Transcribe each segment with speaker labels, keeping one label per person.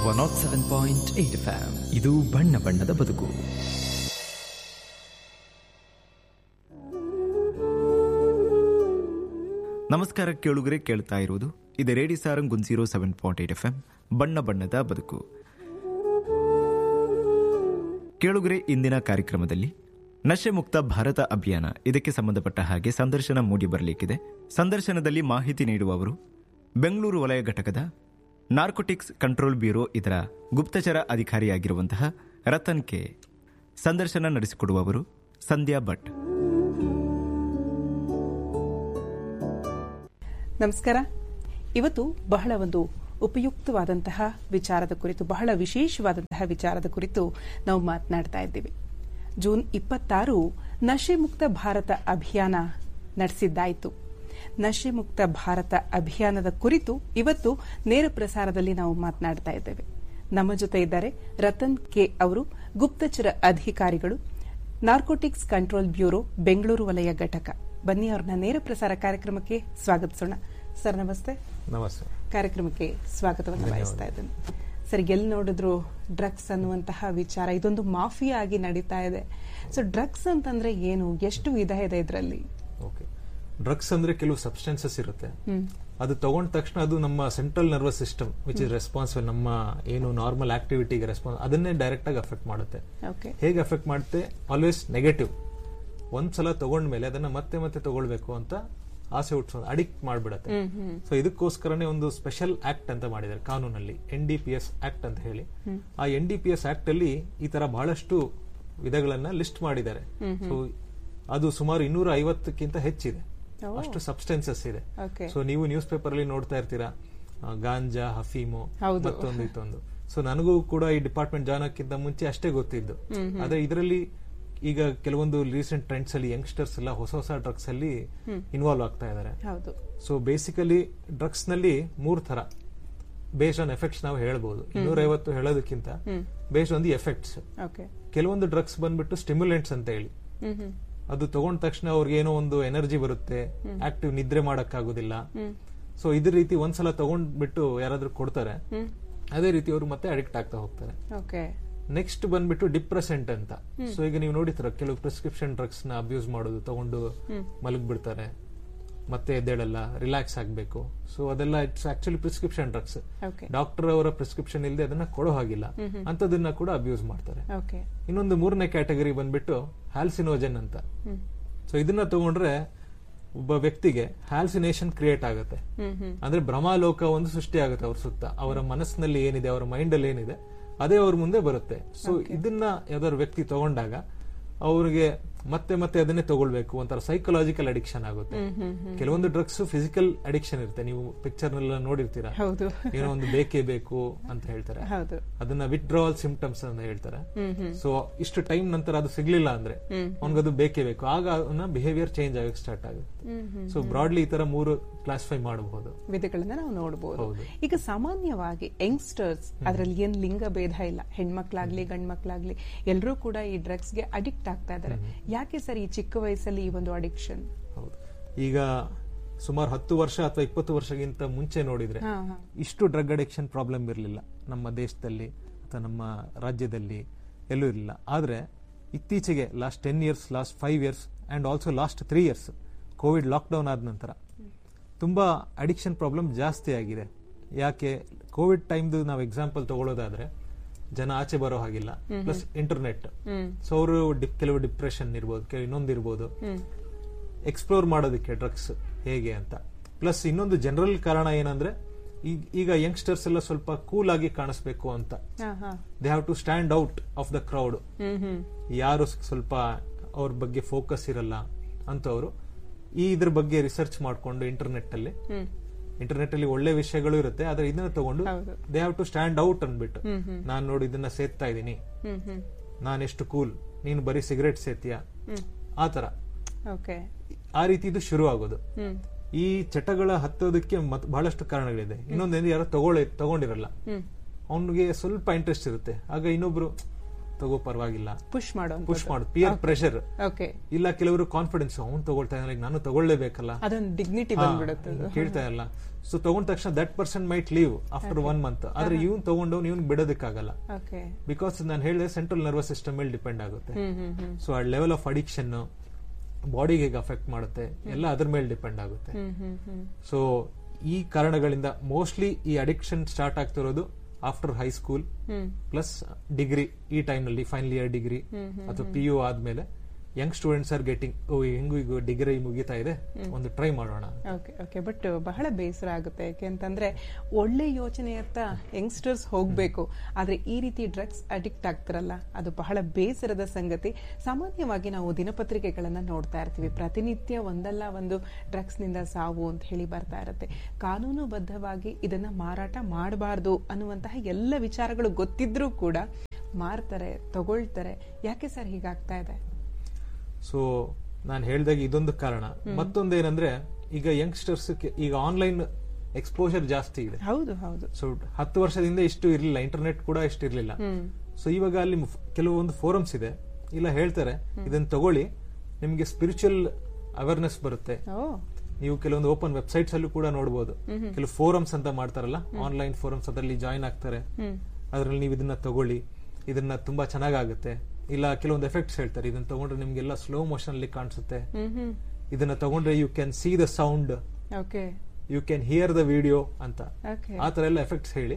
Speaker 1: One not seven point eight FM ಇದು ಬಣ್ಣ ಬಣ್ಣದ ಬದುಕು
Speaker 2: ನಮಸ್ಕಾರ ಕೇಳುಗರೆ ಕೇಳ್ತಾ ಇರುವುದು ಇದು ರೇಡಿ ಸಾರಂಗ್ ಗುನ್ zero seven point eight F M ಬಣ್ಣ ಬಣ್ಣದ ಬದುಕು ಕೇಳುಗರೆ ಇಂದಿನ ಕಾರ್ಯಕ್ರಮದಲ್ಲಿ ನಶೆ ಮುಕ್ತ ಭಾರತ ಅಭಿಯಾನ ಇದಕ್ಕೆ ಸಂಬಂಧಪಟ್ಟ ಹಾಗೆ ಸಂದರ್ಶನ ಮೂಡಿ ಬರಲಿಕ್ಕಿದೆ ಸಂದರ್ಶನದಲ್ಲಿ ಮಾಹಿತಿ ನೀಡುವವರು ಬೆಂಗಳೂರು ವಲಯ ಘಟಕದ ನಾರ್ಕೋಟಿಕ್ಸ್ ಕಂಟ್ರೋಲ್ ಬ್ಯೂರೋ ಇದರ ಗುಪ್ತಚರ ಅಧಿಕಾರಿಯಾಗಿರುವಂತಹ ರತನ್ ಕೆ ಸಂದರ್ಶನ ನಡೆಸಿಕೊಡುವವರು ಸಂಧ್ಯಾ ಭಟ್
Speaker 3: ನಮಸ್ಕಾರ ಇವತ್ತು ಬಹಳ ಒಂದು ಉಪಯುಕ್ತವಾದಂತಹ ವಿಚಾರದ ಕುರಿತು ಬಹಳ ವಿಶೇಷವಾದಂತಹ ವಿಚಾರದ ಕುರಿತು ನಾವು ಮಾತನಾಡ್ತಾ ಇದ್ದೀವಿ ಜೂನ್ ಇಪ್ಪತ್ತಾರು ನಶೆ ಮುಕ್ತ ಭಾರತ ಅಭಿಯಾನ ನಡೆಸಿದ್ದಾಯಿತು ನಶೆ ಮುಕ್ತ ಭಾರತ ಅಭಿಯಾನದ ಕುರಿತು ಇವತ್ತು ನೇರ ಪ್ರಸಾರದಲ್ಲಿ ನಾವು ಮಾತನಾಡ್ತಾ ಇದ್ದೇವೆ ನಮ್ಮ ಜೊತೆ ಇದ್ದಾರೆ ರತನ್ ಕೆ ಅವರು ಗುಪ್ತಚರ ಅಧಿಕಾರಿಗಳು ನಾರ್ಕೋಟಿಕ್ಸ್ ಕಂಟ್ರೋಲ್ ಬ್ಯೂರೋ ಬೆಂಗಳೂರು ವಲಯ ಘಟಕ ಬನ್ನಿ ಅವ್ರನ್ನ ನೇರ ಪ್ರಸಾರ ಕಾರ್ಯಕ್ರಮಕ್ಕೆ ಸ್ವಾಗತಿಸೋಣ ಸರ್ ನಮಸ್ತೆ
Speaker 4: ನಮಸ್ತೆ
Speaker 3: ಕಾರ್ಯಕ್ರಮಕ್ಕೆ ಸ್ವಾಗತವನ್ನು ಬಯಸ್ತಾ ಇದ್ದೇನೆ ಸರ್ ಎಲ್ಲಿ ನೋಡಿದ್ರು ಡ್ರಗ್ಸ್ ಅನ್ನುವಂತಹ ವಿಚಾರ ಇದೊಂದು ಮಾಫಿಯಾ ಆಗಿ ನಡೀತಾ ಇದೆ ಸೊ ಡ್ರಗ್ಸ್ ಅಂತಂದ್ರೆ ಏನು ಎಷ್ಟು ವಿಧ ಇದೆ ಇದರಲ್ಲಿ
Speaker 4: ಓಕೆ ಡ್ರಗ್ಸ್ ಅಂದ್ರೆ ಕೆಲವು ಸಬ್ಸ್ಟೆನ್ಸಸ್ ಇರುತ್ತೆ ಅದು ತಗೊಂಡ ತಕ್ಷಣ ಅದು ನಮ್ಮ central nervous system which is responsible ನಮ್ಮ ಏನು ನಾರ್ಮಲ್ ಆಕ್ಟಿವಿಟಿಗೆ ರೆಸ್ಪಾನ್ಸ್ ಅದನ್ನೇ ಡೈರೆಕ್ಟ್ ಆಗಿ ಅಫೆಕ್ಟ್ ಮಾಡುತ್ತೆ
Speaker 3: ಓಕೆ
Speaker 4: ಹೇಗೆ ಅಫೆಕ್ಟ್ ಮಾಡುತ್ತೆ ಆಲ್ವೇಸ್ ನೆಗೆಟಿವ್ ಒಂದ್ಸಲ ತಗೊಂಡ್ಮೇಲೆ ಅದನ್ನ ಮತ್ತೆ ಮತ್ತೆ ತಗೊಳ್ಬೇಕು ಅಂತ ಆಸೆ ಹುಟ್ಟಿಸೋದು ಅಡಿಕ್ಟ್ ಮಾಡ್ಬಿಡತ್ತೆ ಸೊ ಇದಕ್ಕೋಸ್ಕರನೇ ಒಂದು ಸ್ಪೆಷಲ್ ಆಕ್ಟ್ ಅಂತ ಮಾಡಿದ್ದಾರೆ ಕಾನೂನಲ್ಲಿ N D P S act ಅಂತ ಹೇಳಿ ಆ N D P S act ಅಲ್ಲಿ ಈ ತರ ಬಹಳಷ್ಟು ವಿಧಗಳನ್ನ ಲಿಸ್ಟ್ ಮಾಡಿದ್ದಾರೆ ಸೊ ಅದು ಸುಮಾರು ಇನ್ನೂರ ಐವತ್ತಕ್ಕಿಂತ ಹೆಚ್ಚಿದೆ ಅಷ್ಟು ಸಬ್ಸ್ಟೆನ್ಸಸ್ ಇದೆ
Speaker 3: Okay.
Speaker 4: ಸೊ ನೀವು ನ್ಯೂಸ್ ಪೇಪರ್ ಅಲ್ಲಿ ನೋಡ್ತಾ ಇರ್ತೀರಾ ಆ, ಗಾಂಜಾ ಹಫೀಮು
Speaker 3: ಹೌದು.
Speaker 4: ಮತ್ತೊಂದು ಇತ್ತೊಂದು ಸೊ ನನಗೂ ಕೂಡ ಈ ಡಿಪಾರ್ಟ್ಮೆಂಟ್ ಜಾಯ್ನ್ ಆಗಕ್ಕಿಂತ ಮುಂಚೆ ಅಷ್ಟೇ ಗೊತ್ತಿದ್ದು ಆದ್ರೆ ಇದರಲ್ಲಿ ಈಗ ಕೆಲವೊಂದು ರೀಸೆಂಟ್ ಟ್ರೆಂಡ್ಸ್ ಅಲ್ಲಿ ಯಂಗ್ಸ್ಟರ್ಸ್ ಎಲ್ಲ ಹೊಸ ಹೊಸ ಡ್ರಗ್ಸ್ ಅಲ್ಲಿ ಇನ್ವಾಲ್ವ್ ಆಗ್ತಾ ಇದ್ದಾರೆ
Speaker 3: ಹೌದು
Speaker 4: ಸೊ ಬೇಸಿಕಲಿ ಡ್ರಗ್ಸ್ ನಲ್ಲಿ ಮೂರ್ ತರ ಬೇಸ್ ಆನ್ ಎಫೆಕ್ಟ್ಸ್ ನಾವು ಹೇಳ್ಬೋದು ಇನ್ನೂರ ಐವತ್ತು ಹೇಳೋದಕ್ಕಿಂತ base on the effects
Speaker 3: okay
Speaker 4: ಕೆಲವೊಂದು ಡ್ರಗ್ಸ್ ಬಂದ್ಬಿಟ್ಟು ಸ್ಟಿಮ್ಯುಲೆಂಟ್ಸ್ ಅಂತ ಹೇಳಿ
Speaker 3: ಹ್ಮ್ ಹ್ಮ್
Speaker 4: ಅದು ತಗೊಂಡ ತಕ್ಷಣ ಅವ್ರಿಗೆ ಏನೋ ಒಂದು ಎನರ್ಜಿ ಬರುತ್ತೆ ಆಕ್ಟಿವ್ ನಿದ್ರೆ ಮಾಡಕ್ಕಾಗೋದಿಲ್ಲ ಸೊ ಇದೇ ರೀತಿ ಒಂದ್ಸಲ ತಗೊಂಡ್ಬಿಟ್ಟು ಯಾರಾದ್ರೂ ಕೊಡ್ತಾರೆ ಅದೇ ರೀತಿ ಅವರು ಮತ್ತೆ ಅಡಿಕ್ಟ್ ಆಗ್ತಾ ಹೋಗ್ತಾರೆ
Speaker 3: ಓಕೆ
Speaker 4: ನೆಕ್ಸ್ಟ್ ಬಂದ್ಬಿಟ್ಟು ಡಿಪ್ರೆಸೆಂಟ್ ಅಂತ ಸೊ ಈಗ ನೀವು ನೋಡಿದ್ರ ಕೆಲವು ಪ್ರಿಸ್ಕ್ರಿಪ್ಷನ್ ಡ್ರಗ್ಸ್ ನ ಅಬ್ಯೂಸ್ ಮಾಡೋದು ತಗೊಂಡು ಮಲಗ್ಬಿಡ್ತಾರೆ ಮತ್ತೆ ಎದ್ದೇಳಲ್ಲ ರಿಲ್ಯಾಕ್ಸ್ ಆಗ್ಬೇಕು ಸೊ ಅದೆಲ್ಲ it's actually prescription drugs
Speaker 3: okay
Speaker 4: doctor ಅವರ ಪ್ರಿಸ್ಕ್ರಿಪ್ಷನ್ ಇಲ್ಲದೆ ಅದನ್ನ ಕೊಡೋ ಹಾಗಿಲ್ಲ ಅಂತದನ್ನ ಕೂಡ ಅಬ್ಯೂಸ್ ಮಾಡ್ತಾರೆ
Speaker 3: ಓಕೆ
Speaker 4: ಇನ್ನೊಂದು ಮೂರನೇ ಕ್ಯಾಟಗರಿ ಬಂದ್ಬಿಟ್ಟು ಹ್ಯಾಲ್ಸಿನೋಜನ್ ಅಂತ ಸೊ ಇದನ್ನ ತಗೊಂಡ್ರೆ ಒಬ್ಬ ವ್ಯಕ್ತಿಗೆ ಹ್ಯಾಲ್ಸಿನೇಷನ್ ಕ್ರಿಯೇಟ್ ಆಗುತ್ತೆ
Speaker 3: ಹ್ಮ್ ಹ್ಮ್
Speaker 4: ಅಂದ್ರೆ ಭ್ರಮಾಲೋಕ ಒಂದು ಸೃಷ್ಟಿ ಆಗುತ್ತೆ ಅವ್ರ ಸುತ್ತ ಅವರ ಮನಸ್ಸಿನಲ್ಲಿ ಏನಿದೆ ಅವರ ಮೈಂಡ್ ಅಲ್ಲಿ ಏನಿದೆ ಅದೇ ಅವ್ರ ಮುಂದೆ ಬರುತ್ತೆ ಸೊ ಇದನ್ನ ಯಾವ್ದಾದ್ರು ವ್ಯಕ್ತಿ ತಗೊಂಡಾಗ ಅವ್ರಿಗೆ ಮತ್ತೆ ಮತ್ತೆ ಅದನ್ನೇ ತಗೊಳ್ಬೇಕು ಒಂಥರ ಸೈಕಲಾಜಿಕಲ್ ಅಡಿಕ್ಷನ್ ಆಗುತ್ತೆ ಕೆಲವೊಂದು ಡ್ರಗ್ಸ್ ಫಿಸಿಕಲ್ ಅಡಿಕ್ಷನ್ ಇರುತ್ತೆ ನೀವು ಪಿಕ್ಚರ್ ನೆಲ್ಲ ನೋಡಿರ್ತೀರಾ
Speaker 3: ಹೌದು
Speaker 4: ಏನೋ ಒಂದು ಬೇಕೇ ಬೇಕು ಅಂತ ಹೇಳ್ತಾರೆ
Speaker 3: ಹೌದು
Speaker 4: ಅದನ್ನ ವಿತ್ಡ್ರಾವಲ್ ಸಿಂಪ್ಟಮ್ಸ್ ಅಂತ ಹೇಳ್ತಾರೆ ಸೊ ಇಷ್ಟು ಟೈಮ್ ನಂತರ ಅದು ಸಿಗ್ಲಿಲ್ಲ ಅಂದ್ರೆ ಅವ್ನಿಗದು ಬೇಕೇ ಬೇಕು ಆಗ ಅವನ ಬಿಹೇವಿಯರ್ ಚೇಂಜ್ ಆಗಕ್ಕೆ ಸ್ಟಾರ್ಟ್ ಆಗುತ್ತೆ ಸೊ ಬ್ರಾಡ್ಲಿ ಈ ತರ ಮೂರು ಕ್ಲಾಸಿಫೈ ಮಾಡಬಹುದು
Speaker 3: ವಿಧಗಳನ್ನ ನಾವು ನೋಡಬಹುದು
Speaker 4: ಹೌದು.
Speaker 3: ಈಗ ಸಾಮಾನ್ಯವಾಗಿ ಯಂಗ್ಸ್ಟರ್ಸ್ ಅದರಲ್ಲಿ ಏನ್ ಲಿಂಗ ಭೇದ ಇಲ್ಲ ಹೆಣ್ಮಕ್ಳಾಗ್ಲಿ ಗಂಡ್ಮಕ್ಳಾಗ್ಲಿ ಎಲ್ಲರೂ ಕೂಡ ಈ ಡ್ರಗ್ಸ್ ಗೆ ಅಡಿಕ್ಟ್ ಆಗ್ತಾ ಇದ್ದಾರೆ ಯಾಕೆ ಸರ್ ಈ ಚಿಕ್ಕ ವಯಸ್ಸಲ್ಲಿ ಈ ಒಂದು ಅಡಿಕ್ಷನ್
Speaker 4: ಹೌದು ಈಗ ಸುಮಾರು ಹತ್ತು ವರ್ಷ ಅಥವಾ ಇಪ್ಪತ್ತು ವರ್ಷಗಿಂತ ಮುಂಚೆ ನೋಡಿದ್ರೆ
Speaker 3: ಹಾ ಹಾ
Speaker 4: ಇಷ್ಟು ಡ್ರಗ್ ಅಡಿಕ್ಷನ್ ಪ್ರಾಬ್ಲಮ್ ಇರಲಿಲ್ಲ ನಮ್ಮ ದೇಶದಲ್ಲಿ ಅಥವಾ ನಮ್ಮ ರಾಜ್ಯದಲ್ಲಿ ಎಲ್ಲೂ ಇರಲಿಲ್ಲ ಆದ್ರೆ ಇತ್ತೀಚೆಗೆ last ten years last five years and also last three years COVID lockdown ಆದ ನಂತರ ತುಂಬಾ ಅಡಿಕ್ಷನ್ ಪ್ರಾಬ್ಲಮ್ ಜಾಸ್ತಿ ಆಗಿದೆ ಯಾಕೆ ಕೋವಿಡ್ ಟೈಮ್ದು ನಾವು ಎಕ್ಸಾಂಪಲ್ ತಗೊಳ್ಳೋದಾದ್ರೆ ಜನ ಆಚೆ ಬರೋ ಹಾಗಿಲ್ಲ ಪ್ಲಸ್ ಇಂಟರ್ನೆಟ್ ಸೊ ಅವರು ಕೆಲವು ಡಿಪ್ರೆಷನ್ ಇರ್ಬೋದು ಕೆಲವು ಇನ್ನೊಂದು ಇರ್ಬೋದು ಎಕ್ಸ್ಪ್ಲೋರ್ ಮಾಡೋದಕ್ಕೆ ಡ್ರಗ್ಸ್ ಹೇಗೆ ಅಂತ ಪ್ಲಸ್ ಇನ್ನೊಂದು ಜನರಲ್ ಕಾರಣ ಏನಂದ್ರೆ ಈ- ಈಗ ಯಂಗ್ಸ್ಟರ್ಸ್ ಎಲ್ಲ ಸ್ವಲ್ಪ ಕೂಲ್ ಆಗಿ ಕಾಣಿಸ್ಬೇಕು ಅಂತ
Speaker 3: ಹಾ ಹಾ
Speaker 4: they have to stand out of the crowd
Speaker 3: hmm hmm
Speaker 4: ಯಾರು ಸ್ವಲ್ಪ ಅವ್ರ ಬಗ್ಗೆ ಫೋಕಸ್ ಇರಲ್ಲ ಅಂತವರು ಈ ಇದ್ರ ಬಗ್ಗೆ ರಿಸರ್ಚ್ ಮಾಡ್ಕೊಂಡು ಇಂಟರ್ನೆಟ್ ಅಲ್ಲಿ
Speaker 3: ಹ್ಮ್
Speaker 4: ಇಂಟರ್ನೆಟ್ ಅಲ್ಲಿ ಒಳ್ಳೆ ವಿಷಯಗಳು ಇರುತ್ತೆ ಆದ್ರೆ ಇದನ್ನ ತಗೊಂಡು
Speaker 3: ಹೌದು.
Speaker 4: They have to stand out ಅನ್ಬಿಟ್ಟು ನಾನ್ ನೋಡಿ ಇದನ್ನ ಸೇರ್ತಾ ಇದ್ದೀನಿ
Speaker 3: ಹ್ಮ್ ಹ್ಮ್
Speaker 4: ನಾನ್ ಎಷ್ಟು ಕೂಲ್ ನೀನು ಬರೀ ಸಿಗರೇಟ್ ಸೇತೀಯ ಆ ತರ
Speaker 3: ಓಕೆ
Speaker 4: ಆ ರೀತಿ ಇದು ಶುರು ಆಗೋದು
Speaker 3: ಹ್ಮ್
Speaker 4: ಈ ಚಟಗಳ ಹತ್ತೋದಕ್ಕೆ ಮತ್ ಬಹಳಷ್ಟು ಕಾರಣಗಳಿದೆ ಇನ್ನೊಂದೇನು ಯಾರೋ ತಗೊಳ್ಳಿ ತಗೊಂಡಿರಲ್ಲ
Speaker 3: ಹ್ಮ್
Speaker 4: ಅವನಿಗೆ ಸ್ವಲ್ಪ ಇಂಟ್ರೆಸ್ಟ್ ಇರುತ್ತೆ ಆಗ ಇನ್ನೊಬ್ರು ತಗೋ ಪರವಾಗಿಲ್ಲ
Speaker 3: ಪುಷ್ ಮಾಡೋ
Speaker 4: ಪುಷ್ ಮಾಡು ಪಿಯರ್ ಪ್ರೆಷರ್
Speaker 3: ಓಕೆ
Speaker 4: ಇಲ್ಲ ಕೆಲವರು ಕಾನ್ಫಿಡೆನ್ಸ್ ಅವ್ನು ತಗೊಳ್ತಾ ಇದ್ದಾನೆ ನಾನು ತಗೊಳ್ಳೇಬೇಕಲ್ಲ
Speaker 3: ಅದೊಂದು ಡಿಗ್ನಿಟಿ
Speaker 4: ಹಾ,
Speaker 3: ಬಂದ್ಬಿಡುತ್ತೆ ಅದು.
Speaker 4: ಕೇಳ್ತಾ ಇಲ್ಲ ಸೊ ತಗೊಂಡ ತಕ್ಷಣ that person might leave after one month ಆದ್ರೆ ಇವ್ನ್ ತಗೊಂಡು ಇವ್ನ್ ಬಿಡೋದಕ್ಕಾಗಲ್ಲ
Speaker 3: ಓಕೆ
Speaker 4: ಬಿಕಾಸ್ ನಾನು ಹೇಳಿದೆ ಸೆಂಟ್ರಲ್ ನರ್ವಸ್ ಸಿಸ್ಟಮ್ ಮೇಲೆ ಡಿಪೆಂಡ್ ಆಗುತ್ತೆ
Speaker 3: ಹ್ಮ್ ಹ್ಮ್ ಹ್ಮ್
Speaker 4: ಸೊ ಆ ಲೆವೆಲ್ ಆಫ್ ಅಡಿಕ್ಷನ್ ಬಾಡಿಗೆ ಹೇಗೆ ಅಫೆಕ್ಟ್ ಮಾಡುತ್ತೆ ಎಲ್ಲ ಅದ್ರ ಮೇಲೆ ಡಿಪೆಂಡ್ ಆಗುತ್ತೆ
Speaker 3: ಹ್ಮ್ ಹ್ಮ್ ಹ್ಮ್
Speaker 4: ಸೊ ಈ ಕಾರಣಗಳಿಂದ ಮೋಸ್ಟ್ಲಿ ಈ ಅಡಿಕ್ಷನ್ ಸ್ಟಾರ್ಟ್ ಆಗ್ತಿರೋದು after high school
Speaker 3: hmm
Speaker 4: plus degree ಈ ಟೈಮ್ ನಲ್ಲಿ ಫೈನಲ್ ಇಯರ್ ಡಿಗ್ರಿ ಅಥವಾ ಪಿ ಯು ಆದ್ಮೇಲೆ ಯಂಗ್ ಸ್ಟೂಡೆಂಟ್ಸ್ ಆರ್ ಗೆಟಿಂಗ್ ಓ ಹೆಂಗು ಈಗ ಡಿಗ್ರಿ ಮುಗಿತಾ ಇದೆ ಒಂದು ಟ್ರೈ ಮಾಡೋಣ
Speaker 3: ಓಕೆ ಓಕೆ ಬಟ್ ಬಹಳ ಬೇಸರ ಆಗುತ್ತೆ ಯಾಕೆ ಅಂತಂದ್ರೆ ಒಳ್ಳೆ ಯೋಚನೆಯತ್ತ ಯಂಗ್ಸ್ಟರ್ಸ್ ಹೋಗ್ಬೇಕು ಆದ್ರೆ ಈ ರೀತಿ ಡ್ರಗ್ಸ್ ಅಡಿಕ್ಟ್ ಆಗ್ತಾರಲ್ಲ ಅದು ಬಹಳ ಬೇಸರದ ಸಂಗತಿ ಸಾಮಾನ್ಯವಾಗಿ ನಾವು ದಿನಪತ್ರಿಕೆಗಳನ್ನ ನೋಡ್ತಾ ಇರ್ತೀವಿ ಪ್ರತಿನಿತ್ಯ ಒಂದಲ್ಲ ಒಂದು ಡ್ರಗ್ಸ್ ನಿಂದ ಸಾವು ಅಂತ ಹೇಳಿ ಬರ್ತಾ ಇರುತ್ತೆ ಕಾನೂನುಬದ್ಧವಾಗಿ ಇದನ್ನ ಮಾರಾಟ ಮಾಡಬಾರ್ದು ಅನ್ನುವಂತಹ ಎಲ್ಲ ವಿಚಾರಗಳು ಗೊತ್ತಿದ್ರೂ ಕೂಡ ಮಾರ್ತಾರೆ ತಗೊಳ್ತಾರೆ ಯಾಕೆ ಸರ್ ಹೀಗಾಗ್ತಾ ಇದೆ
Speaker 4: ಸೊ ನಾನು ಹೇಳ್ದಾಗ ಇದೊಂದು ಕಾರಣ ಮತ್ತೊಂದು ಏನಂದ್ರೆ ಈಗ ಯಂಗ್ಸ್ಟರ್ಸ್ ಈಗ ಆನ್ಲೈನ್ ಎಕ್ಸ್ಪೋಜರ್ ಜಾಸ್ತಿ ಇದೆ
Speaker 3: ಹೌದು ಹೌದು
Speaker 4: ಸೊ ಹತ್ತು ವರ್ಷದಿಂದ ಇಷ್ಟು ಇರಲಿಲ್ಲ ಇಂಟರ್ನೆಟ್ ಕೂಡ ಇಷ್ಟು ಇರಲಿಲ್ಲ
Speaker 3: ಹ್ಮ್
Speaker 4: ಸೊ ಇವಾಗ ಅಲ್ಲಿ ಮ್- ಕೆಲವೊಂದು ಫೋರಮ್ಸ್ ಇದೆ ಇಲ್ಲ ಹೇಳ್ತಾರೆ ಇದನ್ನ ತಗೊಳ್ಳಿ ನಿಮಗೆ ಸ್ಪಿರಿಚುವಲ್ ಅವೇರ್ನೆಸ್ ಬರುತ್ತೆ
Speaker 3: ಓ
Speaker 4: ನೀವು ಕೆಲವೊಂದು ಓಪನ್ ವೆಬ್ಸೈಟ್ಸ್ ಅಲ್ಲೂ ಕೂಡ ನೋಡಬಹುದು ಕೆಲವು ಫೋರಮ್ಸ್ ಅಂತ ಮಾಡ್ತಾರಲ್ಲ ಆನ್ಲೈನ್ ಫೋರಮ್ಸ್ ಅದರಲ್ಲಿ ಜಾಯಿನ್ ಆಗ್ತಾರೆ
Speaker 3: ಹ್ಮ್
Speaker 4: ಅದ್ರಲ್ಲಿ ನೀವು ಇದನ್ನ ತಗೊಳ್ಳಿ ಇದನ್ನ ತುಂಬಾ ಚೆನ್ನಾಗಾಗುತ್ತೆ ಇಲ್ಲ ಕೆಲವೊಂದು ಎಫೆಕ್ಟ್ಸ್ ಹೇಳ್ತಾರೆ ಇದನ್ನ ತಗೊಂಡ್ರೆ ನಿಮ್ಗೆಲ್ಲ ಸ್ಲೋ ಮೋಷನ್ ಅಲ್ಲಿ ಕಾಣಿಸುತ್ತೆ
Speaker 3: ಹ್ಮ್ ಹ್ಮ್
Speaker 4: ಇದನ್ನ ತಗೊಂಡ್ರೆ you can see the sound
Speaker 3: okay
Speaker 4: you can hear the video ಅಂತ
Speaker 3: ಓಕೆ
Speaker 4: ಆ ತರ ಎಲ್ಲ ಎಫೆಕ್ಟ್ಸ್ ಹೇಳಿ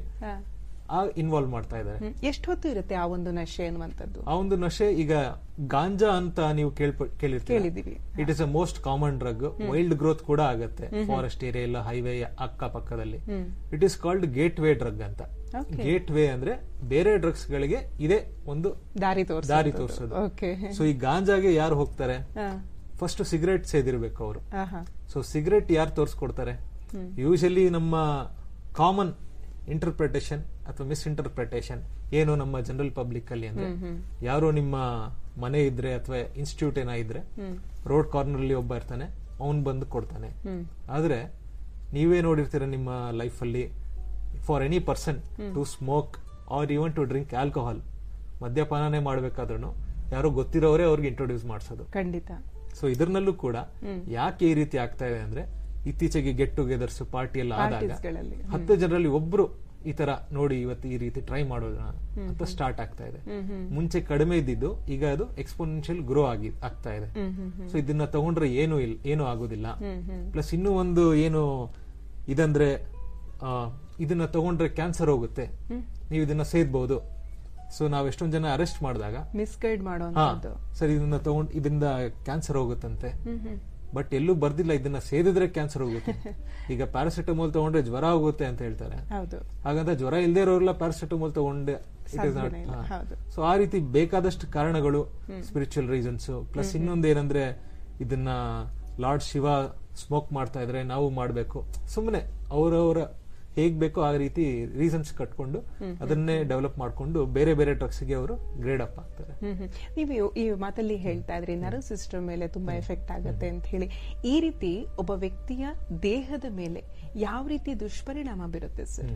Speaker 4: ಆ ಇನ್ವಾಲ್ವ್ ಮಾಡ್ತಾ ಇದ್ದಾರೆ
Speaker 3: ಎಷ್ಟು ಹೊತ್ತು ಇರುತ್ತೆ ಆ ಒಂದು ನಶೆ ಅನ್ನುವಂಥದ್ದು
Speaker 4: ಆ ಒಂದು ನಶೆ ಈಗ ಗಾಂಜಾ ಅಂತ ನೀವು ಕೇಳ್ಪ ಕೇಳಿರ್ತೀರಿ
Speaker 3: ಕೇಳಿದೀವಿ
Speaker 4: it is a most common drug wild growth ಕೂಡ ಆಗುತ್ತೆ ಫಾರೆಸ್ಟ್ ಏರಿಯಾ ಇಲ್ಲ ಹೈವೇ ಅಕ್ಕ ಪಕ್ಕದಲ್ಲಿ
Speaker 3: hmm
Speaker 4: it is called gateway drug ಅಂತ
Speaker 3: Okay.
Speaker 4: ಗೇಟ್ ವೇ ಅಂದ್ರೆ ಬೇರೆ ಡ್ರಗ್ಸ್ ಗಳಿಗೆ ಇದೇ ಒಂದು
Speaker 3: ದಾರಿ ತೋರಿಸ
Speaker 4: ದಾರಿ ತೋರಿಸೋದು
Speaker 3: ಓಕೆ
Speaker 4: ಸೊ ಈ ಗಾಂಜಾಗೆ ಯಾರು ಹೋಗ್ತಾರೆ ಫಸ್ಟ್ ಸಿಗರೇಟ್ ಸೇದಿರ್ಬೇಕು ಅವರು ಸೊ ಸಿಗರೇಟ್ ಯಾರು ತೋರಿಸ್ಕೊಡ್ತಾರೆ ಯೂಶಲಿ ನಮ್ಮ ಕಾಮನ್ ಇಂಟರ್ಪ್ರಿಟೇಷನ್ ಅಥವಾ ಮಿಸ್ ಇಂಟರ್ಪ್ರಿಟೇಷನ್ ಏನು ನಮ್ಮ ಜನರಲ್ ಪಬ್ಲಿಕ್ ಅಲ್ಲಿ ಅಂದ್ರೆ ಯಾರೋ ನಿಮ್ಮ ಮನೆ ಇದ್ರೆ ಅಥವಾ ಇನ್ಸ್ಟಿಟ್ಯೂಟ್ ಏನೋ ಇದ್ರೆ ರೋಡ್ ಕಾರ್ನರ್ ಅಲ್ಲಿ ಒಬ್ಬ ಇರ್ತಾನೆ ಅವನ್ ಬಂದು ಕೊಡ್ತಾನೆ ಆದ್ರೆ ನೀವೇ ನೋಡಿರ್ತೀರ ನಿಮ್ಮ ಲೈಫ್ ಅಲ್ಲಿ for any person to smoke or even to drink alcohol ಮದ್ಯಪಾನನೇ ಮಾಡ್ಬೇಕಾದ್ರೂ ಯಾರೋ ಗೊತ್ತಿರೋರೇ ಅವ್ರಿಗೆ ಇಂಟ್ರೊಡ್ಯೂಸ್ ಮಾಡಿಸೋದು
Speaker 3: ಖಂಡಿತ
Speaker 4: ಸೊ ಇದರಲ್ಲೂ ಕೂಡ ಯಾಕೆ ಈ ರೀತಿ ಆಗ್ತಾ ಇದೆ ಅಂದ್ರೆ ಇತ್ತೀಚೆಗೆ ಗೆಟ್ ಟುಗೆದರ್ಸ್ ಪಾರ್ಟಿ ಎಲ್ಲ ಆದಾಗ
Speaker 3: ಪಾರ್ಟೀಸ್ಗಳಲ್ಲಿ
Speaker 4: ಹತ್ತು ಜನರಲ್ಲಿ ಒಬ್ರು ಈ ತರ ನೋಡಿ ಇವತ್ತು ಈ ರೀತಿ ಟ್ರೈ ಮಾಡೋಣ ಅಂತ ಸ್ಟಾರ್ಟ್ ಆಗ್ತಾ ಇದೆ ಮುಂಚೆ ಕಡಿಮೆ ಇದ್ದಿದ್ದು ಈಗ ಅದು ಎಕ್ಸ್ಪೋನೆನ್ಷಿಯಲ್ ಗ್ರೋ ಆಗಿ ಆಗ್ತಾ ಇದೆ ಸೊ ಇದನ್ನ ತಗೊಂಡ್ರೆ ಏನು ಇಲ್ಲ ಏನು ಆಗೋದಿಲ್ಲ ಪ್ಲಸ್ ಇನ್ನೂ ಒಂದು ಏನು ಇದಂದ್ರೆ ಆ, ಇದನ್ನ ತಗೊಂಡ್ರೆ ಕ್ಯಾನ್ಸರ್ ಹೋಗುತ್ತೆ ನೀವು ಇದನ್ನ ಸೇದ್ಬಹುದು ಸೊ ನಾವ್ ಎಷ್ಟೊಂದ್ ಜನ ಅರೆಸ್ಟ್ ಮಾಡಿದಾಗ
Speaker 3: ಮಿಸ್ಗೈಡ್
Speaker 4: ಹಾ
Speaker 3: ಮಾಡುವಂತದ್ದು
Speaker 4: ಸರ್ ಇದನ್ನ ತಗೊಂಡ್ ಇದರಿಂದ ಕ್ಯಾನ್ಸರ್ ಹೋಗುತ್ತಂತೆ ಬಟ್ ಎಲ್ಲೂ ಬರ್ದಿಲ್ಲ ಇದನ್ನ ಸೇದಿದ್ರೆ ಕ್ಯಾನ್ಸರ್ ಹೋಗುತ್ತೆ ಈಗ ಪ್ಯಾರಾಸಿಟಮೋಲ್ ತಗೊಂಡ್ರೆ ಜ್ವರ ಹೋಗುತ್ತೆ ಅಂತ ಹೇಳ್ತಾರೆ
Speaker 3: ಹೌದು
Speaker 4: ಹಾಗಂತ ಜ್ವರ ಇಲ್ದೇ ಇರೋರೆಲ್ಲ ಪ್ಯಾರಾಸಿಟಮೋಲ್ ತಗೊಂಡೆ ಇಟ್ ಇಸ್ ನಾಟ್
Speaker 3: ಸಾಧ್ಯನೇ ಇಲ್ಲ, ಹೌದು.
Speaker 4: ಸೊ ಆ ರೀತಿ ಬೇಕಾದಷ್ಟು ಕಾರಣಗಳು ಸ್ಪಿರಿಚುವಲ್ ರೀಸನ್ಸ್ ಪ್ಲಸ್ ಇನ್ನೊಂದು ಏನಂದ್ರೆ ಇದನ್ನ ಲಾರ್ಡ್ ಶಿವ ಸ್ಮೋಕ್ ಮಾಡ್ತಾ ಇದ್ರೆ ನಾವು ಮಾಡ್ಬೇಕು ಸುಮ್ಮನೆ ಅವರವರ ಹೇಗ್ ಬೇಕೋ ಆ ರೀತಿ ರೀಸನ್ಸ್ ಕಟ್ಕೊಂಡು ಅದನ್ನೇ ಡೆವಲಪ್ ಮಾಡ್ಕೊಂಡು ಬೇರೆ ಬೇರೆ ಡ್ರಗ್ಸ್ ಗೆ ಅವರು ಗ್ರೇಡ್ ಅಪ್ ಆಗ್ತಾರೆ
Speaker 3: ಹ್ಮ್ ಹ್ಮ್. ನೀವು ಈ ಮಾತಲ್ಲಿ ಹೇಳ್ತಾ ಇದ್ರಿ ನರ್ವ್ ಸಿಸ್ಟಮ್ ಮೇಲೆ ತುಂಬಾ ಎಫೆಕ್ಟ್ ಆಗುತ್ತೆ ಅಂತ ಹೇಳಿ ಈ ರೀತಿ ಒಬ್ಬ ವ್ಯಕ್ತಿಯ ದೇಹದ ಮೇಲೆ ಯಾವ ರೀತಿ ದುಷ್ಪರಿಣಾಮ ಬೀರುತ್ತೆ ಸರ್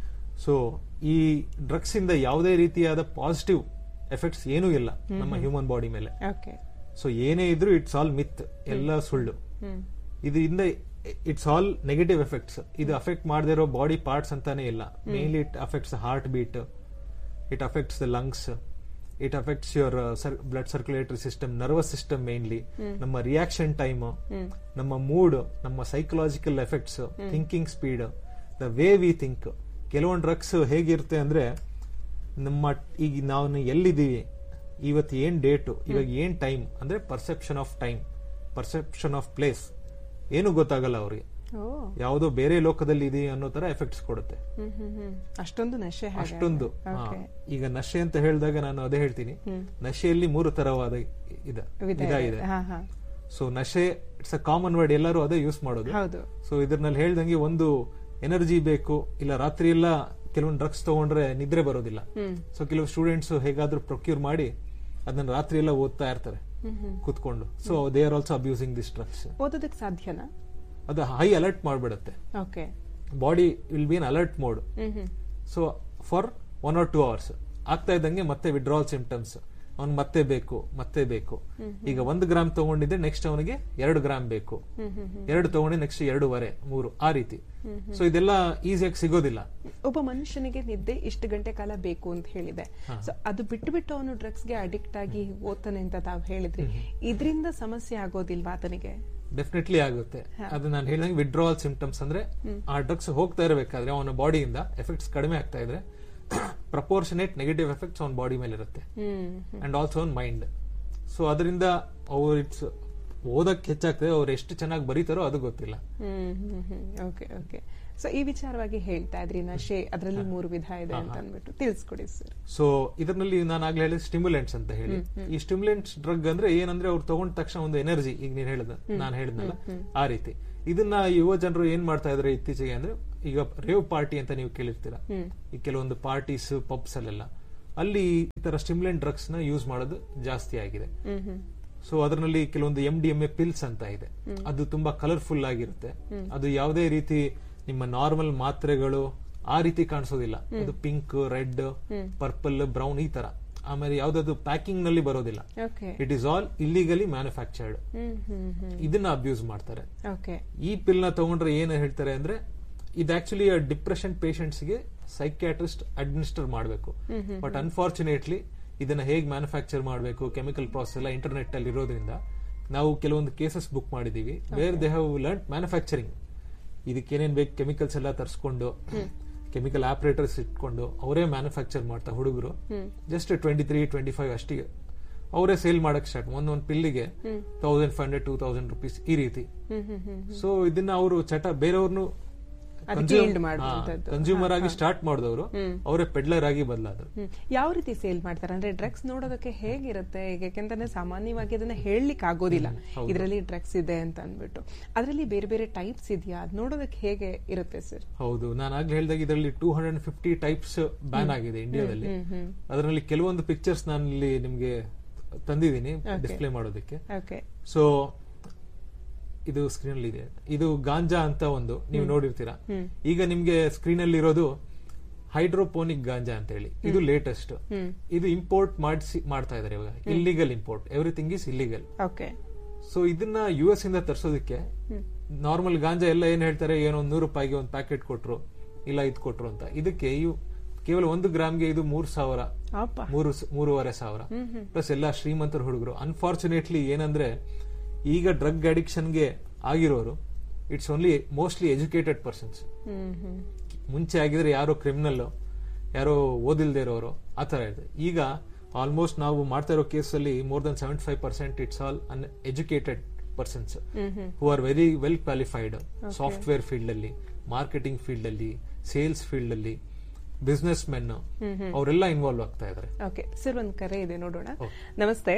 Speaker 4: ಸೊ ಈ ಡ್ರಗ್ಸ್ ಇಂದ ಯಾವುದೇ ರೀತಿಯಾದ ಪಾಸಿಟಿವ್ ಎಫೆಕ್ಟ್ಸ್ ಏನೂ ಇಲ್ಲ ನಮ್ಮ ಹ್ಯೂಮನ್ ಬಾಡಿ ಮೇಲೆ
Speaker 3: ಓಕೆ
Speaker 4: ಸೊ ಏನೇ ಇದ್ರೂ ಇಟ್ಸ್ ಆಲ್ ಮಿತ್ ಎಲ್ಲ ಸುಳ್ಳು
Speaker 3: ಹ್ಮ್
Speaker 4: ಇದರಿಂದ ಇಟ್ಸ್ ಆಲ್ ನೆಗೆಟಿವ್ ಎಫೆಕ್ಟ್ಸ್ ಇದು ಅಫೆಕ್ಟ್ ಮಾಡದೇ ಇರೋ ಬಾಡಿ ಪಾರ್ಟ್ಸ್ ಅಂತಾನೆ ಇಲ್ಲ mainly it affects heart beat it affects the lungs it affects your blood circulatory system nervous system mainly ನಮ್ಮ ರಿಯಾಕ್ಷನ್ ಟೈಮ್ ನಮ್ಮ ಮೂಡ್ ನಮ್ಮ psychological effects thinking speed the way we think ಕೆಲವೊಂದು drugs ಹೇಗಿರುತ್ತೆ ಅಂದ್ರೆ ನಮ್ಮ ಈಗ ನಾವು ಎಲ್ಲಿದ್ದೀವಿ ಇವತ್ತು ಏನ್ ಡೇಟು ಇವಾಗ ಏನ್ ಟೈಮ್ ಅಂದ್ರೆ perception of time perception of place ಏನು ಗೊತ್ತಾಗಲ್ಲ ಅವ್ರಿಗೆ
Speaker 3: ಓ
Speaker 4: ಯಾವುದೋ ಬೇರೆ ಲೋಕದಲ್ಲಿ ಇದೆ ಅನ್ನೋ ತರ ಎಫೆಕ್ಟ್ಸ್ ಕೊಡುತ್ತೆ
Speaker 3: ಹ್ಮ್ ಹ್ಮ್ ಹ್ಮ್ ಅಷ್ಟೊಂದು ನಶೆ ಹಾಗೆ
Speaker 4: ಅಷ್ಟೊಂದು ಹಾ.
Speaker 3: ಓಕೆ
Speaker 4: ಈಗ ನಶೆ ಅಂತ ಹೇಳಿದಾಗ ನಾನು ಅದೇ ಹೇಳ್ತೀನಿ ನಶೆಯಲ್ಲಿ ಮೂರು ತರವಾದ ಇದ
Speaker 3: ವಿಧ
Speaker 4: ವಿಧ
Speaker 3: ಇದೆ.
Speaker 4: ಇದೆ
Speaker 3: ಹಾ ಹಾ
Speaker 4: ಸೊ ನಶೆ ಇಟ್ಸ್ ಅ ಕಾಮನ್ ವರ್ಡ್ ಎಲ್ಲರೂ ಅದೇ ಯೂಸ್ ಮಾಡೋದು
Speaker 3: ಹೌದು
Speaker 4: ಸೊ ಇದ್ರಲ್ಲಿ ಹೇಳ್ದಂಗೆ ಒಂದು ಎನರ್ಜಿ ಬೇಕು ಇಲ್ಲ ರಾತ್ರಿ ಎಲ್ಲ ಕೆಲವೊಂದು ಡ್ರಗ್ಸ್ ತಗೊಂಡ್ರೆ ನಿದ್ರೆ ಬರೋದಿಲ್ಲ
Speaker 3: ಹ್ಮ್
Speaker 4: ಸೊ ಕೆಲವು ಸ್ಟೂಡೆಂಟ್ಸ್ ಹೇಗಾದ್ರೂ ಪ್ರೊಕ್ಯೂರ್ ಮಾಡಿ ಅದನ್ನ ರಾತ್ರಿ ಎಲ್ಲ ಓದ್ತಾ ಇರ್ತಾರೆ
Speaker 3: ಹ್ಮ್ ಹ್ಮ್
Speaker 4: ಕುತ್ಕೊಂಡು so they are also abusing this drugs
Speaker 3: ಓದೋದಕ್ಕೆ ಸಾಧ್ಯನಾ
Speaker 4: ಅದು ಹೈ ಅಲರ್ಟ್ ಮಾಡ್ಬಿಡುತ್ತೆ
Speaker 3: okay
Speaker 4: body will be on alert mode
Speaker 3: hmm hmm
Speaker 4: so for one or two hours ಆಗ್ತಾ ಇದ್ದಂಗೆ ಮತ್ತೆ ವಿಡ್ರಾಲ್ ಸಿಂಪ್ಟಮ್ಸ್ ಅವ್ನ್ ಮತ್ತೆ ಬೇಕು ಮತ್ತೆ ಬೇಕು ಈಗ ಒಂದು ಗ್ರಾಮ್ ತಗೊಂಡಿದ್ರೆ ನೆಕ್ಸ್ಟ್ ಅವನಿಗೆ ಎರಡು ಗ್ರಾಮ್ ಬೇಕು ಎರಡು ತಗೊಂಡಿ ನೆಕ್ಸ್ಟ್ ಎರಡೂವರೆ ಮೂರು ಆ ರೀತಿ ಸೊ ಇದೆಲ್ಲ ಈಸಿಯಾಗಿ ಸಿಗೋದಿಲ್ಲ
Speaker 3: ಒಬ್ಬ ಮನುಷ್ಯನಿಗೆ ನಿದ್ದೆ ಇಷ್ಟು ಗಂಟೆ ಕಾಲ ಬೇಕು ಅಂತ ಹೇಳಿದೆ ಸೊ ಅದು ಬಿಟ್ಟು ಬಿಟ್ಟು ಅವನು ಡ್ರಗ್ಸ್ಗೆ ಅಡಿಕ್ಟ್ ಆಗಿ ಓದ್ತಾನೆ ಅಂತ ತಾವು ಹೇಳಿದ್ರಿ ಇದರಿಂದ ಸಮಸ್ಯೆ ಆಗೋದಿಲ್ವಾ ಆತನಿಗೆ
Speaker 4: ಡೆಫಿನೆಟ್ಲಿ ಆಗುತ್ತೆ ಅದು ನಾನು ಹೇಳಿದಂಗೆ ವಿಡ್ರಾವಲ್ ಸಿಂಪ್ಟಮ್ಸ್ ಅಂದ್ರೆ ಆ ಡ್ರಗ್ಸ್ ಹೋಗ್ತಾ ಇರಬೇಕಾದ್ರೆ ಅವನ ಬಾಡಿಯಿಂದ ಎಫೆಕ್ಟ್ಸ್ ಕಡಿಮೆ ಆಗ್ತಾ ಇದ್ರೆ ಪ್ರಪೋರ್ಷನೇಟ್ ನೆಗೆಟಿವ್ ಎಫೆಕ್ಟ್ಸ್ ಅವನ ಬಾಡಿ ಮೇಲೆ ಇರುತ್ತೆ
Speaker 3: ಹ್ಮ್
Speaker 4: ಅಂಡ್ ಆಲ್ಸೋ ಅವನ್ ಮೈಂಡ್ ಸೊ ಅದರಿಂದ ಅವ್ರು ಇಟ್ಸ್ ಓದಕ್ ಹೆಚ್ಚಾಗ್ತದೆ ಅವ್ರು ಎಷ್ಟು ಚೆನ್ನಾಗಿ ಬರೀತಾರೋ ಅದು ಗೊತ್ತಿಲ್ಲ
Speaker 3: hmm hmm hmm okay okay so ಈ ವಿಚಾರವಾಗಿ ಹೇಳ್ತಾ ಇದ್ರಿ ನಶೆ ಅದರಲ್ಲಿ ಮೂರು ವಿಧ ಇದೆ ಅಂತ ಅಂದ್ಬಿಟ್ಟು ತಿಳಿಸ್ಕೊಡಿ ಸರ್
Speaker 4: ಸೊ ಇದರಲ್ಲಿ ನಾನು ಆಗ್ಲೇ ಹೇಳಿದ ಸ್ಟಿಮ್ಯುಲೆಂಟ್ಸ್ ಅಂತ ಹೇಳಿ ಈ ಸ್ಟಿಮ್ಯುಲೆಂಟ್ಸ್ ಡ್ರಗ್ ಅಂದ್ರೆ ಏನಂದ್ರೆ ಅವ್ರು ತಗೊಂಡ ತಕ್ಷಣ ಒಂದು ಎನರ್ಜಿ ಈಗ ನೀನ್ ಹೇಳಿದ ನಾನು ಹೇಳಿದ್ನಲ್ಲ ಆ ರೀತಿ ಇದನ್ನ ಯುವ ಜನರು ಏನ್ ಮಾಡ್ತಾ ಇದಾರೆ ಇತ್ತೀಚೆಗೆ ಅಂದ್ರೆ ಈಗ ರೇವ್ ಪಾರ್ಟಿ ಅಂತ ನೀವು ಕೇಳಿರ್ತೀರ ಈ ಕೆಲವೊಂದು ಪಾರ್ಟೀಸ್ ಪಬ್ಸ್ ಅಲ್ಲೆಲ್ಲ ಅಲ್ಲಿ ಈ ತರ ಸ್ಟಿಮ್ಯುಲೆಂಟ್ ಡ್ರಗ್ಸ್ ನ ಯೂಸ್ ಮಾಡೋದು ಜಾಸ್ತಿ ಆಗಿದೆ
Speaker 3: ಹ್ಮ್ ಹ್ಮ್
Speaker 4: ಸೊ ಅದರಲ್ಲಿ ಕೆಲವೊಂದು M D M A pills ಅಂತ ಇದೆ ಅದು ತುಂಬಾ ಕಲರ್ಫುಲ್ ಆಗಿರುತ್ತೆ ಅದು ಯಾವುದೇ ರೀತಿ ನಿಮ್ಮ ನಾರ್ಮಲ್ ಮಾತ್ರೆಗಳು ಆ ರೀತಿ ಕಾಣಿಸೋದಿಲ್ಲ ಅದು ಪಿಂಕ್ ರೆಡ್ ಪರ್ಪಲ್ ಬ್ರೌನ್ ಈ ತರ ಆಮೇಲೆ ಯಾವ್ದಾದ್ರು ಪ್ಯಾಕಿಂಗ್ ನಲ್ಲಿ ಬರೋದಿಲ್ಲ
Speaker 3: okay
Speaker 4: it is all illegal manufactured
Speaker 3: hmm hmm hmm
Speaker 4: ಇದನ್ನ ಅಬ್ಯೂಸ್ ಮಾಡ್ತಾರೆ
Speaker 3: ಓಕೆ
Speaker 4: ಈ ಪಿಲ್ ನ ತಗೊಂಡ್ರೆ ಏನ್ ಹೇಳ್ತಾರೆ ಅಂದ್ರೆ ಇದು ಆಕ್ಚುಲಿ ಡಿಪ್ರೆಷನ್ ಪೇಷಂಟ್ಸ್ ಗೆ ಸೈಕ್ಯಾಟ್ರಿಸ್ಟ್ ಅಡ್ಮಿನಿಸ್ಟರ್ ಮಾಡಬೇಕು ಬಟ್ ಅನ್ಫಾರ್ಚುನೇಟ್ಲಿ ಇದನ್ನ ಹೇಗ್ ಮ್ಯಾನುಫ್ಯಾಕ್ಚರ್ ಮಾಡಬೇಕು ಕೆಮಿಕಲ್ ಪ್ರಾಸೆಸ್ ಎಲ್ಲ ಇಂಟರ್ನೆಟ್ ಅಲ್ಲಿ ಇರೋದ್ರಿಂದ ನಾವು ಕೆಲವೊಂದು ಕೇಸಸ್ ಬುಕ್ ಮಾಡಿದೀವಿ where they have learn manufacturing ಇದಕ್ಕೆ ಏನೇನ್ ಬೇಕು ಕೆಮಿಕಲ್ಸ್ ಎಲ್ಲ ತರಿಸ್ಕೊಂಡು ಕೆಮಿಕಲ್ ಆಪರೇಟರ್ಸ್ ಇಟ್ಕೊಂಡು ಅವರೇ ಮ್ಯಾನುಫ್ಯಾಕ್ಚರ್ ಮಾಡ್ತಾ ಹುಡುಗರು just twenty three twenty five ಅಷ್ಟಿಗೆ ಅವರೇ ಸೇಲ್ ಮಾಡಕ್ ಸ್ಟಾರ್ಟ್ ಒಂದೊಂದು ಪಿಲ್ಲಿಗೆ thousand five hundred two thousand rupees ಈ ರೀತಿ
Speaker 3: ಹ್ಮ್ ಹ್ಮ್ ಹ್ಮ್
Speaker 4: ಸೊ ಇದನ್ನ ಅವರು ಚಟ ಬೇರೆಯವ್ರನ್ನು
Speaker 3: ಅದಕ್ಕೆ yield ಮಾಡುವಂಥದ್ದು.
Speaker 4: ಕನ್ಸ್ಯೂಮರ್ ಆಗಿ ಸ್ಟಾರ್ಟ್ ಮಾಡಿದವರು ಅವರೇ ಪೆಡ್ಲರ್ ಆಗಿ ಬದಲಾದ್ರು
Speaker 3: ಹ್ಮ್. ಯಾವ ರೀತಿ ಸೇಲ್ ಮಾಡ್ತಾರೆ ಅಂದ್ರೆ ಡ್ರಗ್ಸ್ ನೋಡೋದಕ್ಕೆ ಹೇಗಿರುತ್ತೆ ಈಗ ಯಾಕೆಂತಂದ್ರೆ ಸಾಮಾನ್ಯವಾಗಿ ಅದನ್ನ ಹೇಳಲಿಕ್ಕೆ ಆಗೋದಿಲ್ಲ ಇದರಲ್ಲಿ ಡ್ರಗ್ಸ್ ಇದೆ ಅಂತ ಅಂದ್ಬಿಟ್ಟು ಅದರಲ್ಲಿ ಬೇರೆ ಬೇರೆ ಟೈಪ್ಸ್ ಇದೆಯಾ ಅದ್ ನೋಡೋದಕ್ಕೆ ಹೇಗೆ ಇರುತ್ತೆ ಸರ್
Speaker 4: ಹೌದು ನಾನು ಆಗ್ಲೇ ಹೇಳಿದಾಗ ಇದರಲ್ಲಿ two hundred fifty types ban ಆಗಿದೆ ಇಂಡಿಯಾದಲ್ಲಿ ಅದರಲ್ಲಿ ಕೆಲವೊಂದು ಪಿಕ್ಚರ್ಸ್ ನಾನು ಇಲ್ಲಿ ನಿಮ್ಗೆ ತಂದಿದ್ದೀನಿ ಡಿಸ್ಪ್ಲೇ ಮಾಡೋದಕ್ಕೆ
Speaker 3: ಓಕೆ
Speaker 4: ಸೊ ಇದು ಸ್ಕ್ರೀನ್ ಅಲ್ಲಿ ಇದೆ ಇದು ಗಾಂಜಾ ಅಂತ ಒಂದು ನೀವು ನೋಡಿರ್ತೀರಾ ಈಗ ನಿಮ್ಗೆ ಸ್ಕ್ರೀನ್ ಅಲ್ಲಿ ಇರೋದು ಹೈಡ್ರೋಪೋನಿಕ್ ಗಾಂಜಾ ಅಂತ ಹೇಳಿ ಇದು ಲೇಟೆಸ್ಟ್ ಇದು ಇಂಪೋರ್ಟ್ ಮಾಡಿಸಿ ಮಾಡ್ತಾ ಇದಾರೆ ಇವಾಗ illegal import everything is illegal
Speaker 3: okay
Speaker 4: so ಇದನ್ನ ಯು ಎಸ್ ಇಂದ ತರಿಸೋದಕ್ಕೆ ನಾರ್ಮಲ್ ಗಾಂಜಾ ಎಲ್ಲ ಏನ್ ಹೇಳ್ತಾರೆ ಏನೋ ಒಂದ್ ನೂರು ರೂಪಾಯಿಗೆ ಒಂದು ಪ್ಯಾಕೆಟ್ ಕೊಟ್ರು ಇಲ್ಲ ಇದ್ ಕೊಟ್ರು ಅಂತ ಇದಕ್ಕೆ ಇವು ಕೇವಲ ಒಂದು ಗ್ರಾಮ್ಗೆ ಇದು ಮೂರ್ ಸಾವಿರ
Speaker 3: ಅಪ್ಪ
Speaker 4: ಮೂರು ಸ- ಮೂರುವರೆ ಸಾವಿರ ಪ್ಲಸ್ ಎಲ್ಲ ಶ್ರೀಮಂತರ ಹುಡುಗರು ಅನ್ಫಾರ್ಚುನೇಟ್ಲಿ ಏನಂದ್ರೆ ಈಗ ಡ್ರಗ್ ಅಡಿಕ್ಷನ್ಗೆ ಆಗಿರೋರು it's only mostly educated persons
Speaker 3: hmm hmm
Speaker 4: ಮುಂಚೆ ಆಗಿದ್ರೆ ಯಾರೋ ಕ್ರಿಮಿನಲ್ ಯಾರೋ ಓದಿಲ್ದೇ ಇರೋರು ಆ ತರ ಇದೆ ಈಗ ಆಲ್ಮೋಸ್ಟ್ ನಾವು ಮಾಡ್ತಾ ಇರೋ ಕೇಸಲ್ಲಿ more than seventy five percent it's all an educated persons who are very well qualified software field ಅಲ್ಲಿ ಮಾರ್ಕೆಟಿಂಗ್ ಫೀಲ್ಡ್ ಅಲ್ಲಿ ಸೇಲ್ಸ್ ಫೀಲ್ಡ್ ಅಲ್ಲಿ ಬಿಸ್ನೆಸ್ ಮೆನ್ ಅವರೆಲ್ಲ ಇನ್ವಾಲ್ವ್ ಆಗ್ತಾ ಇದಾರೆ
Speaker 3: ಓಕೆ ಸರ್ ಒಂದ್ ಕರೆ ಇದೆ ನೋಡೋಣ ನಮಸ್ತೆ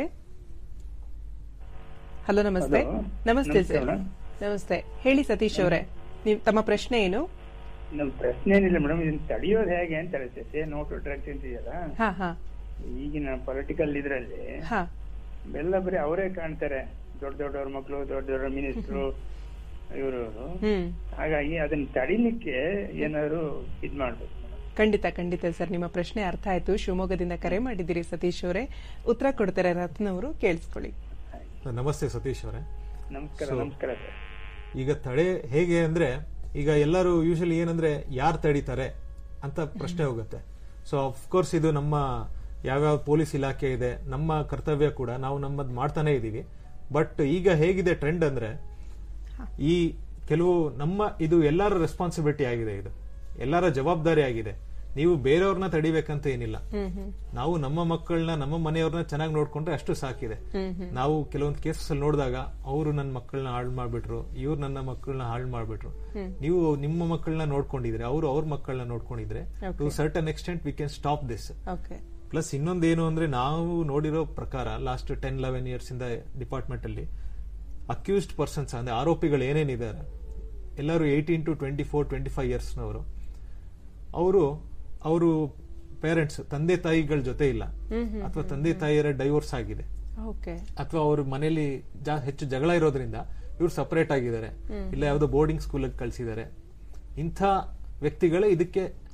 Speaker 3: ಹಲೋ ನಮಸ್ತೆ ನಮಸ್ತೆ ಸರ್ ನಮಸ್ತೆ ಹೇಳಿ ಸತೀಶ್ ಅವರೇ ನಿಮ್ ತಮ್ಮ ಪ್ರಶ್ನೆ ಏನು
Speaker 5: ನಮ್ ಪ್ರಶ್ನೆ ಏನಿಲ್ಲ ಮೇಡಮ್ ಇದನ್ನ ತಡೆಯೋದು ಹೇಗೆ ಅಂತ ಹೇಳುತ್ತೆ ಸೇ ನೋಟು ಡ್ರಗ್ಸ್ ಅಂತಿದೆಯಲ್ಲ
Speaker 3: ಹಾ ಹಾ
Speaker 5: ಈಗಿನ ಪೊಲಿಟಿಕಲ್ ಇದ್ರಲ್ಲಿ
Speaker 3: ಹಾ
Speaker 5: ಎಲ್ಲ ಬರೀ ಅವರೇ ಕಾಣ್ತಾರೆ ದೊಡ್ಡ ದೊಡ್ಡವ್ರ ಮಕ್ಕಳು ದೊಡ್ಡ ದೊಡ್ಡ ಮಿನಿಸ್ಟ್ರು ಇವರು
Speaker 3: ಹ್ಮ್
Speaker 5: ಹಾಗಾಗಿ ಅದನ್ನ ತಡಿಲಿಕ್ಕೆ ಏನಾದ್ರು ಇದ್ ಮಾಡ್ಬೇಕು
Speaker 3: ಖಂಡಿತ ಖಂಡಿತ ಸರ್ ನಿಮ್ಮ ಪ್ರಶ್ನೆ ಅರ್ಥ ಆಯ್ತು ಶಿವಮೊಗ್ಗದಿಂದ ಕರೆ ಮಾಡಿದ್ದೀರಿ ಸತೀಶ್ ಅವರೇ ಉತ್ತರ ಕೊಡ್ತಾರೆ ರತ್ನ ಅವರು ಕೇಳಿಸ್ಕೊಳ್ಳಿ
Speaker 4: ನಮಸ್ತೆ ಸತೀಶ್ ಅವರೇ
Speaker 5: ನಮಸ್ಕಾರ
Speaker 4: So-
Speaker 5: ನಮಸ್ಕಾರ ಸರ್
Speaker 4: ಈಗ ತಡೆ ಹೇಗೆ ಅಂದ್ರೆ ಈಗ ಎಲ್ಲರೂ ಯೂಶಲಿ ಏನಂದ್ರೆ ಯಾರು ತಡೀತಾರೆ ಅಂತ ಪ್ರಶ್ನೆ ಹೋಗುತ್ತೆ ಸೊ ಅಫ್ಕೋರ್ಸ್ ಇದು ನಮ್ಮ ಯಾವ್ಯಾವ ಪೊಲೀಸ್ ಇಲಾಖೆ ಇದೆ ನಮ್ಮ ಕರ್ತವ್ಯ ಕೂಡ ನಾವು ನಮ್ಮದ್ ಮಾಡ್ತಾನೆ ಇದೀವಿ ಬಟ್ ಈಗ ಹೇಗಿದೆ ಟ್ರೆಂಡ್ ಅಂದ್ರೆ ಈ ಕೆಲವು ನಮ್ಮ ಇದು ಎಲ್ಲರ ರೆಸ್ಪಾನ್ಸಿಬಿಲಿಟಿ ಆಗಿದೆ ಇದು ಎಲ್ಲರ ಜವಾಬ್ದಾರಿ ಆಗಿದೆ ನೀವು ಬೇರೆಯವ್ರನ್ನ ತಡಿಬೇಕಂತ ಏನಿಲ್ಲ ನಾವು ನಮ್ಮ ಮಕ್ಕಳನ್ನ ನಮ್ಮ ಮನೆಯವ್ರನ್ನ ಚೆನ್ನಾಗಿ ನೋಡ್ಕೊಂಡ್ರೆ ಅಷ್ಟು ಸಾಕಿದೆ ನಾವು ಕೆಲವೊಂದು ಕೇಸಸ್ ಅಲ್ಲಿ ನೋಡಿದಾಗ ಅವರು ನನ್ನ ಮಕ್ಕಳನ್ನ ಹಾಳು ಮಾಡ್ಬಿಟ್ರು ಇವ್ರು ನನ್ನ ಮಕ್ಕಳನ್ನ ಹಾಳು ಮಾಡ್ಬಿಟ್ರು ನೀವು ನಿಮ್ಮ ಮಕ್ಕಳನ್ನ ನೋಡ್ಕೊಂಡಿದ್ರೆ ಅವರು ಅವ್ರ ಮಕ್ಕಳನ್ನ ನೋಡ್ಕೊಂಡಿದ್ರೆ to certain extent we can stop this
Speaker 3: okay
Speaker 4: plus ಇನ್ನೊಂದೇನು ಅಂದ್ರೆ ನಾವು ನೋಡಿರೋ ಪ್ರಕಾರ ಲಾಸ್ಟ್ ಟೆನ್ ಲೆವೆನ್ ಇಯರ್ಸ್ ಇಂದ ಡಿಪಾರ್ಟ್ಮೆಂಟ್ ಅಲ್ಲಿ ಅಕ್ಯೂಸ್ಡ್ ಪರ್ಸನ್ಸ್ ಅಂದ್ರೆ ಆರೋಪಿಗಳು ಏನೇನಿದ್ದಾರೆ ಎಲ್ಲರೂ eighteen to twenty four twenty five ಇಯರ್ಸ್ನವರು ಅವರು ಅವರು ಪೇರೆಂಟ್ಸ್ ತಂದೆ ತಾಯಿಗಳ ಜೊತೆ ಇಲ್ಲ ಅಥವಾ ತಂದೆ ತಾಯಿಯರ ಡೈವೋರ್ಸ್ ಆಗಿದೆ
Speaker 3: ಓಕೆ
Speaker 4: ಅಥವಾ ಅವ್ರ ಮನೇಲಿ ಜಾ- ಹೆಚ್ಚು ಜಗಳ ಇರೋದ್ರಿಂದ ಇವ್ರು ಸಪರೇಟ್ ಆಗಿದ್ದಾರೆ ಇಲ್ಲ ಯಾವ್ದೋ ಬೋರ್ಡಿಂಗ್ ಸ್ಕೂಲ್ ಕಳ್ಸಿದ್ದಾರೆ ಇಂಥ ವ್ಯಕ್ತಿಗಳೇ ಇದಕ್ಕೆ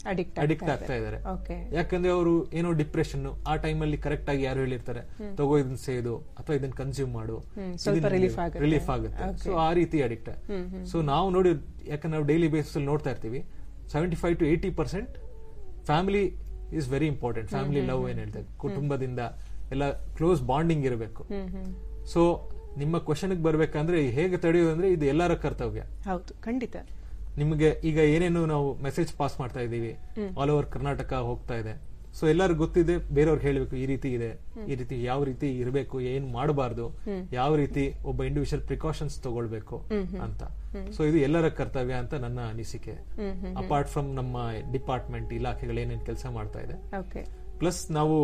Speaker 3: ಅಡಿಕ್ಟ್
Speaker 4: ಅಡಿಕ್ಟ್ ಆಗ್ತಾ ಇದ್ದಾರೆ
Speaker 3: ಓಕೆ
Speaker 4: ಯಾಕಂದ್ರೆ ಅವರು ಏನೋ ಡಿಪ್ರೆಷನ್ ಆ ಟೈಮಲ್ಲಿ ಕರೆಕ್ಟ್ ಆಗಿ ಯಾರು ಹೇಳಿರ್ತಾರೆ ತಗೋ ಇದನ್ನ ಸೇದು ಅಥವಾ ಇದನ್ನ ಕನ್ಸ್ಯೂಮ್ ಮಾಡು
Speaker 3: ಸ್ವಲ್ಪ relief ಆಗುತ್ತೆ.
Speaker 4: ರಿಲೀಫ್ ಆಗುತ್ತೆ ಸೊ ಆ ರೀತಿ ಅಡಿಕ್ಟ್ ಸೊ ನಾವು ನೋಡಿ ಯಾಕಂದ್ರೆ ನಾವು ಡೈಲಿ ಬೇಸಿಸ್ ಅಲ್ಲಿ ನೋಡ್ತಾ ಇರ್ತೀವಿ seventy five to eighty percent family is very important family love ಏನ್ ಹೇಳ್ತಾರೆ ಕುಟುಂಬದಿಂದ ಎಲ್ಲ ಕ್ಲೋಸ್ ಬಾಂಡಿಂಗ್ ಇರಬೇಕು ಸೊ ನಿಮ್ಮ ಕ್ವಶನ್ಗೆ ಬರ್ಬೇಕಂದ್ರೆ ಹೇಗೆ ತಡೆಯೋದಂದ್ರೆ ಇದು ಎಲ್ಲರ ಕರ್ತವ್ಯ
Speaker 3: ಹೌದು ಖಂಡಿತ
Speaker 4: ನಿಮಗೆ ಈಗ ಏನೇನು ನಾವು ಮೆಸೇಜ್ ಪಾಸ್ ಮಾಡ್ತಾ ಇದ್ದೀವಿ ಆಲ್ ಓವರ್ ಕರ್ನಾಟಕ ಹೋಗ್ತಾ ಇದೆ ಸೊ ಎಲ್ಲರಿಗೂ ಗೊತ್ತಿದೆ ಬೇರೆಯವ್ರಿಗೆ ಹೇಳಬೇಕು ಈ ರೀತಿ ಇದೆ ಈ ರೀತಿ ಯಾವ ರೀತಿ ಇರಬೇಕು ಏನ್ ಮಾಡಬಾರ್ದು ಯಾವ ರೀತಿ ಒಬ್ಬ ಇಂಡಿವಿಜುವಲ್ ಪ್ರಿಕಾಷನ್ಸ್ ತಗೊಳ್ಬೇಕು ಅಂತ ಸೊ ಇದು ಎಲ್ಲರ ಕರ್ತವ್ಯ ಅಂತ ನನ್ನ ಅನಿಸಿಕೆ ಅಪಾರ್ಟ್ ಫ್ರಮ್ ನಮ್ಮ ಡಿಪಾರ್ಟ್ಮೆಂಟ್ ಇಲಾಖೆಗಳು ಏನೇನ್ ಕೆಲಸ ಮಾಡ್ತಾ ಇದೆ
Speaker 3: ಓಕೆ
Speaker 4: ಪ್ಲಸ್ ನಾವು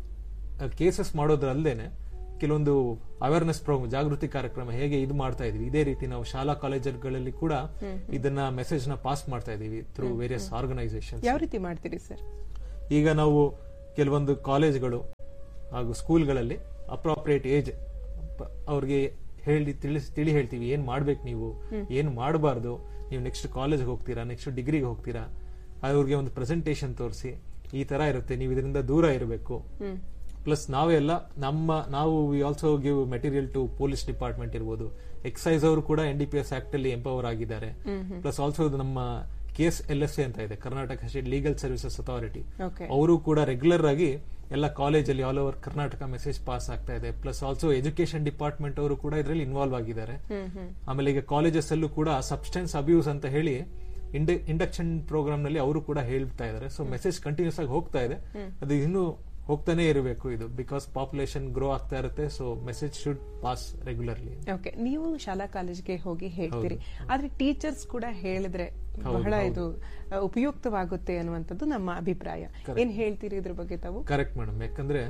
Speaker 4: ಕೇಸಸ್ ಮಾಡೋದ್ರಲ್ದೇನೆ ಕೆಲವೊಂದು ಅವೇರ್ನೆಸ್ ಪ್ರೋಗ್ರಾಮ್ ಜಾಗೃತಿ ಕಾರ್ಯಕ್ರಮ ಹೇಗೆ ಇದು ಮಾಡ್ತಾ ಇದೀವಿ ಇದೇ ರೀತಿ ನಾವು ಶಾಲಾ ಕಾಲೇಜುಗಳಲ್ಲಿ ಕೂಡ ಇದನ್ನ ಮೆಸೇಜ್ ನ ಪಾಸ್ ಮಾಡ್ತಾ ಇದೀವಿ ಥ್ರೂ ವೇರಿಯಸ್ ಆರ್ಗನೈಸೇಷನ್
Speaker 3: ಯಾವ ರೀತಿ ಮಾಡ್ತೀರಿ ಸರ್
Speaker 4: ಈಗ ನಾವು ಕೆಲವೊಂದು ಕಾಲೇಜ್ಗಳು ಹಾಗೂ ಸ್ಕೂಲ್ಗಳಲ್ಲಿ ಅಪ್ರಾಪ್ರಿಯೇಟ್ ಏಜ್ ಅವ್ರಿಗೆ ಹೇಳಿ ತಿಳಿಸ್ ತಿಳಿ ಹೇಳ್ತೀವಿ ಏನ್ ಮಾಡ್ಬೇಕು ನೀವು ಏನ್ ಮಾಡಬಾರ್ದು ನೀವು ನೆಕ್ಸ್ಟ್ ಕಾಲೇಜ್ ಹೋಗ್ತೀರಾ ನೆಕ್ಸ್ಟ್ ಡಿಗ್ರಿಗೆ ಹೋಗ್ತೀರಾ ಅವ್ರಿಗೆ ಒಂದು ಪ್ರೆಸೆಂಟೇಶನ್ ತೋರಿಸಿ ಈ ತರ ಇರುತ್ತೆ ನೀವು ಇದರಿಂದ ದೂರ ಇರಬೇಕು ಪ್ಲಸ್ ನಾವೆಲ್ಲ ನಮ್ಮ ನಾವು we also give material to police department ಇರ್ಬೋದು ಎಕ್ಸೈಸ್ ಅವರು ಕೂಡ N D P S act ಅಲ್ಲಿ ಎಂಪವರ್ ಆಗಿದ್ದಾರೆ ಪ್ಲಸ್ ಆಲ್ಸೋ ನಮ್ಮ K S L S A ಅಂತ ಇದೆ Karnataka state legal services authority
Speaker 3: okay
Speaker 4: ಅವರು ಕೂಡ ರೆಗ್ಯುಲರ್ ಆಗಿ ಎಲ್ಲ ಕಾಲೇಜಲ್ಲಿ all over Karnataka message pass ಆಗ್ತಾ ಇದೆ ಪ್ಲಸ್ ಆಲ್ಸೋ ಎಜುಕೇಶನ್ ಡಿಪಾರ್ಟ್ಮೆಂಟ್ ಅವರು ಕೂಡ ಇದರಲ್ಲಿ ಇನ್ವಾಲ್ವ್ ಆಗಿದ್ದಾರೆ ಆಮೇಲೆ ಈಗ ಕಾಲೇಜಸ್ ಅಲ್ಲೂ ಕೂಡ ಸಬ್ಸ್ಟೆನ್ಸ್ ಅಬ್ಯೂಸ್ ಅಂತ ಹೇಳಿ ಇಂಡಕ್ಷನ್ ಪ್ರೋಗ್ರಾಮ್ ನಲ್ಲಿ ಅವರು ಕೂಡ ಹೇಳ್ತಾ ಇದ್ದಾರೆ ಸೊ ಮೆಸೇಜ್ ಕಂಟಿನ್ಯೂಸ್ ಆಗಿ ಹೋಗ್ತಾ ಇದೆ ಅದು ಇನ್ನೂ ಹೋಗ್ತಾನೆ ಇರಬೇಕು ಇದು ಬಿಕಾಸ್ ಪಾಪ್ಯುಲೇಷನ್ ಗ್ರೋ ಆಗ್ತಾ ಇರುತ್ತೆ so message should pass regularly
Speaker 3: okay ನೀವು ಶಾಲಾ ಕಾಲೇಜ್ಗೆ ಹೋಗಿ ಹೇಳ್ತೀರಿ ಆದ್ರೆ ಟೀಚರ್ಸ್ ಕೂಡ ಹೇಳಿದ್ರೆ ಬಹಳ ಇದು ಅ, ಉಪಯುಕ್ತವಾಗುತ್ತೆ ಅನ್ನುವಂಥದ್ದು ನಮ್ಮ ಅಭಿಪ್ರಾಯ ಏನ್ ಹೇಳ್ತೀರಿ ಇದ್ರ ಬಗ್ಗೆ ತಾವು
Speaker 4: ಕರೆಕ್ಟ್ ಮೇಡಮ್ ಯಾಕಂದ್ರೆ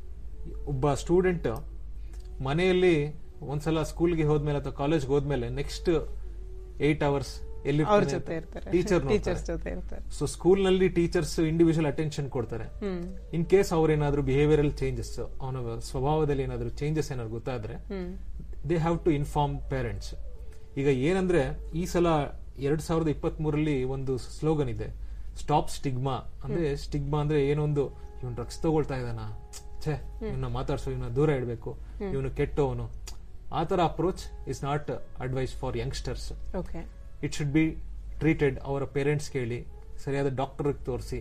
Speaker 4: ಒಬ್ಬ ಸ್ಟೂಡೆಂಟ್ ಮನೆಯಲ್ಲಿ ಒಂದ್ಸಲ ಸ್ಕೂಲ್ಗೆ ಹೋದ್ಮೇಲೆ ಅಥವಾ ಕಾಲೇಜ್ಗೆ ಹೋದ್ಮೇಲೆ ನೆಕ್ಸ್ಟ್ ಏಟ್ ಅವರ್ಸ್ ಎಲ್ಲಿ
Speaker 3: ಅವ್ರ ಜೊತೆ ಇರ್ತಾರೆ
Speaker 4: ಟೀಚರ್
Speaker 3: ಟೀಚರ್ಸ್ ಜೊತೆ ಇರ್ತಾರೆ
Speaker 4: ಸೊ ಸ್ಕೂಲ್ ನಲ್ಲಿ ಟೀಚರ್ಸ್ ಇಂಡಿವಿಜುವಲ್ ಅಟೆನ್ಷನ್ ಕೊಡ್ತಾರೆ ಇನ್ ಕೇಸ್ ಅವ್ರೇನಾದ್ರೂ ಬಿಹೇವಿಯರಲ್ ಚೇಂಜಸ್ ಅವನ ಸ್ವಭಾವದಲ್ಲಿ ಏನಾದ್ರೂ ಚೇಂಜಸ್ ಏನಾದ್ರು ಗೊತ್ತಾದ್ರೆ they have to inform parents ಈಗ ಏನಂದ್ರೆ ಈ ಸಲ ಎರಡ್ ಸಾವಿರದ ಇಪ್ಪತ್ತ್ ಮೂರಲ್ಲಿ ಒಂದು ಸ್ಲೋಗನ್ ಇದೆ ಸ್ಟಾಪ್ ಸ್ಟಿಗ್ಮಾ ಅಂದ್ರೆ ಸ್ಟಿಗ್ಮಾ ಅಂದ್ರೆ ಏನೊಂದು ಇವನ್ ಡ್ರಗ್ಸ್ ತಗೊಳ್ತಾ ಇದ್ದಾನ ಛೇ ಇವನ್ನ ಮಾತಾಡ್ಸೋ ಇವನ್ನ ದೂರ ಇಡಬೇಕು ಇವನು ಕೆಟ್ಟವನು ಆ ತರ approach is not advice for youngsters
Speaker 3: okay
Speaker 4: it should be treated ಅವರ ಪೇರೆಂಟ್ಸ್ ಕೇಳಿ ಸರಿಯಾದ ಡಾಕ್ಟರ್ ತೋರಿಸಿ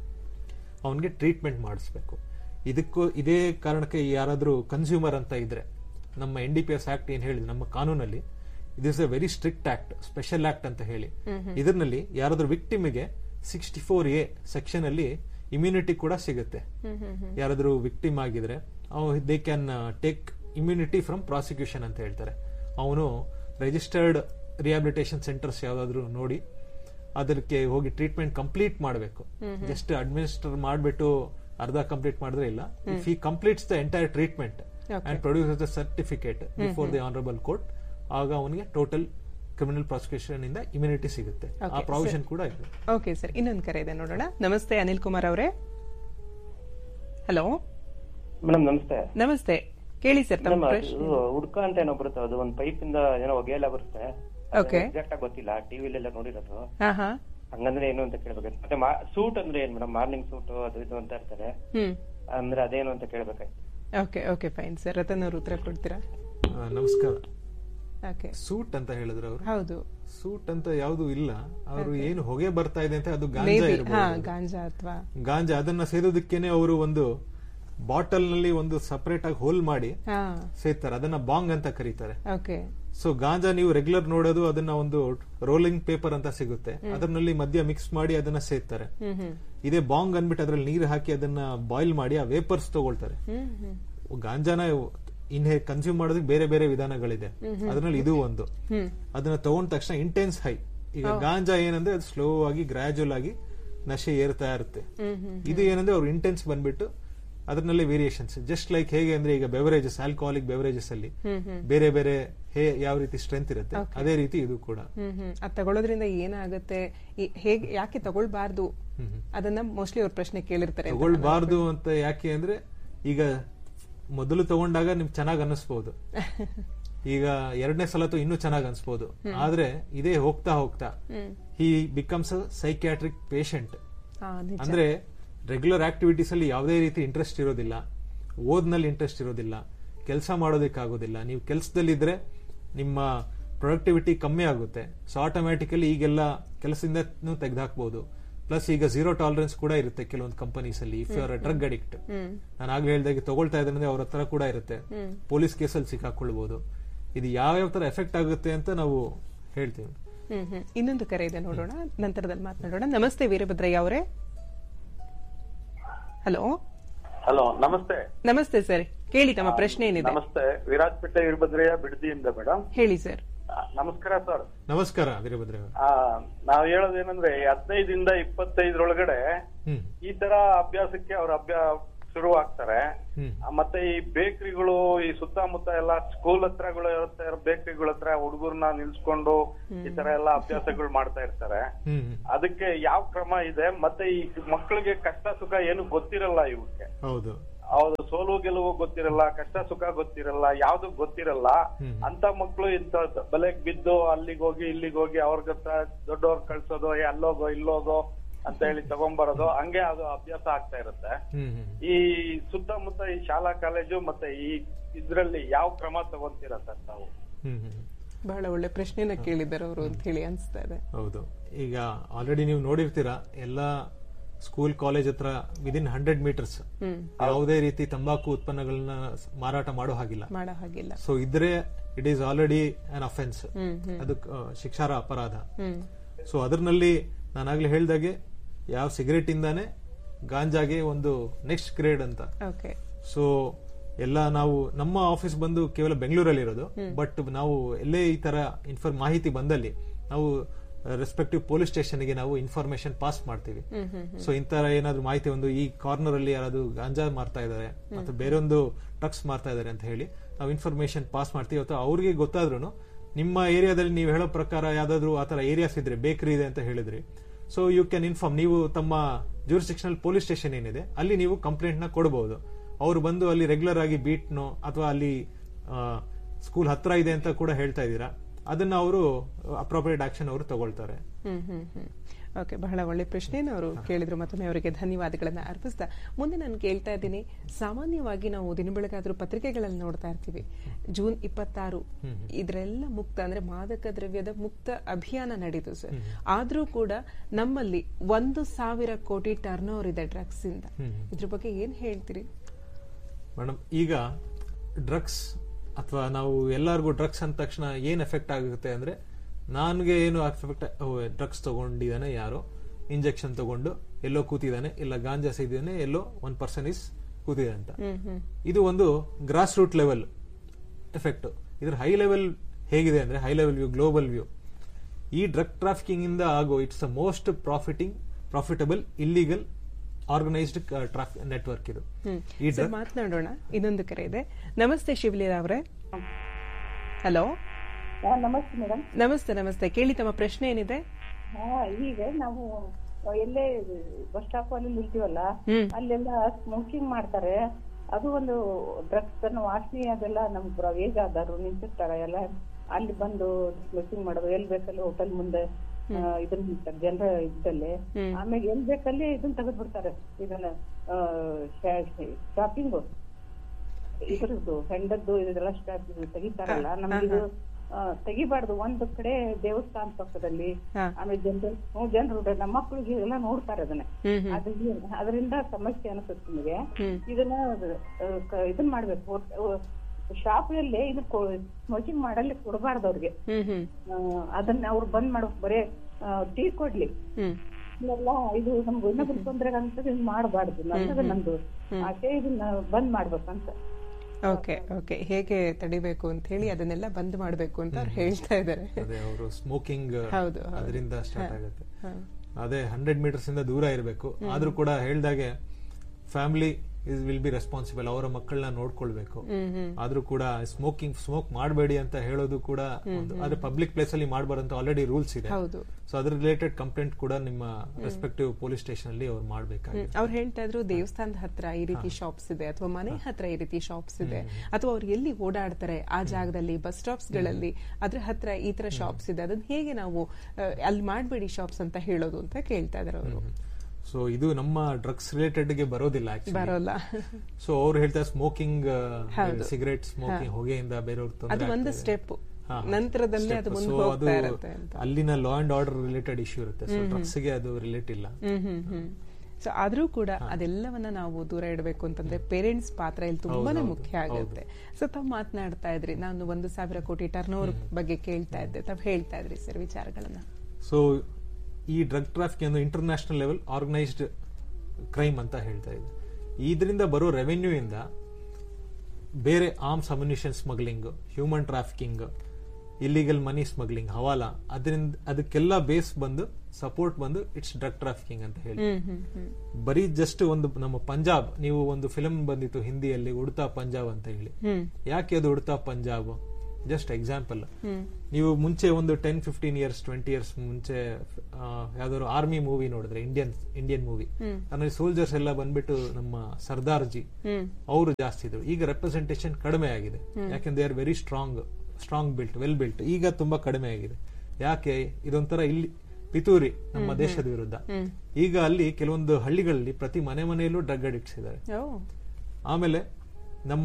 Speaker 4: ಅವನಿಗೆ ಟ್ರೀಟ್ಮೆಂಟ್ ಮಾಡಿಸ್ಬೇಕು ಇದಕ್ಕೂ ಇದೇ ಕಾರಣಕ್ಕೆ ಯಾರಾದ್ರೂ ಕನ್ಸ್ಯೂಮರ್ ಅಂತ ಇದ್ರೆ ನಮ್ಮ N D P S act ಏನ್ ಹೇಳಿದೆ ನಮ್ಮ ಕಾನೂನಲ್ಲಿ it is a very strict act special act ಅಂತ ಹೇಳಿ ಇದರಲ್ಲಿ ಯಾರಾದ್ರೂ ವಿಕ್ಟಿಮ್ಗೆ ಸಿಕ್ಸ್ಟಿ ಫೋರ್ ಎ ಸೆಕ್ಷನ್ ಅಲ್ಲಿ ಇಮ್ಯುನಿಟಿ ಕೂಡ ಸಿಗುತ್ತೆ ಯಾರಾದ್ರೂ ವಿಕ್ಟಿಮ್ ಆಗಿದ್ರೆ they can take immunity from prosecution ಅಂತ ಹೇಳ್ತಾರೆ ಅವನು ರಿಜಿಸ್ಟರ್ಡ್ ರಿಹಾಬಿಲಿಟೇಷನ್ ಸೆಂಟರ್ಸ್ ಯಾವ್ದಾದ್ರು ನೋಡಿ ಅದಕ್ಕೆ ಹೋಗಿ ಟ್ರೀಟ್ಮೆಂಟ್ ಕಂಪ್ಲೀಟ್ ಮಾಡಬೇಕು ಜಸ್ಟ್ ಅಡ್ಮಿನಿಸ್ಟರ್ ಮಾಡ್ಬಿಟ್ಟು ಅರ್ಧ ಕಂಪ್ಲೀಟ್ ಮಾಡಿದ್ರೆ ಇಲ್ಲ if he completes the entire treatment and produce the certificate before the honourable court ಆಗ ಅವನಿಗೆ ಟೋಟಲ್ ಕ್ರಿಮಿನಲ್ ಪ್ರಾಸಿಕ್ಯೂಷನ್ ಇಂದ ಇಮ್ಯುನಿಟಿ ಸಿಗುತ್ತೆ ಆ
Speaker 3: Okay,
Speaker 4: ಪ್ರಾವಿಷನ್ ಕೂಡ ಇದೆ
Speaker 3: ಓಕೆ ಸರ್ ಇನ್ನೊಂದು ಕರೆ ಇದೆ ನೋಡೋಣ ನಮಸ್ತೆ ಅನಿಲ್ ಕುಮಾರ್ ಅವರೇ ಹಲೋ
Speaker 6: ಮೇಡಮ್ ನಮಸ್ತೆ
Speaker 3: ನಮಸ್ತೆ ಕೇಳಿ ಸರ್ ತಮ್ಮ
Speaker 6: ಮೇಡಮ್
Speaker 3: ಪ್ರಶ್ನೆ
Speaker 6: ಅದು ಹುಡ್ಕ ಅಂತ ಏನೋ ಬರುತ್ತೆ ಅದು ಒಂದು ಪೈಪ್ ಇಂದ ಏನೋ ಹೊಗೆ ಎಲ್ಲ ಬರುತ್ತೆ
Speaker 3: Okay.
Speaker 6: ಎಕ್ಸಾಕ್ಟ್ ಆಗಿ ಗೊತ್ತಿಲ್ಲ ಟಿವಿಲೆಲ್ಲ ನೋಡಿರೋದು
Speaker 3: ಹಾ ಹಾ
Speaker 6: ಹಂಗಂದ್ರೆ ಏನು ಅಂತ ಕೇಳ್ಬೇಕು ಮತ್ತೆ ಸೂಟ್ ಅಂದ್ರೆ ಏನ್ ಮೇಡಮ್ ಮಾರ್ನಿಂಗ್ ಸೂಟ್ ಅದು ಇದು ಅಂತ ಇರ್ತಾರೆ
Speaker 3: ಹ್ಮ್
Speaker 6: ಅಂದ್ರೆ ಅದೇನು ಅಂತ ಕೇಳ್ಬೇಕಾಯ್ತು
Speaker 3: okay okay fine sir Ratan ಅವ್ರು ಉತ್ತರ ಕೊಡ್ತೀರಾ
Speaker 4: ಆ, ನಮಸ್ಕಾರ
Speaker 3: ಓಕೆ
Speaker 4: ಸೂಟ್ ಅಂತ ಹೇಳಿದ್ರು ಅವರು
Speaker 3: ಹೌದು
Speaker 4: ಸೂಟ್ ಅಂತ ಯಾವುದು ಇಲ್ಲ ಅವರು ಏನು ಹೊಗೆ ಬರ್ತಾ ಇದೆ ಅಂತ ಅದು ಗಾಂಜಾ
Speaker 3: ಮೇಬಿ ಹಾ
Speaker 4: ಇರಬಹುದು
Speaker 3: ಗಾಂಜಾ ಅಥವಾ
Speaker 4: ಗಾಂಜಾ ಅದನ್ನ ಸೇದೋದಕ್ಕೇನೆ ಅವರು ಒಂದು ಬಾಟಲ್ ನಲ್ಲಿ ಒಂದು ಸಪರೇಟ್ ಆಗಿ ಹೋಲ್ ಮಾಡಿ
Speaker 3: ಹಾ
Speaker 4: ಸೇರ್ತಾರೆ ಅದನ್ನ ಬಾಂಗ್ ಅಂತ ಕರೀತಾರೆ
Speaker 3: ಓಕೆ
Speaker 4: ಸೊ ಗಾಂಜಾ ನೀವು ರೆಗ್ಯುಲರ್ ನೋಡೋದು ಅದನ್ನ ಒಂದು ರೋಲಿಂಗ್ ಪೇಪರ್ ಅಂತ ಸಿಗುತ್ತೆ ಅದರಲ್ಲಿ ಮಧ್ಯ ಮಿಕ್ಸ್ ಮಾಡಿ ಅದನ್ನ ಸೇರ್ತಾರೆ
Speaker 3: ಹ್ಮ್ ಹ್ಮ್
Speaker 4: ಇದೇ ಬಾಂಗ್ ಅನ್ಬಿಟ್ಟು ಅದ್ರಲ್ಲಿ ನೀರು ಹಾಕಿ ಅದನ್ನ ಬಾಯ್ಲ್ ಮಾಡಿ ಆ ವೇಪರ್ಸ್ ತಗೊಳ್ತಾರೆ
Speaker 3: ಹ್ಮ್ ಹ್ಮ್
Speaker 4: ಗಾಂಜಾನ ಇನ್ಹೇ ಕನ್ಸ್ಯೂಮ್ ಮಾಡೋದಕ್ಕೆ ಬೇರೆ ಬೇರೆ ವಿಧಾನಗಳಿದೆ ಅದ್ರಲ್ಲಿ ಇದು ಒಂದು
Speaker 3: ಹ್ಮ್
Speaker 4: ಅದನ್ನ ತಗೊಂಡ ತಕ್ಷಣ ಇಂಟೆನ್ಸ್ ಹೈ ಈಗ ಗಾಂಜಾ ಏನಂದ್ರೆ ಅದು ಸ್ಲೋ ಆಗಿ ಗ್ರಾಜುವಲ್ ಆಗಿ ನಶೆ ಏರ್ತಾ ಇರುತ್ತೆ
Speaker 3: ಹ್ಮ್ ಹ್ಮ್
Speaker 4: ಇದು ಏನಂದ್ರೆ ಅವ್ರು ಇಂಟೆನ್ಸ್ ಬಂದ್ಬಿಟ್ಟು ಅದರಲ್ಲಿ ವೇರಿಯೇಷನ್ಸ್ ಜಸ್ಟ್ ಲೈಕ್ ಹೇಗೆ ಅಂದ್ರೆ ಈಗ ಬೆವರೇಜಸ್ ಆಲ್ಕೋಹಾಲಿಕ್ ಬೆವರೇಜಸ್ ಅಲ್ಲಿ
Speaker 3: ಹ್ಮ್ ಹ್ಮ್
Speaker 4: ಬೇರೆ ಬೇರೆ ಹೇ ಯಾವ ರೀತಿ ಸ್ಟ್ರೆಂತ್ ಇರುತ್ತೆ ಅದೇ ರೀತಿ ಇದು ಕೂಡ
Speaker 3: ಹ್ಮ್ ಹ್ಮ್ ಅದ್ ತಗೊಳ್ಳೋದ್ರಿಂದ ಏನಾಗುತ್ತೆ ಈ- ಹೇಗೆ ಯಾಕೆ ತಗೊಳ್ಬಾರ್ದು ಅದನ್ನ ಮೋಸ್ಟ್ಲಿ ಅವ್ರ ಪ್ರಶ್ನೆ ಕೇಳಿರ್ತಾರೆ ಅಂತ ನಾನು
Speaker 4: ತಗೊಳ್ಬಾರ್ದು ಅಂತ ಯಾಕೆ ಅಂದ್ರೆ ಈಗ ಮೊದಲು ತಗೊಂಡಾಗ ನಿಮ್ಗೆ ಚೆನ್ನಾಗ್ ಅನ್ನಿಸ್ಬೋದು ಈಗ ಎರಡನೇ ಸಲತ್ತು ಇನ್ನೂ ಚೆನ್ನಾಗ್ ಅನ್ಸ್ಬೋದು ಆದ್ರೆ ಇದೇ ಹೋಗ್ತಾ ಹೋಗ್ತಾ he becomes a psychiatric patient
Speaker 3: ಹಾ, ನಿಜ.
Speaker 4: ಅಂದ್ರೆ ರೆಗ್ಯುಲರ್ ಆಕ್ಟಿವಿಟೀಸ್ ಅಲ್ಲಿ ಯಾವುದೇ ರೀತಿ ಇಂಟ್ರೆಸ್ಟ್ ಇರೋದಿಲ್ಲ ಓದ್ನಲ್ಲಿ ಇಂಟ್ರೆಸ್ಟ್ ಇರೋದಿಲ್ಲ ಕೆಲಸ ಮಾಡೋದಕ್ಕಾಗೋದಿಲ್ಲ ನೀವು ಕೆಲಸದಲ್ಲಿದ್ರೆ ನಿಮ್ಮ ಪ್ರೊಡಕ್ಟಿವಿಟಿ ಕಮ್ಮಿ ಆಗುತ್ತೆ ಸೊ ಆಟೋಮ್ಯಾಟಿಕಲಿ ಈಗೆಲ್ಲ ಕೆಲಸದಿಂದ ತೆಗೆದುಹಾಕ್ಬಹುದು ಪ್ಲಸ್ ಈಗ ಝೀರೋ ಟಾಲರೆನ್ಸ್ ಕೂಡ ಇರುತ್ತೆ ಕೆಲವೊಂದು ಕಂಪನೀಸ್ ಅಲ್ಲಿ ಇಫ್ ಯುವರ್ ಡ್ರಗ್ ಅಡಿಕ್ಟ್ ನಾನು ಆಗ್ಲೇ ಹೇಳ್ದಾಗೆ ತಗೊಳ್ತಾ ಇದ್ರೆ ಅವ್ರ ಹತ್ರ ಕೂಡ ಇರುತ್ತೆ ಪೊಲೀಸ್ ಕೇಸಲ್ಲಿ ಸಿಕ್ಕಾಕೊಳ್ಬಹುದು ಇದು ಯಾವ ಯಾವ ತರ ಎಫೆಕ್ಟ್ ಆಗುತ್ತೆ ಅಂತ ನಾವು ಹೇಳ್ತೀವಿ
Speaker 3: ಹ್ಮ್ ಹ್ಮ್ ಇನ್ನೊಂದು ಕರೆ ಇದೆ ನೋಡೋಣ ನಂತರದಲ್ಲಿ ಮಾತನಾಡೋಣ ನಮಸ್ತೆ ವೀರಭದ್ರಯ್ಯ ಅವರೇ ಹಲೋ
Speaker 7: ಹಲೋ ನಮಸ್ತೆ
Speaker 3: ನಮಸ್ತೆ ಸರ್ ಕೇಳಿ ತಮ್ಮ ಪ್ರಶ್ನೆ ಏನಿದೆ
Speaker 7: ನಮಸ್ತೆ ವಿರಾಜಪೇಟೆ ವೀರಭದ್ರಯ್ಯ ಬಿಡದಿಯಿಂದ ಮೇಡಮ್
Speaker 3: ಹೇಳಿ ಸರ್
Speaker 7: ನಮಸ್ಕಾರ ಸರ್
Speaker 4: ನಮಸ್ಕಾರ ವೀರಭದ್ರ ಅವರೇ.
Speaker 7: ಆ, ನಾವ್ ಹೇಳೋದೇನಂದ್ರೆ ಹದಿನೈದಿಂದ ಇಪ್ಪತ್ತೈದರೊಳಗಡೆ
Speaker 4: ಹ್ಮ್
Speaker 7: ಈ ತರ ಅಭ್ಯಾಸಕ್ಕೆ ಅವ್ರ ಅಭ್ಯಾಸ ಶುರು ಆಗ್ತಾರೆ
Speaker 4: ಹ್ಮ್
Speaker 7: ಆ, ಮತ್ತೆ ಈ ಬೇಕರಿಗಳು ಈ ಸುತ್ತಮುತ್ತ ಎಲ್ಲ ಸ್ಕೂಲ್ ಹತ್ರಗಳು ಇರುತ್ತೆ ಬೇಕರಿಗಳ ಹತ್ರ ಹುಡುಗರ್ನ ನಿಲ್ಸ್ಕೊಂಡು ಈ ತರ ಎಲ್ಲ ಅಭ್ಯಾಸಗಳು ಮಾಡ್ತಾ ಇರ್ತಾರೆ
Speaker 4: ಹ್ಮ್ ಹ್ಮ್.
Speaker 7: ಅದಕ್ಕೆ ಯಾವ ಕ್ರಮ ಇದೆ ಮತ್ತೆ ಈ ಮಕ್ಕಳಿಗೆ ಕಷ್ಟ ಸುಖ ಏನು ಗೊತ್ತಿರಲ್ಲ ಇವಕ್ಕೆ
Speaker 4: ಹೌದು
Speaker 7: ಹೌದು ಸೋಲು ಗೆಲುವು ಗೊತ್ತಿರಲ್ಲ ಕಷ್ಟ ಸುಖ ಗೊತ್ತಿರಲ್ಲ ಯಾವ್ದು ಗೊತ್ತಿರಲ್ಲ
Speaker 4: ಹ್ಮ್.
Speaker 7: ಅಂತ ಮಕ್ಳು ಇಂತ ಬಲೆಗ್ ಬಿದ್ದು ಅಲ್ಲಿಗೆ ಹೋಗಿ ಇಲ್ಲಿಗೆ ಹೋಗಿ ಅವ್ರಿಗತ್ತ ದೊಡ್ಡವ್ರ್ ಕಳ್ಸೋದು ಏ ಅಲ್ಲೋಗೋ ಇಲ್ಲೋಗೋ ಅಂತ ಹೇಳಿ ತಗೊಂಬರೋದು ಹಂಗೆ ಅದು ಅಭ್ಯಾಸ ಆಗ್ತಾ ಇರುತ್ತೆ
Speaker 4: ಹ್ಮ್ ಹ್ಮ್
Speaker 7: ಈ ಸುತ್ತಮುತ್ತ ಈ ಶಾಲಾ ಕಾಲೇಜು ಮತ್ತೆ ಈ ಇದ್ರಲ್ಲಿ ಯಾವ ಕ್ರಮ ತಗೊಂತೀರಾ ಸರ್ ತಾವು
Speaker 4: ಹ್ಮ್ ಹ್ಮ್
Speaker 3: ಬಹಳ ಒಳ್ಳೆ ಪ್ರಶ್ನೆನ ಕೇಳಿದ್ದಾರೆ ಅವರು ಅಂತ ಹೇಳಿ ಅನ್ಸ್ತಾ ಇದೆ
Speaker 4: ಹೌದು ಈಗ ಆಲ್ರೆಡಿ ನೀವು ನೋಡಿರ್ತೀರಾ ಎಲ್ಲ ಸ್ಕೂಲ್ ಕಾಲೇಜ್ ಹತ್ರ ವಿದಿನ್ ಹಂಡ್ರೆಡ್ ಮೀಟರ್ಸ್ ಯಾವುದೇ ರೀತಿ ತಂಬಾಕು ಉತ್ಪನ್ನಗಳನ್ನ ಸ್- ಮಾರಾಟ ಮಾಡೋ ಹಾಗಿಲ್ಲ
Speaker 3: ಮಾಡೋ ಹಾಗಿಲ್ಲ
Speaker 4: ಸೊ ಇದ್ರೆ it is already an offence
Speaker 3: hmm hmm
Speaker 4: ಅದು ಶಿಕ್ಷಾರ ಅಪರಾಧ
Speaker 3: ಹ್ಮ್
Speaker 4: ಸೊ ಅದರಲ್ಲಿ ನಾನಾಗ್ಲೇ ಹೇಳ್ದಾಗೆ ಯಾವ ಸಿಗರೇಟ್ ಇಂದಾನೆ ಗಾಂಜಾಗೆ ಒಂದು ನೆಕ್ಸ್ಟ್ ಗ್ರೇಡ್ ಅಂತ
Speaker 3: ಓಕೆ
Speaker 4: ಸೊ ಎಲ್ಲ ನಾವು ನಮ್ಮ ಆಫೀಸ್ ಬಂದು ಕೇವಲ ಬೆಂಗಳೂರಲ್ಲಿ ಇರೋದು ಬಟ್ ನಾವು ಎಲ್ಲೇ ಈ ತರ ಇನ್ಫಾರ್ಮ್ ಮಾಹಿತಿ ಬಂದಲ್ಲಿ ನಾವು ರೆಸ್ಪೆಕ್ಟಿವ್ ಪೊಲೀಸ್ ಸ್ಟೇಷನ್ಗೆ ನಾವು ಇನ್ಫಾರ್ಮೇಶನ್ ಪಾಸ್ ಮಾಡ್ತೀವಿ ಸೊ ಇಂತರ ಏನಾದ್ರು ಮಾಹಿತಿ ಒಂದು ಈ ಕಾರ್ನರ್ ಅಲ್ಲಿ ಯಾರಾದ್ರು ಗಾಂಜಾ ಮಾರ್ತಾ ಇದ್ದಾರೆ ಅಥವಾ ಬೇರೆ ಒಂದು ಡ್ರಗ್ಸ್ ಮಾರ್ತಾ ಇದ್ದಾರೆ ಅಂತ ಹೇಳಿ ನಾವು ಇನ್ಫಾರ್ಮೇಶನ್ ಪಾಸ್ ಮಾಡ್ತೀವಿ ಅಥವಾ ಅವ್ರಿಗೆ ಗೊತ್ತಾದ್ರೂ ನಿಮ್ಮ ಏರಿಯಾದಲ್ಲಿ ನೀವು ಹೇಳೋ ಪ್ರಕಾರ ಯಾವ್ದಾದ್ರು ಆ ತರ ಏರಿಯಾಸ್ ಇದ್ರೆ ಬೇಕರಿ ಇದೆ ಅಂತ ಹೇಳಿದ್ರಿ ಸೊ ಯು ಕ್ಯಾನ್ ಇನ್ಫಾರ್ಮ್ ನೀವು ತಮ್ಮ ಜೂರಿಸ್ಟಿಕ್ಷನಲ್ ಪೊಲೀಸ್ ಸ್ಟೇಷನ್ ಏನಿದೆ ಅಲ್ಲಿ ನೀವು ಕಂಪ್ಲೇಂಟ್ ನ ಕೊಡಬಹುದು ಅವರು ಬಂದು ಅಲ್ಲಿ ರೆಗ್ಯುಲರ್ ಆಗಿ ಬೀಟ್ನೋ ಅಥವಾ ಅಲ್ಲಿ ಸ್ಕೂಲ್ ಹತ್ರ ಇದೆ ಅಂತ ಕೂಡ ಹೇಳ್ತಾ ಇದ್ದೀರಾ ಅದನ್ನ ಅವರು ಅಪ್ರೋಪ್ರಿಯೇಟ್ ಆಕ್ಷನ್ ಅವರು ತಗೊಳ್ತಾರೆ
Speaker 3: ಹ್ಮ್ ಹ್ಮ್ ಹ್ಮ್ ಓಕೆ ಬಹಳ ಒಳ್ಳೆ ಪ್ರಶ್ನೆಯನ್ನು ಅವರು ಕೇಳಿದ್ರು ಮತ್ತೊಮ್ಮೆ ಅವರಿಗೆ ಧನ್ಯವಾದಗಳನ್ನ ಅರ್ಪಿಸ್ತಾ ಮುಂದೆ ನಾನು ಕೇಳ್ತಾ ಇದ್ದೀನಿ ಸಾಮಾನ್ಯವಾಗಿ ನಾವು ದಿನ ಬೆಳಗಾದ್ರೂ ಪತ್ರಿಕೆಗಳಲ್ಲಿ ನೋಡ್ತಾ ಇರ್ತೀವಿ ಜೂನ್ ಇಪ್ಪತ್ತಾರು ಇದರೆಲ್ಲ ಮುಕ್ತ ಅಂದ್ರೆ ಮಾದಕ ದ್ರವ್ಯದ ಮುಕ್ತ ಅಭಿಯಾನ ನಡೀತು ಸರ್ ಆದ್ರೂ ಕೂಡ ನಮ್ಮಲ್ಲಿ ಒಂದು ಸಾವಿರ ಕೋಟಿ ಟರ್ನ್ ಓವರ್ ಇದೆ ಡ್ರಗ್ಸ್ ಇಂದ ಇದ್ರ ಬಗ್ಗೆ ಏನ್ ಹೇಳ್ತೀರಿ
Speaker 4: ಮೇಡಮ್ ಈಗ ಡ್ರಗ್ಸ್ ಅಥವಾ ನಾವು ಎಲ್ಲರಿಗೂ ಡ್ರಗ್ಸ್ ಅಂದ ತಕ್ಷಣ ಏನ್ ಎಫೆಕ್ಟ್ ಆಗುತ್ತೆ ಅಂದ್ರೆ ನನಗೆ ಏನು ಎಫೆಕ್ಟ್ ಡ್ರಗ್ಸ್ ತಗೊಂಡಿದ್ದಾನೆ ಯಾರೋ ಇಂಜೆಕ್ಷನ್ ತಗೊಂಡು ಎಲ್ಲೋ ಕೂತಿದ್ದಾನೆ ಇಲ್ಲ ಗಾಂಜಾ ಸೇದಿದ್ದಾನೆ ಎಲ್ಲೋ ಒನ್ ಪರ್ಸನ್ ಇಸ್ ಕೂತಿದೆ ಅಂತ ಇದು ಒಂದು ಗ್ರಾಸ್ ರೂಟ್ ಲೆವೆಲ್ ಎಫೆಕ್ಟ್ ಇದ್ರ ಹೈ ಲೆವೆಲ್ ಹೇಗಿದೆ ಅಂದ್ರೆ high level view global view ಈ ಡ್ರಗ್ ಟ್ರಾಫಿಕಿಂಗ್ ಇಂದ ಆಗೋ it's the most profiting profitable illegal organised network ಇದು ಈ
Speaker 3: ಸರ್ ಮಾತನಾಡೋಣ ಇನ್ನೊಂದು ಕರೆ ಇದೆ ನಮಸ್ತೆ ಶಿವಲೀಲಾ ಅವರೇ ಹಲೋ
Speaker 8: ನಮಸ್ತೆ ಮೇಡಮ್
Speaker 3: ನಮಸ್ತೆ ನಮಸ್ತೆ ಕೇಳಿ ತಮ್ಮ ಪ್ರಶ್ನೆ ಏನಿದೆ
Speaker 8: ಈಗ ನಾವು ಎಲ್ಲೇ ಬಸ್ ಸ್ಟಾಪ್ ಅಲ್ಲಿ ನಿಲ್ತೀವಲ್ಲ
Speaker 3: ಹ್ಮ್.
Speaker 8: ಅಲ್ಲೆಲ್ಲ ಸ್ಮೋಕಿಂಗ್ ಮಾಡ್ತಾರೆ ಅದು ಒಂದು ಡ್ರಗ್ಸ್ ವಾಸನೆ ಅದೆಲ್ಲ ನಮ್ಗೆ ಪ್ರವೇಶ ಆದರು ನಿಂತಿರ್ತಾರೆ ಎಲ್ಲ ಅಲ್ಲಿ ಬಂದು ಸ್ಮೋಕಿಂಗ್ ಮಾಡೋದು ಎಲ್ ಬೇಕಲ್ಲಿ ಹೋಟೆಲ್ ಮುಂದೆ ಆ, ಇದನ್ನ ನಿಲ್ತಾರೆ ಜನರ ಇದ್ದಲ್ಲಿ ಆಮೇಲೆ ಎಲ್ ಬೇಕಲ್ಲಿ ಇದನ್ನ ತೆಗೆದು ಬಿಡ್ತಾರೆ ಇದನ್ನ ಶಾಪಿಂಗ್ ಇದ್ರದ್ದು ಹೆಂಡದ್ದು ಇದೆಲ್ಲ ಸ್ಟಾಪ್ ತೆಗಿತಾರಲ್ಲ ನಮ್ಗಿದು ಆ, ತೆಗಿಬಾರ್ದು ಒಂದು ಕಡೆ ದೇವಸ್ಥಾನ ಪಕ್ಕದಲ್ಲಿ
Speaker 3: ಹಾ.
Speaker 8: ಆಮೇಲೆ ಜನರು ಜನರು ನಮ್ಮ ಮಕ್ಕಳಿಗೆ ಎಲ್ಲ ನೋಡ್ತಾರೆ ಅದನ್ನ ಅದ್ರಲ್ಲಿ- ಅದರಿಂದ ಸಮಸ್ಯೆ ಅನಿಸುತ್ತೆ ನಿಮಗೆ ಇದನ್ನ ಆ, ಕ- ಇದನ್ನ ಮಾಡ್ಬೇಕು ಶಾಪ್ ಅಲ್ಲಿ ಇದು ಸ್ಮೋಕಿಂಗ್ ಮಾಡಲ್ಲಿ ಕೊಡಬಾರ್ದು ಅವ್ರಿಗೆ
Speaker 3: ಹ್ಮ್ ಹ್ಮ್
Speaker 8: ಆ, ಅದನ್ನ ಅವ್ರು ಬಂದ್ ಮಾಡ್ಬೇಕು ಬರೇ ಟೀ ಕೊಡ್ಲಿ
Speaker 3: ಹ್ಮ್
Speaker 8: ಇದೆಲ್ಲ ಇದು ನಮ್ಗೆ ಇನ್ನೊಬ್ರು ತೊಂದ್ರೆ ಅಂತ ಇದನ್ನ ಮಾಡಬಾರ್ದು ನನ್ನದು ನಂದು ಆಸೆ ಇದನ್ನ ಬಂದ್ ಮಾಡ್ಬೇಕಂತ
Speaker 3: ಓಕೆ ಓಕೆ ಹೇಗೆ ತಡಿಬೇಕು ಅಂತ ಹೇಳಿ ಅದನ್ನೆಲ್ಲ ಬಂದ್ ಮಾಡಬೇಕು ಅಂತ ಅವ್ರು ಹೇಳ್ತಾ ಇದ್ದಾರೆ
Speaker 4: ಅದೇ ಅವರು ಸ್ಮೋಕಿಂಗ್
Speaker 3: ಹೌದು, ಹೌದು.
Speaker 4: ಅದರಿಂದ ಸ್ಟಾರ್ಟ್ ಆಗುತ್ತೆ ಅದೇ ಹಂಡ್ರೆಡ್ ಮೀಟರ್ಸ್ ಇಂದ ದೂರ ಇರಬೇಕು ಆದ್ರೂ ಕೂಡ ಹೇಳ್ದಾಗೆ family is will be responsible ಅವರ ಮಕ್ಕಳನ್ನ ನೋಡ್ಕೊಳ್ಬೇಕು ಆದ್ರೂ ಕೂಡ ಸ್ಮೋಕಿಂಗ್ ಸ್ಮೋಕ್ ಮಾಡಬೇಡಿ ಅಂತ ಹೇಳೋದು ಕೂಡ ಒಂದು ಆದ್ರೆ ಪಬ್ಲಿಕ್ ಪ್ಲೇಸ್ ಅಲ್ಲಿ ಮಾಡಬಾರ್ದು ಅಂತ ಆಲ್ರೆಡಿ ರೂಲ್ಸ್ ಇದೆ
Speaker 3: ಹೌದು
Speaker 4: ಸೊ ಅದ್ರ ರಿಲೇಟೆಡ್ ಕಂಪ್ಲೇಂಟ್ ಕೂಡ ನಿಮ್ಮ ರೆಸ್ಪೆಕ್ಟಿವ್ ಪೊಲೀಸ್ ಸ್ಟೇಷನ್ ಅಲ್ಲಿ ಅವ್ರು ಮಾಡ್ಬೇಕಾಗಿದೆ
Speaker 3: ಅವ್ರು ಹೇಳ್ತಾ ಇದ್ರು ದೇವಸ್ಥಾನದ ಹತ್ರ ಈ ರೀತಿ ಶಾಪ್ಸ್ ಇದೆ ಅಥವಾ ಮನೆ ಹತ್ರ ಈ ರೀತಿ ಶಾಪ್ಸ್ ಇದೆ ಅಥವಾ ಅವ್ರು ಎಲ್ಲಿ ಓಡಾಡ್ತಾರೆ ಆ ಜಾಗದಲ್ಲಿ ಬಸ್ ಸ್ಟಾಪ್ಸ್ ಗಳಲ್ಲಿ ಅದ್ರ ಹತ್ರ ಈ ತರ ಶಾಪ್ಸ್ ಇದೆ ಅದನ್ನ ಹೇಗೆ ನಾವು ಆ, ಅಲ್ಲಿ ಮಾಡಬೇಡಿ ಶಾಪ್ಸ್ ಅಂತ ಹೇಳೋದು ಅಂತ ಕೇಳ್ತಾ ಇದಾರೆ ಅವರು
Speaker 4: ಸೊ ಇದು ನಮ್ಮ ಡ್ರಗ್ಸ್ ರಿಲೇಟೆಡ್ಗೆ ಬರೋದಿಲ್ಲ ಆಕ್ಚುಲಿ
Speaker 3: ಬರೋಲ್ಲ
Speaker 4: ಸೊ ಅವ್ರು ಹೇಳ್ತಾರೆ ಸ್ಮೋಕಿಂಗ್
Speaker 3: ಹೌದು.
Speaker 4: ಸಿಗರೇಟ್ ಸ್ಮೋಕಿಂಗ್ ಹೊಗೆಯಿಂದ ಬೇರೆಯವ್ರ
Speaker 3: ಅದು ಒಂದು ಸ್ಟೆಪ್ ನಂತರದಲ್ಲಿ ಅದು ಮುಂದೆ ಹೋಗ್ತಾ ಇರುತ್ತೆ ಅಂತ
Speaker 4: ಅಲ್ಲಿನ law and order related issue ಇರುತ್ತೆ ಸೊ ಡ್ರಗ್ಸ್ಗೆ ಅದು ರಿಲೇಟ್ ಇಲ್ಲ
Speaker 3: ಹ್ಮ್ ಹ್ಮ್ ಹ್ಮ್ ಸೊ ಆದ್ರೂ ಕೂಡ ಅದೆಲ್ಲವನ್ನ ನಾವು ದೂರ ಇಡಬೇಕು ಅಂತಂದ್ರೆ ಪೇರೆಂಟ್ಸ್ ಪಾತ್ರ ಇಲ್ಲಿ ತುಂಬಾನೇ ಮುಖ್ಯ ಆಗುತ್ತೆ ಸೊ ತಾವು ಮಾತನಾಡ್ತಾ ಇದ್ರಿ ನಾನು ಒಂದು ಸಾವಿರ ಕೋಟಿ ಟರ್ನ್ ಓವರ್ ಬಗ್ಗೆ ಕೇಳ್ತಾ ಇದ್ದೆ ತಾವು ಹೇಳ್ತಾ ಇದ್ರಿ ಸರ್ ವಿಚಾರಗಳನ್ನ
Speaker 4: ಸೊ ಈ ಡ್ರಗ್ ಟ್ರಾಫಿಕ್ ಒಂದು ಇಂಟರ್ನ್ಯಾಷನಲ್ ಲೆವೆಲ್ ಆರ್ಗನೈಸ್ಡ್ ಕ್ರೈಮ್ ಅಂತ ಹೇಳ್ತಾ ಇದೆ ಇದರಿಂದ ಬರೋ ರೆವೆನ್ಯೂ ಇಂದ ಬೇರೆ arms ammunition smuggling human trafficking illegal money smuggling hawala ಅದರಿಂದ ಅದಕ್ಕೆಲ್ಲ ಬೇಸ್ ಬಂದು ಸಪೋರ್ಟ್ ಬಂದು ಇಟ್ಸ್ ಡ್ರಗ್ ಟ್ರಾಫಿಕಿಂಗ್ ಅಂತ ಹೇಳಿ
Speaker 3: ಹ್ಮ್ ಹ್ಮ್ ಹ್ಮ್
Speaker 4: ಬರೀ ಜಸ್ಟ್ ಒಂದು ನಮ್ಮ ಪಂಜಾಬ್ ನೀವು ಒಂದು ಫಿಲ್ಮ್ ಬಂದಿತ್ತು ಹಿಂದಿಯಲ್ಲಿ ಉಡ್ತಾ ಪಂಜಾಬ್ ಅಂತ ಹೇಳಿ
Speaker 3: ಹ್ಮ್
Speaker 4: ಯಾಕೆ ಅದು Udta Punjab just example
Speaker 3: hmm
Speaker 4: ನೀವು ಮುಂಚೆ ಒಂದು ten fifteen years twenty years ಮುಂಚೆ ಆ, ಯಾವ್ದಾದ್ರು ಆರ್ಮಿ ಮೂವಿ ನೋಡಿದ್ರೆ ಇಂಡಿಯನ್ ಇಂಡಿಯನ್ ಮೂವಿ
Speaker 3: ಹ್ಮ್.
Speaker 4: ಅಂದ್ರೆ ಸೋಲ್ಜರ್ಸ್ ಎಲ್ಲ ಬಂದ್ಬಿಟ್ಟು ನಮ್ಮ ಸರ್ದಾರ್ಜಿ
Speaker 3: ಹ್ಮ್
Speaker 4: ಅವರು ಜಾಸ್ತಿ ಇದ್ರು ಈಗ ರೆಪ್ರೆಸೆಂಟೇಷನ್ ಕಡಿಮೆ ಆಗಿದೆ ಯಾಕೆಂದ್ರೆ they are very strong strong built well built ಈಗ ತುಂಬಾ ಕಡಿಮೆ ಆಗಿದೆ ಯಾಕೆ ಇದೊಂಥರ ಇಲ್ಲಿ ಪಿತೂರಿ ನಮ್ಮ ದೇಶದ ವಿರುದ್ಧ
Speaker 3: ಹ್ಮ್
Speaker 4: ಈಗ ಅಲ್ಲಿ ಕೆಲವೊಂದು ಹಳ್ಳಿಗಳಲ್ಲಿ ಪ್ರತಿ ಮನೆ ಮನೆಯಲ್ಲೂ ಡ್ರಗ್ ಅಡಿಕ್ಟ್ಸ್ ಇದ್ದಾರೆ
Speaker 3: ಓ
Speaker 4: ಆಮೇಲೆ ನಮ್ಮ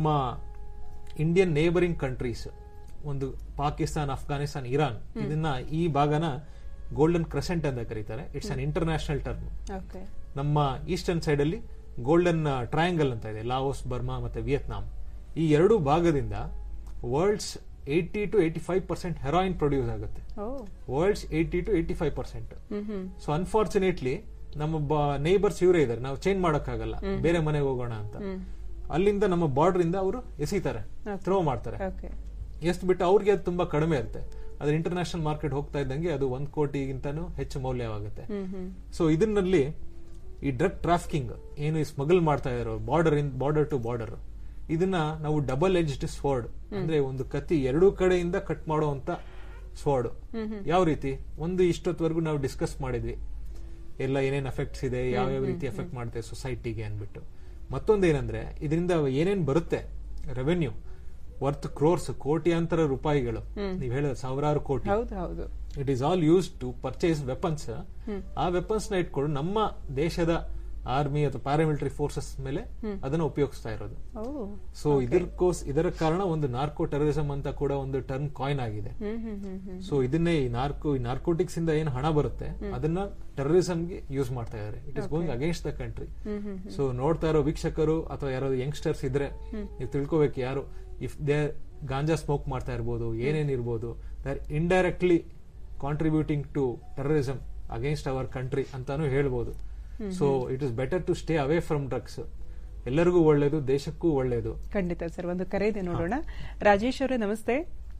Speaker 4: ಇಂಡಿಯನ್ ನೇಬರಿಂಗ್ ಕಂಟ್ರೀಸ್ ಒಂದು ಪಾಕಿಸ್ತಾನ್ ಅಫ್ಘಾನಿಸ್ತಾನ್ ಇರಾನ್ ಇದನ್ನ ಈ ಭಾಗನ ಗೋಲ್ಡನ್ ಕ್ರೆಸೆಂಟ್ ಅಂತ ಕರೀತಾರೆ it's an international term
Speaker 3: okay
Speaker 4: ನಮ್ಮ ಈಸ್ಟರ್ನ್ ಸೈಡ್ ಅಲ್ಲಿ ಗೋಲ್ಡನ್ ಟ್ರಯಾಂಗಲ್ ಅಂತ ಇದೆ ಲಾವೋಸ್ ಬರ್ಮಾ ಮತ್ತೆ ವಿಯತ್ನಾಂ ಈ ಎರಡು ಭಾಗದಿಂದ world's eighty to eighty five percent heroin produce ಆಗುತ್ತೆ
Speaker 3: ಓ
Speaker 4: world's eighty to eighty five percent
Speaker 3: hmm hmm
Speaker 4: so unfortunately ನಮ್ಮ ನೇಬರ್ಸ್ ಇವರೇ ಇದಾರೆ ನಾವು ಚೇಂಜ್ ಮಾಡಕ್ಕಾಗಲ್ಲ ಬೇರೆ ಮನೆಗೆ ಹೋಗೋಣ ಅಂತ ಅಲ್ಲಿಂದ ನಮ್ಮ ಬಾರ್ಡರ್ ಇಂದ ಅವರು ಎಸಿತಾರೆ ಥ್ರೋ ಮಾಡ್ತಾರೆ
Speaker 3: ಓಕೆ
Speaker 4: ಎಷ್ಟು ಬಿಟ್ಟು ಅವ್ರಿಗೆ ಅದು ತುಂಬಾ ಕಡಿಮೆ ಇರುತ್ತೆ ಅದ್ರ ಇಂಟರ್ನ್ಯಾಷನಲ್ ಮಾರ್ಕೆಟ್ ಹೋಗ್ತಾ ಇದ್ದಂಗೆ ಅದು ಒಂದ್ ಕೋಟಿಗಿಂತಾನು ಹೆಚ್ಚು ಮೌಲ್ಯವಾಗುತ್ತೆ
Speaker 3: ಹ್ಮ್ ಹ್ಮ್
Speaker 4: ಸೊ ಇದರಲ್ಲಿ ಈ ಡ್ರಗ್ ಟ್ರಾಫಿಕಿಂಗ್ ಏನು ಸ್ಮಗಲ್ ಮಾಡ್ತಾ ಇದಾರೋ border in border to border ಇದನ್ನ ನಾವು ಡಬಲ್ ಎಜ್ಡ್ ಸ್ವರ್ಡ್ ಅಂದ್ರೆ ಒಂದು ಕತ್ತಿ ಎರಡೂ ಕಡೆಯಿಂದ ಕಟ್ ಮಾಡುವಂತ ಸ್ವರ್ಡ್ ಯಾವ ರೀತಿ ಒಂದು ಇಷ್ಟೊತ್ತವರೆಗೂ ನಾವು ಡಿಸ್ಕಸ್ ಮಾಡಿದ್ವಿ ಎಲ್ಲ ಏನೇನ್ ಎಫೆಕ್ಟ್ಸ್ ಇದೆ ಯಾವ ಯಾವ ರೀತಿ ಎಫೆಕ್ಟ್ ಮಾಡುತ್ತೆ ಸೊಸೈಟಿಗೆ ಅನ್ಬಿಟ್ಟು ಮತ್ತೊಂದೇನಂದ್ರೆ ಇದರಿಂದ ಏನೇನ್ ಬರುತ್ತೆ ರೆವೆನ್ಯೂ ವರ್ತ್ ಕ್ರೋರ್ಸ್ ಕೋಟ್ಯಾಂತರ ರೂಪಾಯಿಗಳು ನೀವ್ ಹೇಳಿದ ಸಾವಿರಾರು ಕೋಟಿ
Speaker 3: ಹೌದು ಹೌದು
Speaker 4: it is all use to purchase weapons ಆ ವೆಪನ್ಸ್ ನ ಇಟ್ಕೊಂಡು ನಮ್ಮ ದೇಶದ ಆರ್ಮಿ ಅಥವಾ ಪ್ಯಾರಾಮಿಲಿಟರಿ ಫೋರ್ಸಸ್ ಮೇಲೆ ಅದನ್ನ ಉಪಯೋಗಿಸ್ತಾ ಇರೋದು
Speaker 3: ಓ
Speaker 4: ಸೊ ಇದಕ್ಕೋಸ್ ಇದರ ಕಾರಣ ಒಂದು ನಾರ್ಕೋ ಟೆರರಿಸಂ ಅಂತ ಕೂಡ ಒಂದು ಟರ್ಮ್ ಕಾಯಿನ್ ಆಗಿದೆ
Speaker 3: ಹ್ಮ್ ಹ್ಮ್ ಹ್ಮ್ ಹ್ಮ್
Speaker 4: ಸೊ ಇದನ್ನೇ ಈ ನಾರ್ಕೋ ಈ ನಾರ್ಕೋಟಿಕ್ಸ್ ಇಂದ ಏನ್ ಹಣ ಬರುತ್ತೆ ಅದನ್ನ ಟೆರರಿಸಂಗೆ ಯೂಸ್ ಮಾಡ್ತಾ ಇದಾರೆ it is going against the country so ನೋಡ್ತಾ ಇರೋ ವೀಕ್ಷಕರು ಅಥವಾ ಯಾರೋ ಯಂಗ್ಸ್ಟರ್ಸ್ ಇದ್ರೆ ನೀವು ತಿಳ್ಕೊಬೇಕು ಯಾರು ಇಫ್ ದೇ ಗಾಂಜಾ ಸ್ಮೋಕ್ ಮಾಡ್ತಾ ಇರ್ಬೋದು ಏನೇನ್ ಇರ್ಬೋದು they're indirectly contributing to terrorism against our country ಅಂತಾನು ಹೇಳ್ಬೋದು so it is better to stay away from drugs ಎಲ್ಲರಿಗೂ ಒಳ್ಳೇದು ದೇಶಕ್ಕೂ ಒಳ್ಳೇದು
Speaker 3: ಖಂಡಿತ ಸರ್ ಒಂದು ಕರೆ ಇದೆ ನೋಡೋಣ ರಾಜೇಶ್ ಅವರೇ ನಮಸ್ತೆ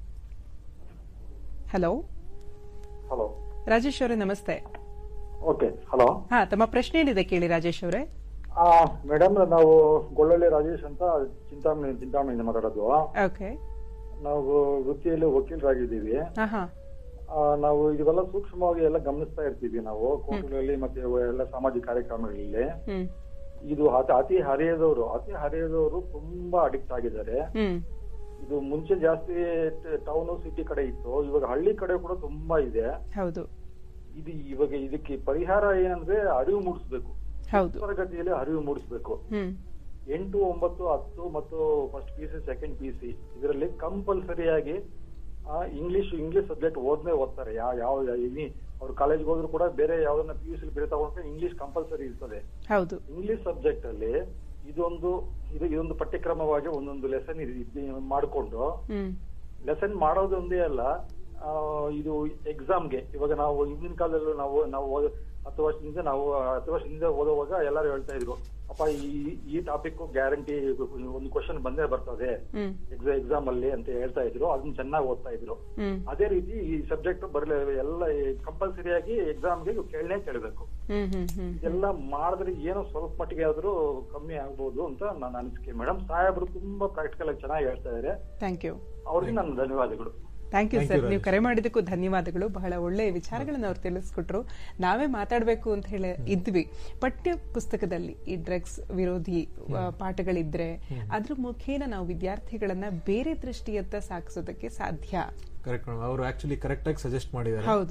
Speaker 3: ಹಲೋ
Speaker 9: ಹಲೋ
Speaker 3: ರಾಜೇಶ್ ಅವರೇ ನಮಸ್ತೆ
Speaker 9: ಓಕೆ ಹಲೋ
Speaker 3: ಹಾ ತಮ್ಮ ಪ್ರಶ್ನೆ ಏನಿದೆ ಕೇಳಿ ರಾಜೇಶ್ ಅವರೇ
Speaker 9: ಮೇಡಮ್ ನಾವು ಗೊಳ್ಳಳ್ಳಿ ರಾಜೇಶ್ ಅಂತ ಚಿಂತಾಮಣಿ ಚಿಂತಾಮಣಿಯಿಂದ ಮಾತಾಡೋದು
Speaker 3: ಓಕೆ
Speaker 9: ನಾವು ವೃತ್ತಿಯಲ್ಲಿ ವಕೀಲರಾಗಿದ್ದೀವಿ
Speaker 3: ಹಾ ಹಾ
Speaker 9: ಆ, ನಾವು ಇದೆಲ್ಲ ಸೂಕ್ಷ್ಮವಾಗಿ ಎಲ್ಲ ಗಮನಿಸ್ತಾ ಇರ್ತೀವಿ ನಾವು ಕೋರ್ಟ್ಗಳಲ್ಲಿ ಮತ್ತೆ ಎಲ್ಲ ಸಾಮಾಜಿಕ ಕಾರ್ಯಕ್ರಮಗಳಲ್ಲಿ
Speaker 3: ಹ್ಮ್
Speaker 9: ಇದು ಅತಿ ಅತಿ ಹರಿಯದವರು ಅತಿ ಹರಿಯದವರು ತುಂಬಾ ಅಡಿಕ್ಟ್ ಆಗಿದ್ದಾರೆ
Speaker 3: ಹ್ಮ್
Speaker 9: ಇದು ಮುಂಚೆ ಜಾಸ್ತಿ ಟೌನ್ ಸಿಟಿ ಕಡೆ ಇತ್ತು ಇವಾಗ ಹಳ್ಳಿ ಕಡೆ ಕೂಡ ತುಂಬಾ ಇದೆ
Speaker 3: ಹೌದು
Speaker 9: ಇದು ಇವಾಗ ಇದಕ್ಕೆ ಪರಿಹಾರ ಏನಂದ್ರೆ ಅರಿವು ಮೂಡಿಸ್ಬೇಕು
Speaker 3: ಹೌದು
Speaker 9: ತರಗತಿಯಲ್ಲಿ ಅರಿವು ಮೂಡಿಸ್ಬೇಕು
Speaker 3: ಹ್ಮ್
Speaker 9: ಎಂಟು ಒಂಬತ್ತು ಹತ್ತು ಮತ್ತು first P C second P C ಇದರಲ್ಲಿ ಕಂಪಲ್ಸರಿಯಾಗಿ ಇಂಗ್ಲಿಷ್ ಇಂಗ್ಲಿಷ್ ಸಬ್ಜೆಕ್ಟ್ ಓದ್ನೇ ಓದ್ತಾರೆ ಯಾವ ಯಾವ ಇನಿ ಅವ್ರು ಕಾಲೇಜ್ಗೆ ಹೋದ್ರು ಕೂಡ ಬೇರೆ ಯಾವ್ದನ್ನ ಪಿ ಯು ಸಿ ಬೇರೆ ತಗೊಂಡ್ರೆ ಇಂಗ್ಲಿಷ್ ಕಂಪಲ್ಸರಿ ಇರ್ತದೆ
Speaker 3: ಹೌದು
Speaker 9: ಇಂಗ್ಲಿಷ್ ಸಬ್ಜೆಕ್ಟ್ ಅಲ್ಲಿ ಇದೊಂದು ಇದು ಇದೊಂದು ಪಠ್ಯಕ್ರಮವಾಗಿ ಒಂದೊಂದು ಲೆಸನ್ ಮಾಡಿಕೊಂಡು
Speaker 3: ಹ್ಮ್
Speaker 9: ಲೆಸನ್ ಮಾಡೋದೊಂದೇ ಅಲ್ಲ ಆ, ಇದು ಎಕ್ಸಾಮ್ಗೆ ಇವಾಗ ನಾವು ಹಿಂದಿನ ಕಾಲದಲ್ಲೂ ನಾವು ನಾವು ಓದ- ಹತ್ತು ವರ್ಷದಿಂದ ನಾವು ಹತ್ತು ವರ್ಷದಿಂದ ಓದುವಾಗ ಎಲ್ಲರೂ ಹೇಳ್ತಾ ಇದ್ರು ಅಪ್ಪ ಈ ಈ ಟಾಪಿಕ್ ಗ್ಯಾರಂಟಿ ಒಂದು ಕ್ವಶನ್ ಬಂದೇ ಬರ್ತದೆ
Speaker 3: ಹ್ಮ್
Speaker 9: ಎಕ್ಸಾಮ್ ಅಲ್ಲಿ ಅಂತ ಹೇಳ್ತಾ ಇದ್ರು ಅದನ್ನ ಚೆನ್ನಾಗಿ ಓದ್ತಾ ಇದ್ರು
Speaker 3: ಹ್ಮ್
Speaker 9: ಅದೇ ರೀತಿ ಈ ಸಬ್ಜೆಕ್ಟ್ ಬರಲೇ ಎಲ್ಲ ಕಂಪಲ್ಸರಿ ಆಗಿ ಎಕ್ಸಾಮ್ಗೆ ಕೇಳನೇ ಕೇಳಬೇಕು
Speaker 3: ಹ್ಮ್ ಹ್ಮ್ ಹ್ಮ್
Speaker 9: ಇದೆಲ್ಲ ಮಾಡಿದ್ರೆ ಏನೋ ಸ್ವಲ್ಪ ಮಟ್ಟಿಗೆ ಆದ್ರೂ ಕಮ್ಮಿ ಆಗ್ಬೋದು ಅಂತ ನನ್ನ ಅನಿಸಿಕೆ ಮೇಡಮ್ ಸಾಹೇಬ್ರು ತುಂಬಾ ಪ್ರಾಕ್ಟಿಕಲ್ ಆಗಿ ಚೆನ್ನಾಗಿ ಹೇಳ್ತಾ ಇದಾರೆ
Speaker 3: ಥ್ಯಾಂಕ್ ಯು
Speaker 9: ಅವ್ರಿಗೆ ನನ್ನ ಧನ್ಯವಾದಗಳು
Speaker 3: thank you
Speaker 4: Thank
Speaker 3: sir
Speaker 4: you,
Speaker 3: ನೀವು
Speaker 4: ರಾಜೇಶ್.
Speaker 3: ಕರೆ ಮಾಡಿದ್ದಕ್ಕೂ ಧನ್ಯವಾದಗಳು ಬಹಳ ಒಳ್ಳೆಯ ವಿಚಾರಗಳನ್ನ ಅವ್ರು ತಿಳಿಸ್ಕೊಟ್ರು ನಾವೇ ಮಾತಾಡಬೇಕು ಅಂತ ಹೇಳಿ ಇದ್ವಿ ಪಠ್ಯ ಪುಸ್ತಕದಲ್ಲಿ ಈ ಡ್ರಗ್ಸ್ ವಿರೋಧಿ ಆ, ಪಾಠಗಳಿದ್ರೆ ಅದ್ರ ಮುಖೇನ ನಾವು ವಿದ್ಯಾರ್ಥಿಗಳನ್ನ ಬೇರೆ ದೃಷ್ಟಿಯತ್ತ ಸಾಗಿಸೋದಕ್ಕೆ ಸಾಧ್ಯ
Speaker 4: ಕರೆಕ್ಟ್ ಅವರು ಆಕ್ಚುಲಿ ಕರೆಕ್ಟ್ ಆಗಿ ಸಜೆಸ್ಟ್ ಮಾಡಿದ್ದಾರೆ
Speaker 3: ಹೌದು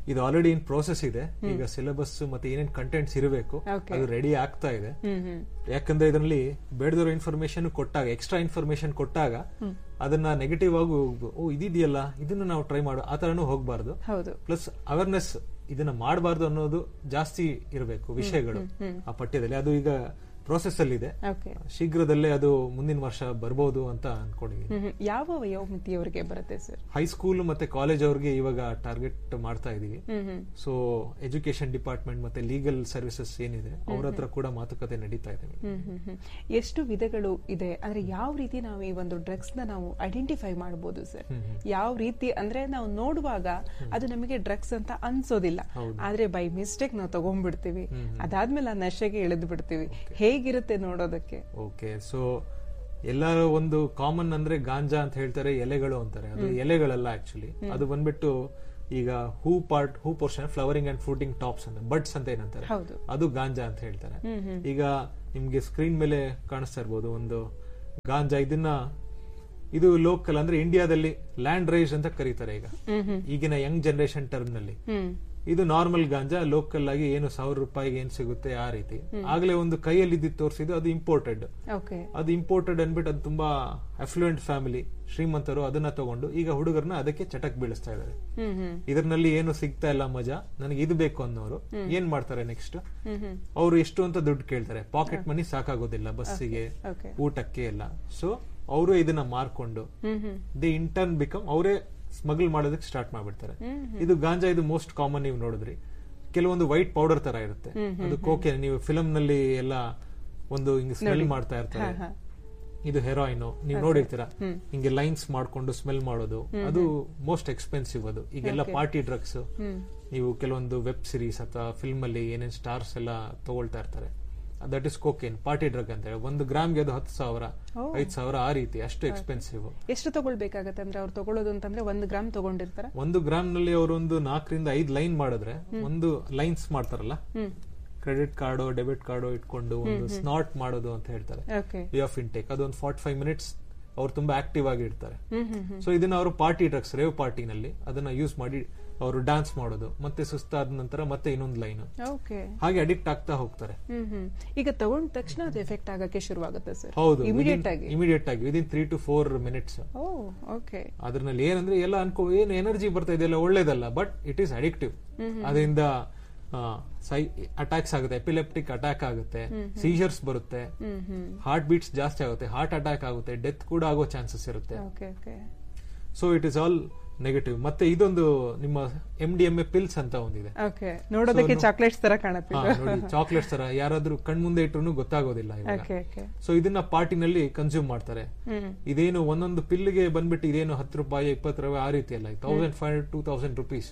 Speaker 4: ಇದು ಆಲ್ರೆಡಿ ಇನ್ ಪ್ರೋಸೆಸ್ ಇದೆ ಈಗ ಸಿಲೆಬಸ್ ಮತ್ತೆ ಏನೇನ್ ಕಂಟೆಂಟ್ಸ್ ಇರಬೇಕು
Speaker 3: Okay.
Speaker 4: ಅದು ರೆಡಿ ಆಗ್ತಾ ಇದೆ
Speaker 3: ಹ್ಮ್ ಹ್ಮ್
Speaker 4: ಯಾಕಂದ್ರೆ ಇದರಲ್ಲಿ ಬೇಡದಿರೋ ಇನ್ಫಾರ್ಮೇಶನ್ ಕೊಟ್ಟಾಗ ಎಕ್ಸ್ಟ್ರಾ ಇನ್ಫಾರ್ಮೇಶನ್ ಕೊಟ್ಟಾಗ ಅದನ್ನ ನೆಗೆಟಿವ್ ಆಗಿ ಹೋಗ್ಬೋದು. ಓ ಇದಿದೆಯಲ್ಲ ಇದನ್ನ ನಾವು ಟ್ರೈ ಮಾಡೋ ಆ ತರನು ಹೋಗ್ಬಾರ್ದು
Speaker 3: ಹೌದು
Speaker 4: ಪ್ಲಸ್ ಅವೇರ್ನೆಸ್ ಇದನ್ನ ಮಾಡಬಾರ್ದು ಅನ್ನೋದು ಜಾಸ್ತಿ ಇರಬೇಕು ವಿಷಯಗಳು ಆ ಪಠ್ಯದಲ್ಲಿ ಅದು ಈಗ ಪ್ರೋಸೆಸ್ ಅಲ್ಲಿ ಇದೆ
Speaker 3: ಓಕೆ
Speaker 4: ಶೀಘ್ರದಲ್ಲೇ ಅದು ಮುಂದಿನ ವರ್ಷ ಬರ್ಬೋದು ಅಂತ ಅನ್ಕೊಂಡಿದ್ದೀನಿ
Speaker 3: ಹ್ಮ್ ಹ್ಮ್. ಯಾವ ವಯೋಮಿತಿಯವರಿಗೆ ಬರುತ್ತೆ ಸರ್
Speaker 4: ಹೈಸ್ಕೂಲ್ ಮತ್ತೆ ಕಾಲೇಜ್ ಅವ್ರಿಗೆ ಇವಾಗ ಟಾರ್ಗೆಟ್ ಮಾಡ್ತಾ ಇದೀವಿ
Speaker 3: hmm hmm
Speaker 4: so education department ಮತ್ತೆ ಲೀಗಲ್ ಸರ್ವಿಸಸ್ ಏನಿದೆ ಅವ್ರ ಹತ್ರ ಕೂಡ ಮಾತುಕತೆ ನಡೀತಾ ಇದೆ
Speaker 3: ಹ್ಮ್ ಹ್ಮ್ ಹ್ಮ್. ಎಷ್ಟು ವಿಧಗಳು ಇದೆ ಅಂದ್ರೆ ಯಾವ ರೀತಿ ನಾವು ಈ ಒಂದು ಡ್ರಗ್ಸ್ ನ ನಾವು ಐಡೆಂಟಿಫೈ ಮಾಡಬಹುದು ಸರ್ ಯಾವ ರೀತಿ ಅಂದ್ರೆ ನಾವು ನೋಡುವಾಗ ಅದು ನಮಗೆ ಡ್ರಗ್ಸ್ ಅಂತ ಅನ್ಸೋದಿಲ್ಲ ಆದ್ರೆ ಬೈ ಮಿಸ್ಟೇಕ್ ನಾವು ತಗೊಂಡ್ಬಿಡ್ತೀವಿ ಅದಾದ್ಮೇಲೆ ಆ ನಶೆಗೆ ಇಳಿದು ಬಿಡ್ತೀವಿ ಹೇಗಿರುತ್ತೆ ನೋಡೋದಕ್ಕೆ
Speaker 4: ಓಕೆ ಸೊ ಎಲ್ಲರೂ ಒಂದು ಕಾಮನ್ ಅಂದ್ರೆ ಗಾಂಜಾ ಅಂತ ಹೇಳ್ತಾರೆ ಎಲೆಗಳು ಅಂತಾರೆ ಅದು ಎಲೆಗಳಲ್ಲ ಆಕ್ಚುಲಿ ಅದು ಬಂದ್ಬಿಟ್ಟು ಈಗ ಹೂ ಪಾರ್ಟ್ ಹೂ portion flowering and fruiting tops ಅಂತ ಬಡ್ಸ್ ಅಂತ ಏನಂತಾರೆ
Speaker 3: ಹೌದು.
Speaker 4: ಅದು ಗಾಂಜಾ ಅಂತ ಹೇಳ್ತಾರೆ ಈಗ ನಿಮ್ಗೆ ಸ್ಕ್ರೀನ್ ಮೇಲೆ ಕಾಣಿಸ್ತಾ ಇರ್ಬೋದು ಒಂದು ಗಾಂಜಾ ಇದನ್ನ ಇದು ಲೋಕಲ್ ಅಂದ್ರೆ ಇಂಡಿಯಾದಲ್ಲಿ ಲ್ಯಾಂಡ್ ರೈಸ್ ಅಂತ ಕರೀತಾರೆ ಈಗ ಈಗಿನ ಯಂಗ್ ಜನರೇಷನ್ ಟರ್ಮ್ ನಲ್ಲಿ
Speaker 3: ಹ್ಮ್
Speaker 4: ಇದು ನಾರ್ಮಲ್ ಗಾಂಜಾ ಲೋಕಲ್ ಆಗಿ ಏನು ಸಾವಿರ ರೂಪಾಯಿಗೆ ಏನ್ ಸಿಗುತ್ತೆ ಆ ರೀತಿ ಆಗ್ಲೇ ಒಂದು ಕೈಯಲ್ಲಿ ಇದ್ದಿದ್ದು ತೋರಿಸಿದ್ದು ಅದು ಇಂಪೋರ್ಟೆಡ್
Speaker 3: ಓಕೆ
Speaker 4: ಅದು ಇಂಪೋರ್ಟೆಡ್ ಅನ್ಬಿಟ್ಟು ಅದು ತುಂಬಾ ಅಫ್ಲುಯೆಂಟ್ ಫ್ಯಾಮಿಲಿ ಶ್ರೀಮಂತರು ಅದನ್ನ ತಗೊಂಡು ಈಗ ಹುಡುಗರನ್ನ ಅದಕ್ಕೆ ಚಟಕ್ ಬೀಳಿಸ್ತಾ ಇದ್ದಾರೆ
Speaker 3: ಹ್ಮ್ ಹ್ಮ್
Speaker 4: ಇದರಲ್ಲಿ ಏನು ಸಿಗ್ತಾ ಇಲ್ಲ ಮಜಾ ನನಗೆ ಇದು ಬೇಕು ಅನ್ನೋರು ಏನ್ ಮಾಡ್ತಾರೆ ನೆಕ್ಸ್ಟ್
Speaker 3: ಹ್ಮ್ ಹ್ಮ್
Speaker 4: ಅವ್ರು ಎಷ್ಟು ಅಂತ ದುಡ್ಡು ಕೇಳ್ತಾರೆ ಪಾಕೆಟ್ ಮನಿ ಸಾಕಾಗೋದಿಲ್ಲ ಬಸ್ಸಿಗೆ
Speaker 3: ಓಕೆ
Speaker 4: ಊಟಕ್ಕೆ ಎಲ್ಲ ಸೊ ಅವರು ಇದನ್ನ ಮಾರ್ಕೊಂಡು
Speaker 3: hmm hmm
Speaker 4: the intern become ಅವರೇ ಸ್ಮಗಲ್ ಮಾಡೋದಕ್ಕೆ ಸ್ಟಾರ್ಟ್ ಮಾಡ್ಬಿಡ್ತಾರೆ ಇದು ಗಾಂಜಾ ಇದು ಮೋಸ್ಟ್ ಕಾಮನ್ ನೀವು ನೋಡಿದ್ರಿ ಕೆಲವೊಂದು ವೈಟ್ ಪೌಡರ್ ತರ ಇರುತ್ತೆ ಅದು ಕೋಕೆ ನೀವು ಫಿಲಂ ನಲ್ಲಿ ಎಲ್ಲ ಒಂದು ಹಿಂಗ್ ಸ್ಮೆಲ್ ಮಾಡ್ತಾ ಇರ್ತಾರೆ ಇದು ಹೆರಾಯಿನ್ ನೀವು ನೋಡಿರ್ತೀರಾ ಹಿಂಗೆ ಲೈನ್ಸ್ ಮಾಡ್ಕೊಂಡು ಸ್ಮೆಲ್ ಮಾಡೋದು ಅದು ಮೋಸ್ಟ್ ಎಕ್ಸ್ಪೆನ್ಸಿವ್ ಅದು ಈಗೆಲ್ಲ ಪಾರ್ಟಿ ಡ್ರಗ್ಸ್ ನೀವು ಕೆಲವೊಂದು ವೆಬ್ ಸಿರೀಸ್ ಅಥವಾ ಫಿಲ್ಮ್ ಅಲ್ಲಿ ಏನೇನ್ ಸ್ಟಾರ್ಸ್ ಎಲ್ಲ ತಗೊಳ್ತಾ ಇರ್ತಾರೆ that is cocaine party drug ಅಂತ ಹೇಳಿ ಒಂದು ಗ್ರಾಮ್ಗೆ ಅದು ಹತ್ತು ಸಾವಿರ ಐದ್ ಸಾವಿರ ಆ ರೀತಿ ಅಷ್ಟು ಎಕ್ಸ್ಪೆನ್ಸಿವ್
Speaker 3: ಎಷ್ಟು ತಗೊಳ್ಬೇಕಾಗತ್ತೆ ಅಂದ್ರೆ ಅವ್ರು ತಗೊಳ್ಳೋದು ಅಂತಂದ್ರೆ ಒಂದು ಗ್ರಾಮ್ ತಗೊಂಡಿರ್ತಾರ
Speaker 4: ಒಂದು ಗ್ರಾಮ್ ನಲ್ಲಿ ಅವರೊಂದು ನಾಲ್ಕರಿಂದ ಐದ್ ಲೈನ್ ಮಾಡಿದ್ರೆ ಒಂದು ಲೈನ್ಸ್ ಮಾಡ್ತಾರಲ್ಲ ಕ್ರೆಡಿಟ್ ಕಾರ್ಡು ಡೆಬಿಟ್ ಕಾರ್ಡು ಇಟ್ಕೊಂಡು ಒಂದು ಸ್ನಾಟ್ ಮಾಡೋದು ಅಂತ ಹೇಳ್ತಾರೆ
Speaker 3: ಓಕೆ
Speaker 4: ವೇ ಆಫ್ ಇಂಟೇಕ್ ಅದೊಂದು ಫಾರ್ಟಿ ಫೈವ್ ಮಿನಿಟ್ಸ್ ಅವ್ರು ತುಂಬಾ ಆಕ್ಟಿವ್ ಆಗಿ ಇರ್ತಾರೆ
Speaker 3: ಹ್ಮ್ ಹ್ಮ್ ಹ್ಮ್
Speaker 4: ಸೊ ಇದನ್ನ ಅವರು ಪಾರ್ಟಿ ಡ್ರಗ್ಸ್ ರೇವ್ ಪಾರ್ಟಿನಲ್ಲಿ ಅದನ್ನ ಯೂಸ್ ಮಾಡಿ ಅವರು ಡ್ಯಾನ್ಸ್ ಮಾಡೋದು ಮತ್ತೆ ಸುಸ್ತಾದ ನಂತರ ಮತ್ತೆ ಇನ್ನೊಂದು ಲೈನ್
Speaker 3: ಓಕೆ
Speaker 4: ಹಾಗೆ ಅಡಿಕ್ಟ್ ಆಗ್ತಾ ಹೋಗ್ತಾರೆ
Speaker 3: ಹ್ಮ್ ಹ್ಮ್ ಈಗ ತಗೊಂಡ ತಕ್ಷಣ ಅದು ಎಫೆಕ್ಟ್ ಆಗಕ್ಕೆ ಶುರುವಾಗುತ್ತೆ ಸರ್
Speaker 4: ಹೌದು
Speaker 3: ಇಮಿಡಿಯೇಟ್ ಆಗಿ
Speaker 4: ಇಮಿಡಿಯೇಟ್ ಆಗಿ within three to four minutes
Speaker 3: oh okay
Speaker 4: ಅದ್ರಲ್ಲಿ ಏನಂದ್ರೆ ಎಲ್ಲ ಅನ್ಕೋ ಏನು ಎನರ್ಜಿ ಬರ್ತಾ ಇದೆಯಲ್ಲ ಒಳ್ಳೇದಲ್ಲ ಬಟ್ ಇಟ್ ಈಸ್ ಅಡಿಕ್ಟಿವ್ ಅದರಿಂದ ಸೈ ಅಟ್ಯಾಕ್ಸ್ ಆಗುತ್ತೆ ಎಪಿಲೆಪ್ಟಿಕ್ ಅಟ್ಯಾಕ್ ಆಗುತ್ತೆ ಸೀಜರ್ಸ್ ಬರುತ್ತೆ
Speaker 3: ಹ್ಮ್ ಹ್ಮ್
Speaker 4: ಹಾರ್ಟ್ ಬೀಟ್ಸ್ ಜಾಸ್ತಿ ಆಗುತ್ತೆ ಹಾರ್ಟ್ ಅಟ್ಯಾಕ್ ಆಗುತ್ತೆ ಡೆತ್ ಕೂಡ ಆಗೋ ಚಾನ್ಸಸ್ ಇರುತ್ತೆ
Speaker 3: okay okay
Speaker 4: so it is all negative ಮತ್ತೆ ಇದೊಂದು ನಿಮ್ಮ M D M A pills ಅಂತ ಒಂದಿದೆ
Speaker 3: ಓಕೆ ನೋಡೋದಕ್ಕೆ ಚಾಕ್ಲೇಟ್ಸ್ ತರ ಕಾಣುತ್ತೆ
Speaker 4: ಹಾ, ನೋಡಿ ಚಾಕ್ಲೇಟ್ಸ್ ತರ ಯಾರಾದ್ರೂ ಕಣ್ಮುಂದೆ ಇಟ್ರು ಗೊತ್ತಾಗೋದಿಲ್ಲ ಇವಾಗ
Speaker 3: ಓಕೆ ಓಕೆ
Speaker 4: ಸೊ ಇದನ್ನ ಪಾರ್ಟಿನಲ್ಲಿ ಕನ್ಸ್ಯೂಮ್ ಮಾಡ್ತಾರೆ
Speaker 3: ಹ್ಮ್
Speaker 4: ಇದೇನು ಒಂದೊಂದು ಪಿಲ್ಗೆ ಬಂದ್ಬಿಟ್ಟು ಇದೇನು ಹತ್ತು ರೂಪಾಯಿ ಇಪ್ಪತ್ತು ರೂಪಾಯಿ ಆ ರೀತಿ ಅಲ್ಲ thousand five hundred two thousand rupees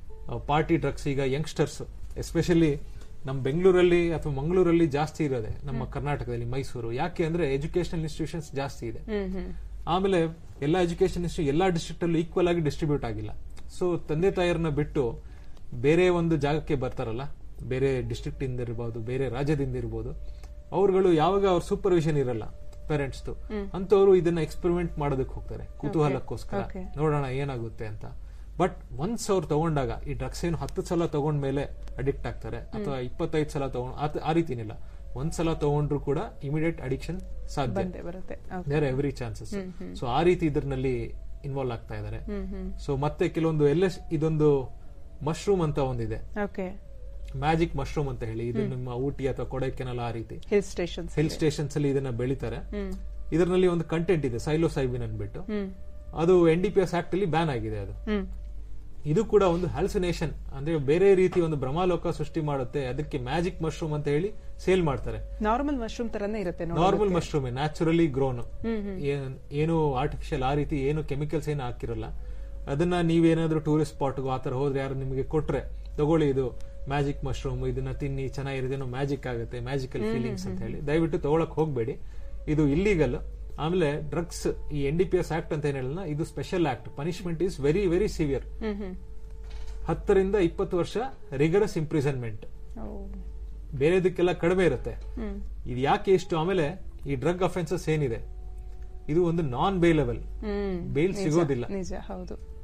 Speaker 4: party drugs ಈಗ ಯಂಗ್ಸ್ಟರ್ಸ್ ಎಸ್ಪೆಷಲಿ ನಮ್ಮ ಬೆಂಗಳೂರಲ್ಲಿ ಅಥವಾ ಮಂಗಳೂರಲ್ಲಿ ಜಾಸ್ತಿ ಇರೋದೆ ನಮ್ಮ ಕರ್ನಾಟಕದಲ್ಲಿ ಮೈಸೂರು ಯಾಕೆ ಅಂದ್ರೆ ಎಜುಕೇಶನಲ್ ಇನ್ಸ್ಟಿಟ್ಯೂಷನ್ಸ್ ಜಾಸ್ತಿ ಇದೆ
Speaker 3: ಹ್ಮ್ ಹ್ಮ್
Speaker 4: ಆಮೇಲೆ ಎಲ್ಲ ಎಜುಕೇಶನ್ ಇನ್ಸ್ಟಿಟ್ಯೂಟ್ ಎಲ್ಲಾ ಡಿಸ್ಟ್ರಿಕ್ಟ್ ಅಲ್ಲೂ ಈಕ್ವಲ್ ಆಗಿ ಡಿಸ್ಟ್ರಿಬ್ಯೂಟ್ ಆಗಿಲ್ಲ ಸೊ ತಂದೆ ತಾಯಿಯರನ್ನ ಬಿಟ್ಟು ಬೇರೆ ಒಂದು ಜಾಗಕ್ಕೆ ಬರ್ತಾರಲ್ಲ ಬೇರೆ ಡಿಸ್ಟ್ರಿಕ್ಟ್ ಇಂದ ಇರ್ಬೋದು ಬೇರೆ ರಾಜ್ಯದಿಂದ ಇರ್ಬೋದು ಅವ್ರುಗಳು ಯಾವಾಗ ಅವ್ರ ಸೂಪರ್ವಿಷನ್ ಇರಲ್ಲ ಪೇರೆಂಟ್ಸ್ ಅಂತವ್ರು ಇದನ್ನ ಎಕ್ಸ್ಪೆರಿಮೆಂಟ್ ಮಾಡೋದಕ್ಕೆ ಹೋಗ್ತಾರೆ ಕುತೂಹಲಕ್ಕೋಸ್ಕರ
Speaker 3: Okay.
Speaker 4: ನೋಡೋಣ ಏನಾಗುತ್ತೆ ಅಂತ ಬಟ್ ಒನ್ಸ್ ಅವ್ರು ತಗೊಂಡಾಗ ಈ ಡ್ರಗ್ಸ್ ಏನು ಹತ್ತು ಸಲ ತಗೊಂಡ್ಮೇಲೆ ಅಡಿಕ್ಟ್ ಆಗ್ತಾರೆ ಅಥವಾ ಇಪ್ಪತ್ತೈದು ಸಲ ತಗೊಂಡ್ ಆತ- ಆ ರೀತಿನಿಲ್ಲ ಒಂದ್ಸಲ ತಗೊಂಡ್ರು ಕೂಡ ಇಮಿಡಿಯೇಟ್ ಅಡಿಕ್ಷನ್ ಸಾಧ್ಯ
Speaker 3: ಬಂದೇ ಬರುತ್ತೆ okay
Speaker 4: there every chances so ಆ ರೀತಿ ಇದರಲ್ಲಿ ಇನ್ವಾಲ್ವ್ ಆಗ್ತಾ ಇದ್ದಾರೆ
Speaker 3: ಹ್ಮ್ ಹ್ಮ್
Speaker 4: ಸೊ ಮತ್ತೆ ಕೆಲವೊಂದು ಎಲ್ಲ ಇದೊಂದು ಮಶ್ರೂಮ್ ಅಂತ ಒಂದಿದೆ
Speaker 3: ಓಕೆ
Speaker 4: ಮ್ಯಾಜಿಕ್ ಮಶ್ರೂಮ್ ಅಂತ ಹೇಳಿ ಇದು ನಿಮ್ಮ ಊಟಿ ಅಥವಾ ಕೊಡೈಕೆನಲ್ ಆ ರೀತಿ
Speaker 3: ಹಿಲ್ ಸ್ಟೇಷನ್ಸ್
Speaker 4: ಹಿಲ್ ಸ್ಟೇಷನ್ಸ್ ಅಲ್ಲಿ ಇದನ್ನ ಬೆಳಿತಾರೆ
Speaker 3: ಹ್ಮ್
Speaker 4: ಇದರಲ್ಲಿ ಒಂದು ಕಂಟೆಂಟ್ ಇದೆ ಸೈಲೋಸೈಬಿನ್ ಅನ್ಬಿಟ್ಟು
Speaker 3: ಹ್ಮ್
Speaker 4: ಅದು N D P S act ಅಲ್ಲಿ ಬ್ಯಾನ್ ಆಗಿದೆ ಅದು
Speaker 3: ಹ್ಮ್
Speaker 4: ಇದು ಕೂಡ ಒಂದು ಹ್ಯಾಲ್ಸಿನೇಷನ್ ಅಂದ್ರೆ ಬೇರೆ ರೀತಿ ಒಂದು ಭ್ರಮಾಲೋಕ ಸೃಷ್ಟಿ ಮಾಡುತ್ತೆ ಅದಕ್ಕೆ ಮ್ಯಾಜಿಕ್ ಮಶ್ರೂಮ್ ಅಂತ ಹೇಳಿ ಸೇಲ್ ಮಾಡ್ತಾರೆ
Speaker 3: ನಾರ್ಮಲ್ ಮಶ್ರೂಮ್ ತರನೇ ಇರುತ್ತೆ ನೋಡಿ
Speaker 4: normal mushroom naturally grown
Speaker 3: hmm hmm
Speaker 4: ಏನು ಆರ್ಟಿಫಿಷಿಯಲ್ ಆ ರೀತಿ ಏನು ಕೆಮಿಕಲ್ಸ್ ಏನು ಹಾಕಿರಲ್ಲ ಅದನ್ನ ನೀವೇನಾದ್ರೂ ಟೂರಿಸ್ಟ್ ಸ್ಪಾಟ್ಗೂ ಆತರ ಹೋದ್ರೆ ಯಾರು ನಿಮಗೆ ಕೊಟ್ರೆ ತಗೊಳ್ಳಿ ಇದು ಮ್ಯಾಜಿಕ್ ಮಶ್ರೂಮ್ ಇದನ್ನ ತಿನ್ನಿ ಚೆನ್ನಾಗಿರೋದೇನೋ ಮ್ಯಾಜಿಕ್ ಆಗುತ್ತೆ ಮ್ಯಾಜಿಕಲ್ ಫೀಲಿಂಗ್ಸ್ ಅಂತ ಹೇಳಿ ದಯವಿಟ್ಟು ತಗೊಳಕ್ ಹೋಗ್ಬೇಡಿ ಇದು ಇಲ್ಲೀಗಲ್ ಆಮೇಲೆ ಡ್ರಗ್ಸ್ ಈ N D P S act ಅಂತ ಏನ್ ಹೇಳಲ್ಲ ಇದು special act punishment is very very severe
Speaker 3: hmm hmm
Speaker 4: ಹತ್ತರಿಂದ ಇಪ್ಪತ್ತು ವರ್ಷ ರಿಗರಸ್ ಇಂಪ್ರಿಸನ್ಮೆಂಟ್
Speaker 3: ಓ
Speaker 4: ಬೇರೆದಕ್ಕೆಲ್ಲ ಕಡಿಮೆ ಇರುತ್ತೆ
Speaker 3: ಹ್ಮ್
Speaker 4: ಇದು ಯಾಕೆ ಇಷ್ಟು ಆಮೇಲೆ ಈ ಡ್ರಗ್ ಅಫೆನ್ಸಸ್ ಏನಿದೆ ಇದು ಒಂದು ನಾನ್ ಬೇಲೆಬಲ್
Speaker 3: ಹ್ಮ್
Speaker 4: ಬೇಲ್
Speaker 3: ನಿಜ,
Speaker 4: ಸಿಗೋದಿಲ್ಲ
Speaker 3: ನಿಜ ಹೌದು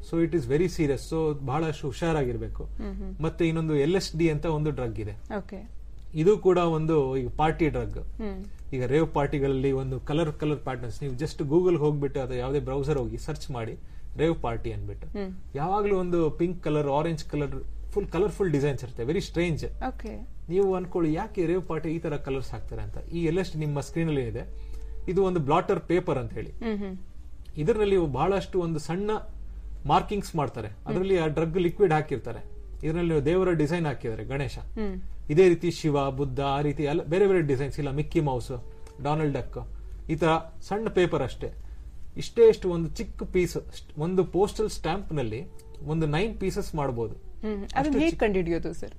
Speaker 4: so it is very serious so ಬಹಳಷ್ಟು ಹುಷಾರಾಗಿರ್ಬೇಕು ಮತ್ತೆ ಇನ್ನೊಂದು ಎಲ್ ಎಸ್ ಡಿ ಅಂತ ಒಂದು ಡ್ರಗ್ ಇದೆ
Speaker 3: ಓಕೆ
Speaker 4: ಇದು ಕೂಡ ಒಂದು ಈಗ ಪಾರ್ಟಿ ಡ್ರಗ್
Speaker 3: ಹ್ಮ್
Speaker 4: ಈಗ ರೇವ್ ಪಾರ್ಟಿಗಳಲ್ಲಿ ಒಂದು ಕಲರ್ ಕಲರ್ ಪ್ಯಾಟರ್ನ್ಸ್ ನೀವು ಜಸ್ಟ್ ಗೂಗಲ್ ಹೋಗ್ಬಿಟ್ಟು ಅಥವಾ ಯಾವುದೇ ಬ್ರೌಸರ್ ಹೋಗಿ ಸರ್ಚ್ ಮಾಡಿ ರೇವ್ ಪಾರ್ಟಿ ಅನ್ಬಿಟ್ಟು ಯಾವಾಗ್ಲೂ ಒಂದು pink colour orange colour full colourful designs ಇರುತ್ತೆ ವೆರಿ ಸ್ಟ್ರೇಂಜ್
Speaker 3: ಓಕೆ
Speaker 4: ನೀವು ಅನ್ಕೊಳ್ಳಿ ಯಾಕೆ ರೇವ್ ಪಾರ್ಟಿ ಈ ತರ ಕಲರ್ಸ್ ಹಾಕ್ತಾರೆ ಅಂತ ಈ ಎಲ್ಲಷ್ಟು ನಿಮ್ಮ ಸ್ಕ್ರೀನ್ ಅಲ್ಲಿ ಇದೆ ಇದು ಒಂದು ಬ್ಲಾಟರ್ ಪೇಪರ್ ಅಂತ ಹೇಳಿ
Speaker 3: ಹ್ಮ್ ಹ್ಮ್
Speaker 4: ಇದರಲ್ಲಿ ಬಹಳಷ್ಟು ಒಂದು ಸಣ್ಣ ಮಾರ್ಕಿಂಗ್ಸ್ ಮಾಡ್ತಾರೆ ಅದರಲ್ಲಿ ಆ ಡ್ರಗ್ ಲಿಕ್ವಿಡ್ ಹಾಕಿರ್ತಾರೆ ಇದರಲ್ಲಿ ದೇವರ ಡಿಸೈನ್ ಹಾಕಿದ್ದಾರೆ ಗಣೇಶ
Speaker 3: ಹ್ಮ್
Speaker 4: ಇದೇ ರೀತಿ ಶಿವ ಬುದ್ಧ ಆ ರೀತಿ ಎಲ್ಲ ಬೇರೆ ಬೇರೆ ಡಿಸೈನ್ಸ್ ಇಲ್ಲ ಮಿಕ್ಕಿ ಮೌಸ್ ಡೊನಾಲ್ಡ್ ಡಕ್ ಈ ತರ ಸಣ್ಣ ಪೇಪರ್ ಅಷ್ಟೇ ಇಷ್ಟೇ ಇಷ್ಟು ಒಂದು ಚಿಕ್ಕ ಪೀಸ್ ಒಂದು ಪೋಸ್ಟಲ್ ಸ್ಟಾಂಪ್ ನಲ್ಲಿ ಒಂದು ನೈನ್ ಪೀಸಸ್ ಮಾಡಬಹುದು
Speaker 3: ಹ್ಮ್ ಅದನ್ನ ಹೇಗೆ ಕಂಡುಹಿಡಿಯೋದು ಸರ್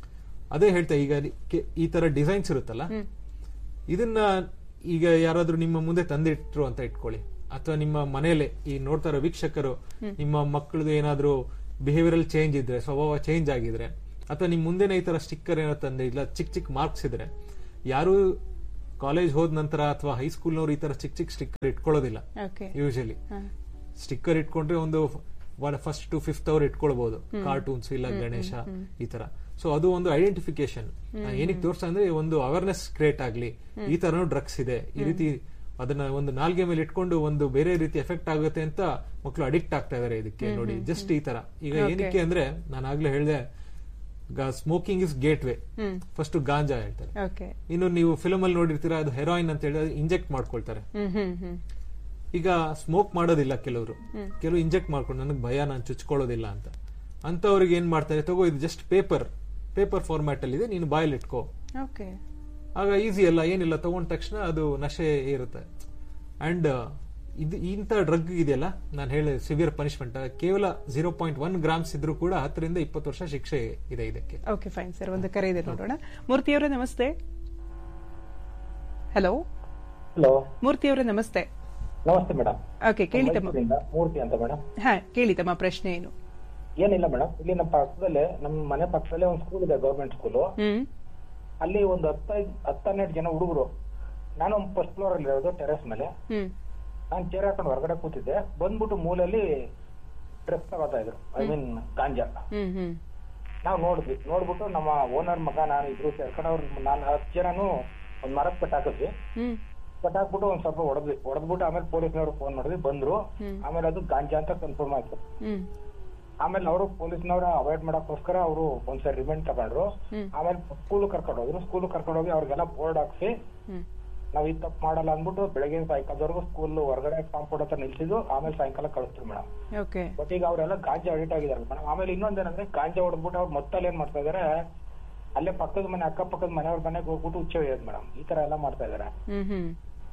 Speaker 4: ಅದೇ ಹೇಳ್ತಾ ಈಗ ಕೆ- ಈ ತರ ಡಿಸೈನ್ಸ್ ಇರುತ್ತಲ್ಲ ಇದನ್ನ ಈಗ ಯಾರಾದ್ರೂ ನಿಮ್ಮ ಮುಂದೆ ತಂದಿಟ್ರು ಅಂತ ಇಟ್ಕೊಳ್ಳಿ ಅಥವಾ ನಿಮ್ಮ ಮನೆಯಲ್ಲೇ ಈ ನೋಡ್ತಾ ಇರೋ ವೀಕ್ಷಕರು ನಿಮ್ಮ ಮಕ್ಕಳದು ಏನಾದ್ರೂ ಬಿಹೇವಿಯರಲ್ ಚೇಂಜ್ ಇದ್ರೆ ಸ್ವಭಾವ ಚೇಂಜ್ ಆಗಿದ್ರೆ ಅಥವಾ ನಿಮ್ ಮುಂದೆನೆ ಈ ತರ ಸ್ಟಿಕ್ಕರ್ ಏನೋ ತಂದೆ ಇಲ್ಲ ಚಿಕ್ಕ ಚಿಕ್ಕ ಮಾರ್ಕ್ಸ್ ಇದ್ರೆ ಯಾರು ಕಾಲೇಜ್ ಹೋದ ನಂತರ ಅಥವಾ ಹೈಸ್ಕೂಲ್ನವ್ರು ಈ ತರ ಚಿಕ್ಕ ಚಿಕ್ಕ ಸ್ಟಿಕ್ಕರ್ ಇಟ್ಕೊಳ್ಳೋದಿಲ್ಲ
Speaker 3: ಓಕೆ
Speaker 4: ಯೂಶಲಿ ಸ್ಟಿಕ್ಕರ್ ಇಟ್ಕೊಂಡ್ರೆ ಒಂದು ಫಸ್ಟ್ ಟು ಫಿಫ್ತ್ ಅವರ್ ಇಟ್ಕೊಳ್ಬಹುದು ಕಾರ್ಟೂನ್ಸ್ ಇಲ್ಲ ಗಣೇಶ ಈ ತರ ಸೊ ಅದು ಒಂದು ಐಡೆಂಟಿಫಿಕೇಶನ್ ಏನಕ್ಕೆ ತೋರ್ಸ ಅಂದ್ರೆ ಒಂದು ಅವೇರ್ನೆಸ್ ಕ್ರಿಯೇಟ್ ಆಗ್ಲಿ ಈ ತರನು ಡ್ರಗ್ಸ್ ಇದೆ ಈ ರೀತಿ ಅದನ್ನ ಒಂದು ನಾಲ್ಗೆ ಮೇಲೆ ಇಟ್ಕೊಂಡು ಒಂದು ಬೇರೆ ರೀತಿ ಎಫೆಕ್ಟ್ ಆಗುತ್ತೆ ಅಂತ ಮಕ್ಕಳು ಅಡಿಕ್ಟ್ ಆಗ್ತಾ ಇದಾರೆ ಇದಕ್ಕೆ ನೋಡಿ ಜಸ್ಟ್ ಈ ತರ ಈಗ ಏನಕ್ಕೆ ಅಂದ್ರೆ ನಾನು ಆಗ್ಲೇ ಹೇಳ್ದೆ smoking is gateway first ganja ಹೇಳ್ತಾರೆ
Speaker 3: ಓಕೆ
Speaker 4: ಇನ್ನು ನೀವು ಫಿಲಮ್ ಅಲ್ಲಿ ನೋಡಿರ್ತೀರಾ ಅದು ಹೆರಾಯಿನ್ ಅಂತ ಹೇಳಿ ಇಂಜೆಕ್ಟ್ ಮಾಡ್ಕೊಳ್ತಾರೆ
Speaker 3: ಹ್ಮ್ ಹ್ಮ್ ಹ್ಮ್
Speaker 4: ಈಗ ಸ್ಮೋಕ್ ಮಾಡೋದಿಲ್ಲ ಕೆಲವರು ಕೆಲವು ಇಂಜೆಕ್ಟ್ ಮಾಡ್ಕೊಂಡು ನನಗೆ ಭಯ ನಾನು ಚುಚ್ಕೊಳ್ಳೋದಿಲ್ಲ ಅಂತ ಅಂತವ್ರಿಗೆ ಏನ್ ಮಾಡ್ತಾರೆ ತಗೋ ಇದು ಜಸ್ಟ್ ಪೇಪರ್ ಪೇಪರ್ ಫಾರ್ಮ್ಯಾಟ್ ಅಲ್ಲಿ ಇದೆ ನೀನು ಬಾಯಲ್ಲಿ ಇಟ್ಕೋ
Speaker 3: ಓಕೆ
Speaker 4: ಆಗ ಈಸಿ ಅಲ್ಲ ಏನಿಲ್ಲ ತಗೊಂಡ ತಕ್ಷಣ ಅದು ನಶೆ ಇರುತ್ತೆ ಅಂಡ್ ಇದು ಇಂಥ ಡ್ರಗ್ ಇದೆಯಲ್ಲ ನಾನು ಹೇಳಿ ಸಿವಿಯರ್ ಪನಿಷ್ಮೆಂಟ್ ಕೇವಲ ಜೀರೋ ಪಾಯಿಂಟ್ ಒನ್ ಗ್ರಾಮ್ಸ್ ಇದ್ರೂ ಕೂಡ ಹತ್ತರಿಂದ ಇಪ್ಪತ್ತು ವರ್ಷ ಶಿಕ್ಷೆ ಇದೆ ಇದಕ್ಕೆ
Speaker 3: ಓಕೆ ಫೈನ್ ಸರ್ ಒಂದು ಕರೆ ಇದೆ ನೋಡೋಣ ಮೂರ್ತಿಯವರೇ ನಮಸ್ತೆ ಹಲೋ
Speaker 10: ಹಲೋ
Speaker 3: ಮೂರ್ತಿಯವರೇ ನಮಸ್ತೆ
Speaker 10: ನಮಸ್ತೆ ಮೇಡಮ್
Speaker 3: ಓಕೆ ಕೇಳಿ ತಮ್ಮ
Speaker 10: ಮೂರ್ತಿ ಅಂತ ಮೇಡಮ್
Speaker 3: ಹಾ ಕೇಳಿ ತಮ್ಮ ಪ್ರಶ್ನೆ ಏನು
Speaker 10: ಏನಿಲ್ಲ ಮೇಡಮ್ ಇಲ್ಲಿ ನಮ್ಮ ಪಕ್ಕದಲ್ಲೇ ನಮ್ಮ ಮನೆ ಪಕ್ಕದಲ್ಲೇ ಒಂದು ಸ್ಕೂಲ್ ಇದೆ ಗೌರ್ಮೆಂಟ್ ಸ್ಕೂಲು
Speaker 3: ಹ್ಮ್
Speaker 10: ಅಲ್ಲಿ ಒಂದು ಹತ್ತೈದು ಹತ್ತನ್ನೆರಡು ಜನ ಹುಡುಗರು ನಾನು ಫಸ್ಟ್ ಫ್ಲೋರ್ ಅಲ್ಲಿ ಇರೋದು ಟೆರೆಸ್ ಮೇಲೆ
Speaker 3: ಹ್ಮ್
Speaker 10: ನಾನು ಚೇರ್ ಹಾಕೊಂಡು ಹೊರಗಡೆ ಕೂತಿದ್ದೆ ಬಂದ್ಬಿಟ್ಟು ಮೂಲೆಯಲ್ಲಿ ಡ್ರೆಸ್ ತಗೋತಾ ಇದ್ರು ಐ ಮೀನ್ ಗಾಂಜಾ
Speaker 3: ಹ್ಮ್ ಹ್ಮ್
Speaker 10: ನಾವು ನೋಡಿದ್ವಿ ನೋಡ್ಬಿಟ್ಟು ನಮ್ಮ ಓನರ್ ಮಗ ನಾನು ಇಬ್ರು ಸೇರ್ಕೊಂಡು ಅವ್ರು ನಾನು ಹತ್ತು ಜನನು ಒಂದ್ ಮರಕ್ಕೆ ಕಟ್ ಹಾಕಿದ್ವಿ
Speaker 3: ಹ್ಮ್
Speaker 10: ಕಟ್ ಹಾಕ್ಬಿಟ್ಟು ಒಂದ್ ಸ್ವಲ್ಪ ಹೊಡೆದ್ವಿ ಹೊಡೆದ್ಬಿಟ್ಟು ಆಮೇಲೆ ಪೊಲೀಸ್ನವ್ರು ಫೋನ್ ಮಾಡಿದ್ವಿ ಬಂದ್ರು ಆಮೇಲೆ ಅದು ಗಾಂಜಾ ಅಂತ ಕನ್ಫರ್ಮ್ ಆಯ್ತು
Speaker 3: ಹ್ಮ್
Speaker 10: ಆಮೇಲೆ ಅವರು ಪೊಲೀಸ್ನವ್ರ ಅವಾಯ್ಡ್ ಮಾಡಕ್ಕೋಸ್ಕರ ಅವರು ಒಂದ್ಸರಿ ರಿಮೆಂಡ್ ತಗೊಂಡ್ರು ಆಮೇಲೆ ಸ್ಕೂಲ್ ಕರ್ಕೊಂಡು ಹೋದ್ರು ಸ್ಕೂಲ್ ಕರ್ಕೊಂಡು ಹೋಗಿ ಅವ್ರಿಗೆಲ್ಲ ಬೋರ್ಡ್ ಹಾಕ್ಸಿ
Speaker 3: ಹ್ಮ್
Speaker 10: ನಾವ್ ಈ ತಪ್ಪು ಮಾಡಲ್ಲ ಅಂದ್ಬಿಟ್ಟು ಬೆಳಗ್ಗೆ ಸಾಯಂಕಾಲದವರೆಗೂ ಸ್ಕೂಲ್ ಹೊರಗಡೆ ಕಾಂಪೌಂಡ್ ಹತ್ರ ನಿಲ್ಸಿದ್ದು ಆಮೇಲೆ ಸಾಯಂಕಾಲ ಕಳಿಸ್ತೀವಿ ಮೇಡಮ್
Speaker 3: ಓಕೆ
Speaker 10: ಬಟ್ ಈಗ ಅವರೆಲ್ಲ ಗಾಂಜಾ ಅಡಿಟ್ ಆಗಿದ್ದಾರೆ ಮೇಡಮ್ ಆಮೇಲೆ ಇನ್ನೊಂದೇನಂದ್ರೆ ಗಾಂಜಾ ಹೊಡೆದ್ಬಿಟ್ಟು ಅವ್ರು ಮೊತ್ತಲ್ಲಿ ಏನ್ ಮಾಡ್ತಾ ಇದಾರೆ ಅಲ್ಲೇ ಪಕ್ಕದ ಮನೆ ಅಕ್ಕಪಕ್ಕದ ಮನೆಯವ್ರ ಮನೆಗೆ ಹೋಗ್ಬಿಟ್ಟು ಹುಚ್ಚ ಹೊಯ್ಯೋದು ಮೇಡಮ್ ಈ ತರ ಎಲ್ಲ ಮಾಡ್ತಾ ಇದಾರೆ
Speaker 3: ಹ್ಮ್ ಹ್ಮ್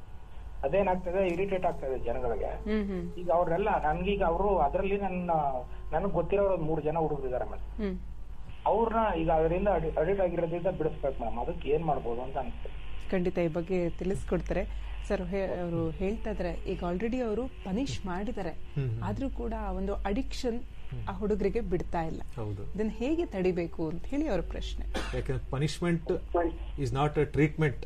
Speaker 10: ಅದೇನಾಗ್ತದೆ ಇರಿಟೇಟ್ ಆಗ್ತಾ ಇದೆ ಜನಗಳಿಗೆ
Speaker 3: ಹ್ಮ್ ಹ್ಮ್
Speaker 10: ಈಗ ಅವ್ರೆಲ್ಲ ನನ್ಗೀಗ ಅವರು ಅದರಲ್ಲಿ ನನ್ನ ನನಗ್ ಗೊತ್ತಿರೋರು ಒಂದ್ ಮೂರು ಜನ ಹುಡುಗರು ಇದಾರೆ ಮೇಡಮ್
Speaker 3: ಹ್ಮ್
Speaker 10: ಅವ್ರನ್ನ ಈಗ ಅದರಿಂದ ಅಡಿಟ್ ಆಗಿರೋದ್ರಿಂದ ಬಿಡಿಸ್ಬೇಕು ಮೇಡಮ್ ಅದಕ್ಕೆ ಏನ್ ಮಾಡ್ಬೋದು ಅಂತ ಅನ್ಸುತ್ತೆ
Speaker 3: ಖಂಡಿತ ಈ ಬಗ್ಗೆ ತಿಳಿಸ್ಕೊಡ್ತಾರೆ ಸರ್ ಅವರು ಹೇಳ್ತಾ ಇದಾರೆ ಈಗ ಆಲ್ರೆಡಿ ಅವರು ಪನಿಷ್ ಮಾಡಿದ್ದಾರೆ ಆದ್ರೂ ಕೂಡ ಆ ಒಂದು ಅಡಿಕ್ಷನ್ ಆ ಹುಡುಗರಿಗೆ ಬಿಡ್ತಾ ಇಲ್ಲ
Speaker 4: ಹೌದು
Speaker 3: ಇದನ್ನ ಹೇಗೆ ತಡಿಬೇಕು ಅಂತ ಹೇಳಿ ಅವರ ಪ್ರಶ್ನೆ
Speaker 4: ಯಾಕಂದ್ರೆ punishment is not a treatment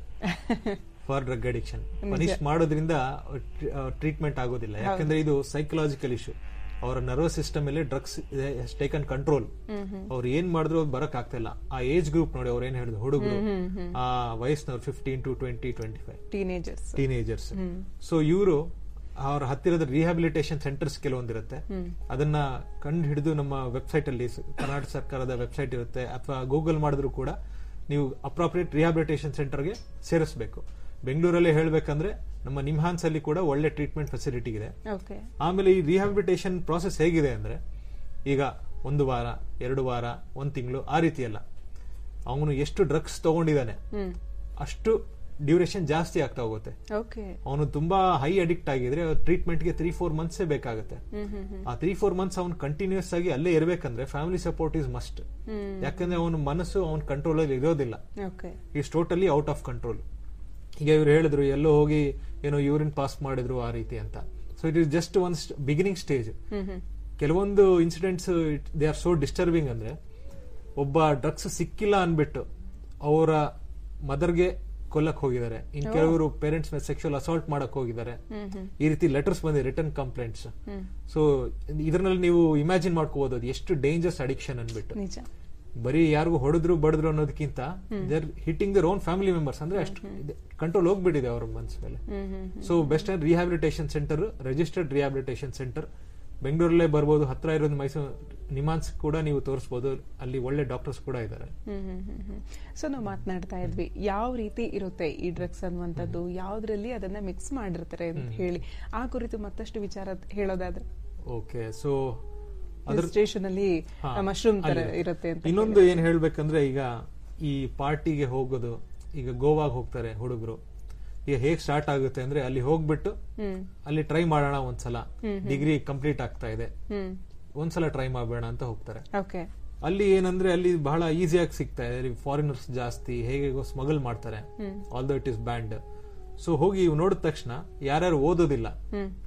Speaker 4: for drug addiction punish ಮಾಡೋದ್ರಿಂದ ಟ್ರೀಟ್ಮೆಂಟ್ ಆಗೋದಿಲ್ಲ ಯಾಕಂದ್ರೆ ಇದು ಸೈಕಲಾಜಿಕಲ್ ಇಶ್ಯೂ ಅವರ ನರ್ವಸ್ ಸಿಸ್ಟಮ್ ಮೇಲೆ ಡ್ರಗ್ಸ್ ಟೇಕನ್ ಕಂಟ್ರೋಲ್ ಅವ್ರು ಏನ್ ಮಾಡಿದ್ರು ಅದು ಬರಕ್ ಆಗ್ತಾ ಇಲ್ಲ ಆ ಏಜ್ ಗ್ರೂಪ್ ನೋಡಿ ಅವ್ರು ಏನ್ ಹೇಳಿದ್ರು ಹುಡುಗರು ಆ ವಯಸ್ಸಿನವ್ರು fifteen to twenty twenty five
Speaker 3: teenagers
Speaker 4: teenagers so ಇವರು ಅವ್ರ ಹತ್ತಿರದ ರಿಹ್ಯಾಬಿಲಿಟೇಷನ್ ಸೆಂಟರ್ಸ್ ಕೆಲವೊಂದಿರುತ್ತೆ ಅದನ್ನ ಕಂಡು ಹಿಡಿದು ನಮ್ಮ ವೆಬ್ಸೈಟ್ ಅಲ್ಲಿ ಸ- ಕರ್ನಾಟಕ ಸರ್ಕಾರದ ವೆಬ್ಸೈಟ್ ಇರುತ್ತೆ ಅಥವಾ ಗೂಗಲ್ ಮಾಡಿದ್ರು ಕೂಡ ನೀವು ಅಪ್ರಾಪ್ರಿಯೇಟ್ ರಿಹ್ಯಾಬಿಲಿಟೇಷನ್ ಸೆಂಟರ್ಗೆ ಸೇರಿಸಬೇಕು ಬೆಂಗಳೂರಲ್ಲಿ ಹೇಳ್ಬೇಕಂದ್ರೆ ನಮ್ಮ ನಿಮ್ಹಾನ್ಸ್ ಅಲ್ಲಿ ಕೂಡ ಒಳ್ಳೆ ಟ್ರೀಟ್ಮೆಂಟ್ ಫೆಸಿಲಿಟಿ ಇದೆ
Speaker 3: ಓಕೆ
Speaker 4: ಆಮೇಲೆ ಈ ರಿಹ್ಯಾಬಿಲಿಟೇಷನ್ ಪ್ರಾಸೆಸ್ ಹೇಗಿದೆ ಅಂದ್ರೆ ಈಗ ಒಂದು ವಾರ ಎರಡು ವಾರ ಒಂದ್ ತಿಂಗಳು ಆ ರೀತಿ ಅಲ್ಲ ಅವನು ಎಷ್ಟು ಡ್ರಗ್ಸ್ ತಗೊಂಡಿದ್ದಾನೆ
Speaker 3: ಹ್ಮ್
Speaker 4: ಅಷ್ಟು ಡ್ಯೂರೇಷನ್ ಜಾಸ್ತಿ ಆಗ್ತಾ ಹೋಗುತ್ತೆ
Speaker 3: ಓಕೆ
Speaker 4: ಅವನು ತುಂಬಾ ಹೈ ಅಡಿಕ್ಟ್ ಆಗಿದ್ರೆ ಟ್ರೀಟ್ಮೆಂಟ್ಗೆ ತ್ರೀ ಫೋರ್ ಮಂತ್ಸ್ ಬೇಕಾಗುತ್ತೆ
Speaker 3: ಹ್ಮ್ ಹ್ಮ್ ಹ್ಮ್
Speaker 4: ಆ ತ್ರೀ ಫೋರ್ ಮಂತ್ಸ್ ಅವ್ನು ಕಂಟಿನ್ಯೂಸ್ ಆಗಿ ಅಲ್ಲೇ ಇರಬೇಕಂದ್ರೆ family support is must
Speaker 3: hmm
Speaker 4: ಯಾಕಂದ್ರೆ ಅವನ ಮನಸ್ಸು ಅವನ ಕಂಟ್ರೋಲ್ ಅಲ್ಲಿ ಇರೋದಿಲ್ಲ
Speaker 3: okay
Speaker 4: is totally out of control ಈಗ ಇವ್ರು ಹೇಳಿದ್ರು ಎಲ್ಲೋ ಹೋಗಿ ಏನೋ ಯೂರಿನ್ ಪಾಸ್ ಮಾಡಿದ್ರು ಆ ರೀತಿ ಅಂತ so it is just one beginning stage
Speaker 3: hmm hmm
Speaker 4: ಕೆಲವೊಂದು incidents they are so disturbing ಅಂದ್ರೆ ಒಬ್ಬ ಡ್ರಗ್ಸ್ ಸಿಕ್ಕಿಲ್ಲ ಅನ್ಬಿಟ್ಟು ಅವರ ಮದರ್ಗೆ ಕೊಲ್ಲಕ್ ಹೋಗಿದ್ದಾರೆ ಇನ್ ಕೆಲವರು ಪೇರೆಂಟ್ಸ್ ಮೇಲೆ ಸೆಕ್ಷುವಲ್ ಅಸಾಲ್ಟ್ ಮಾಡಕ್ ಹೋಗಿದ್ದಾರೆ ಈ ರೀತಿ ಲೆಟರ್ಸ್ ಬಂದಿದೆ ರಿಟರ್ನ್ ಕಂಪ್ಲೇಂಟ್ಸ್ ಸೊ ಇದ್ರಲ್ಲಿ ನೀವು ಇಮ್ಯಾಜಿನ್ ಮಾಡ್ಕೋಬಹುದು ಅದು ಎಷ್ಟು ಡೇಂಜರ್ಸ್ ಅಡಿಕ್ಷನ್ ಅನ್ಬಿಟ್ಟು
Speaker 3: ನಿಜ
Speaker 4: ಬರೀ ಯಾರಿಗೂ ಹೊಡೆದ್ರು ಬಡದ್ರು ಅನ್ನೋದಕ್ಕಿಂತ they're hitting their own family members ಅಂದ್ರೆ ಅಷ್ಟು ಕಂಟ್ರೋಲ್ ಹೋಗ್ಬಿಟ್ಟಿದೆ ಅವ್ರ ಮನ್ಸ್ ಮೇಲೆ so best and rehabilitation centre registered rehabilitation centre ಬೆಂಗಳೂರಲ್ಲೇ ಬರ್ಬೋದು ಹತ್ರ ಇರೋದು ಮೈಸೂರು ನಿಮಾನ್ಸ್ ಕೂಡ ನೀವು ತೋರಿಸಬಹುದು ಅಲ್ಲಿ ಒಳ್ಳೆ ಡಾಕ್ಟರ್ಸ್ ಕೂಡ ಇದ್ದಾರೆ
Speaker 3: ಸೊ ನಾವು ಮಾತನಾಡ್ತಾ ಇದ್ವಿ ಯಾವ ರೀತಿ ಇರುತ್ತೆ ಈ ಡ್ರಗ್ಸ್ ಅನ್ನುವಂಥದ್ದು ಯಾವ್ದ್ರಲ್ಲಿ ಅದನ್ನ ಮಿಕ್ಸ್ ಮಾಡಿರ್ತಾರೆ ಅಂತ ಹೇಳಿ ಆ ಕುರಿತು ಮತ್ತಷ್ಟು ವಿಚಾರ ಹೇಳೋದಾದ್ರೆ
Speaker 4: ಓಕೆ ಸೊ ಅದ್ರ
Speaker 3: ಸ್ಟೇಷನ್ ಅಲ್ಲಿ
Speaker 4: ಹಾ,
Speaker 3: ಮಶ್ರೂಮ್ ತರ
Speaker 4: ಅಲ್ಲಿದೆ.
Speaker 3: ಇರುತ್ತೆ ಅಂತ
Speaker 4: ಇನ್ನೊಂದು ಏನ್ ಹೇಳ್ಬೇಕಂದ್ರೆ ಈಗ ಈ ಪಾರ್ಟಿಗೆ ಹೋಗೋದು ಈಗ ಗೋವಾಗ್ ಹೋಗ್ತಾರೆ ಹುಡುಗರು ಈಗ ಹೇಗ್ ಸ್ಟಾರ್ಟ್ ಆಗುತ್ತೆ ಅಂದ್ರೆ ಅಲ್ಲಿ ಹೋಗ್ಬಿಟ್ಟು ಅಲ್ಲಿ ಟ್ರೈ ಮಾಡೋಣ ಒಂದ್ಸಲ ಡಿಗ್ರಿ ಕಂಪ್ಲೀಟ್ ಆಗ್ತಾ ಇದೆ
Speaker 3: ಹ್ಮ್
Speaker 4: ಒಂದ್ಸಲ ಟ್ರೈ ಮಾಡೋಣ ಅಂತ ಹೋಗ್ತಾರೆ
Speaker 3: ಓಕೆ
Speaker 4: ಅಲ್ಲಿ ಏನಂದ್ರೆ ಅಲ್ಲಿ ಬಹಳ ಈಸಿಯಾಗಿ ಸಿಗ್ತಾ ಇದೆ ಫಾರಿನರ್ಸ್ ಜಾಸ್ತಿ ಹೇಗೆ ಸ್ಮಗಲ್ ಮಾಡ್ತಾರೆ all though it is band so ಹೋಗಿ ಇವ್ ನೋಡಿದ ತಕ್ಷಣ ಯಾರ್ಯಾರು ಓದೋದಿಲ್ಲ